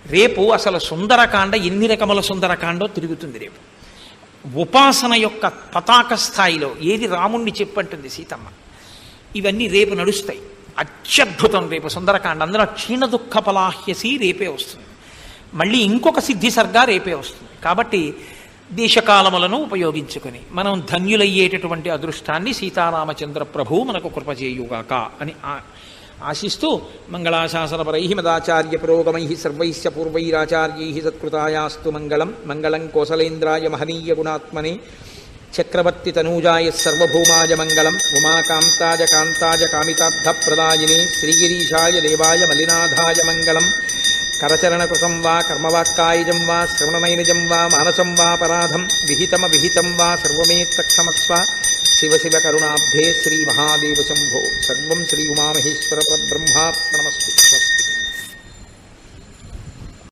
రేపు అసలు సుందరకాండ ఎన్ని రకముల సుందరకాండో తిరుగుతుంది రేపు ఉపాసన యొక్క పతాక స్థాయిలో ఏది రాముణ్ణి చెప్పంటుంది సీతమ్మ ఇవన్నీ రేపు నడుస్తాయి అత్యద్భుతం రేపు సుందరకాండ అందులో క్షీణ దుఃఖ పలాహ్యసి రేపే వస్తుంది మళ్ళీ ఇంకొక సిద్ధి సర్గా రేపే వస్తుంది కాబట్టి దేశకాలములను ఉపయోగించుకొని మనం ధన్యులయ్యేటటువంటి అదృష్టాన్ని సీతారామచంద్ర ప్రభు మనకు కృపచేయుగాక అని ఆ- ఆశిస్తూ మంగళాశాసనపరై మదాచార్య పురోగమై సర్వైశ్చ పూర్వైరాచార్యై సత్కృతాయాస్తు మంగళం మంగళం కోసలేంద్రాయ మహనీయ గుణాత్మనే చక్రవర్తి తనూజాయ సర్వభౌమాయ మంగళం ఉమాకాంతాయ కాంతాయ కామితార్థప్రదాయినే శ్రీగిరీశాయ దేవాయ మలినాథాయ మంగళం కరచరణకృతం వా కర్మవాక్కాయజం వా శ్రవణనైనజం వా మానసం వా పరాధం విహితమ విహితం వా సర్వమేత్తక్షమస్వ శివ శివ కరుణాబ్ధే శ్రీ మహాదేవ శంభో సర్వం శ్రీ ఉమామహేశ్వర బ్రహ్మాత్మనమస్తు స్వస్తి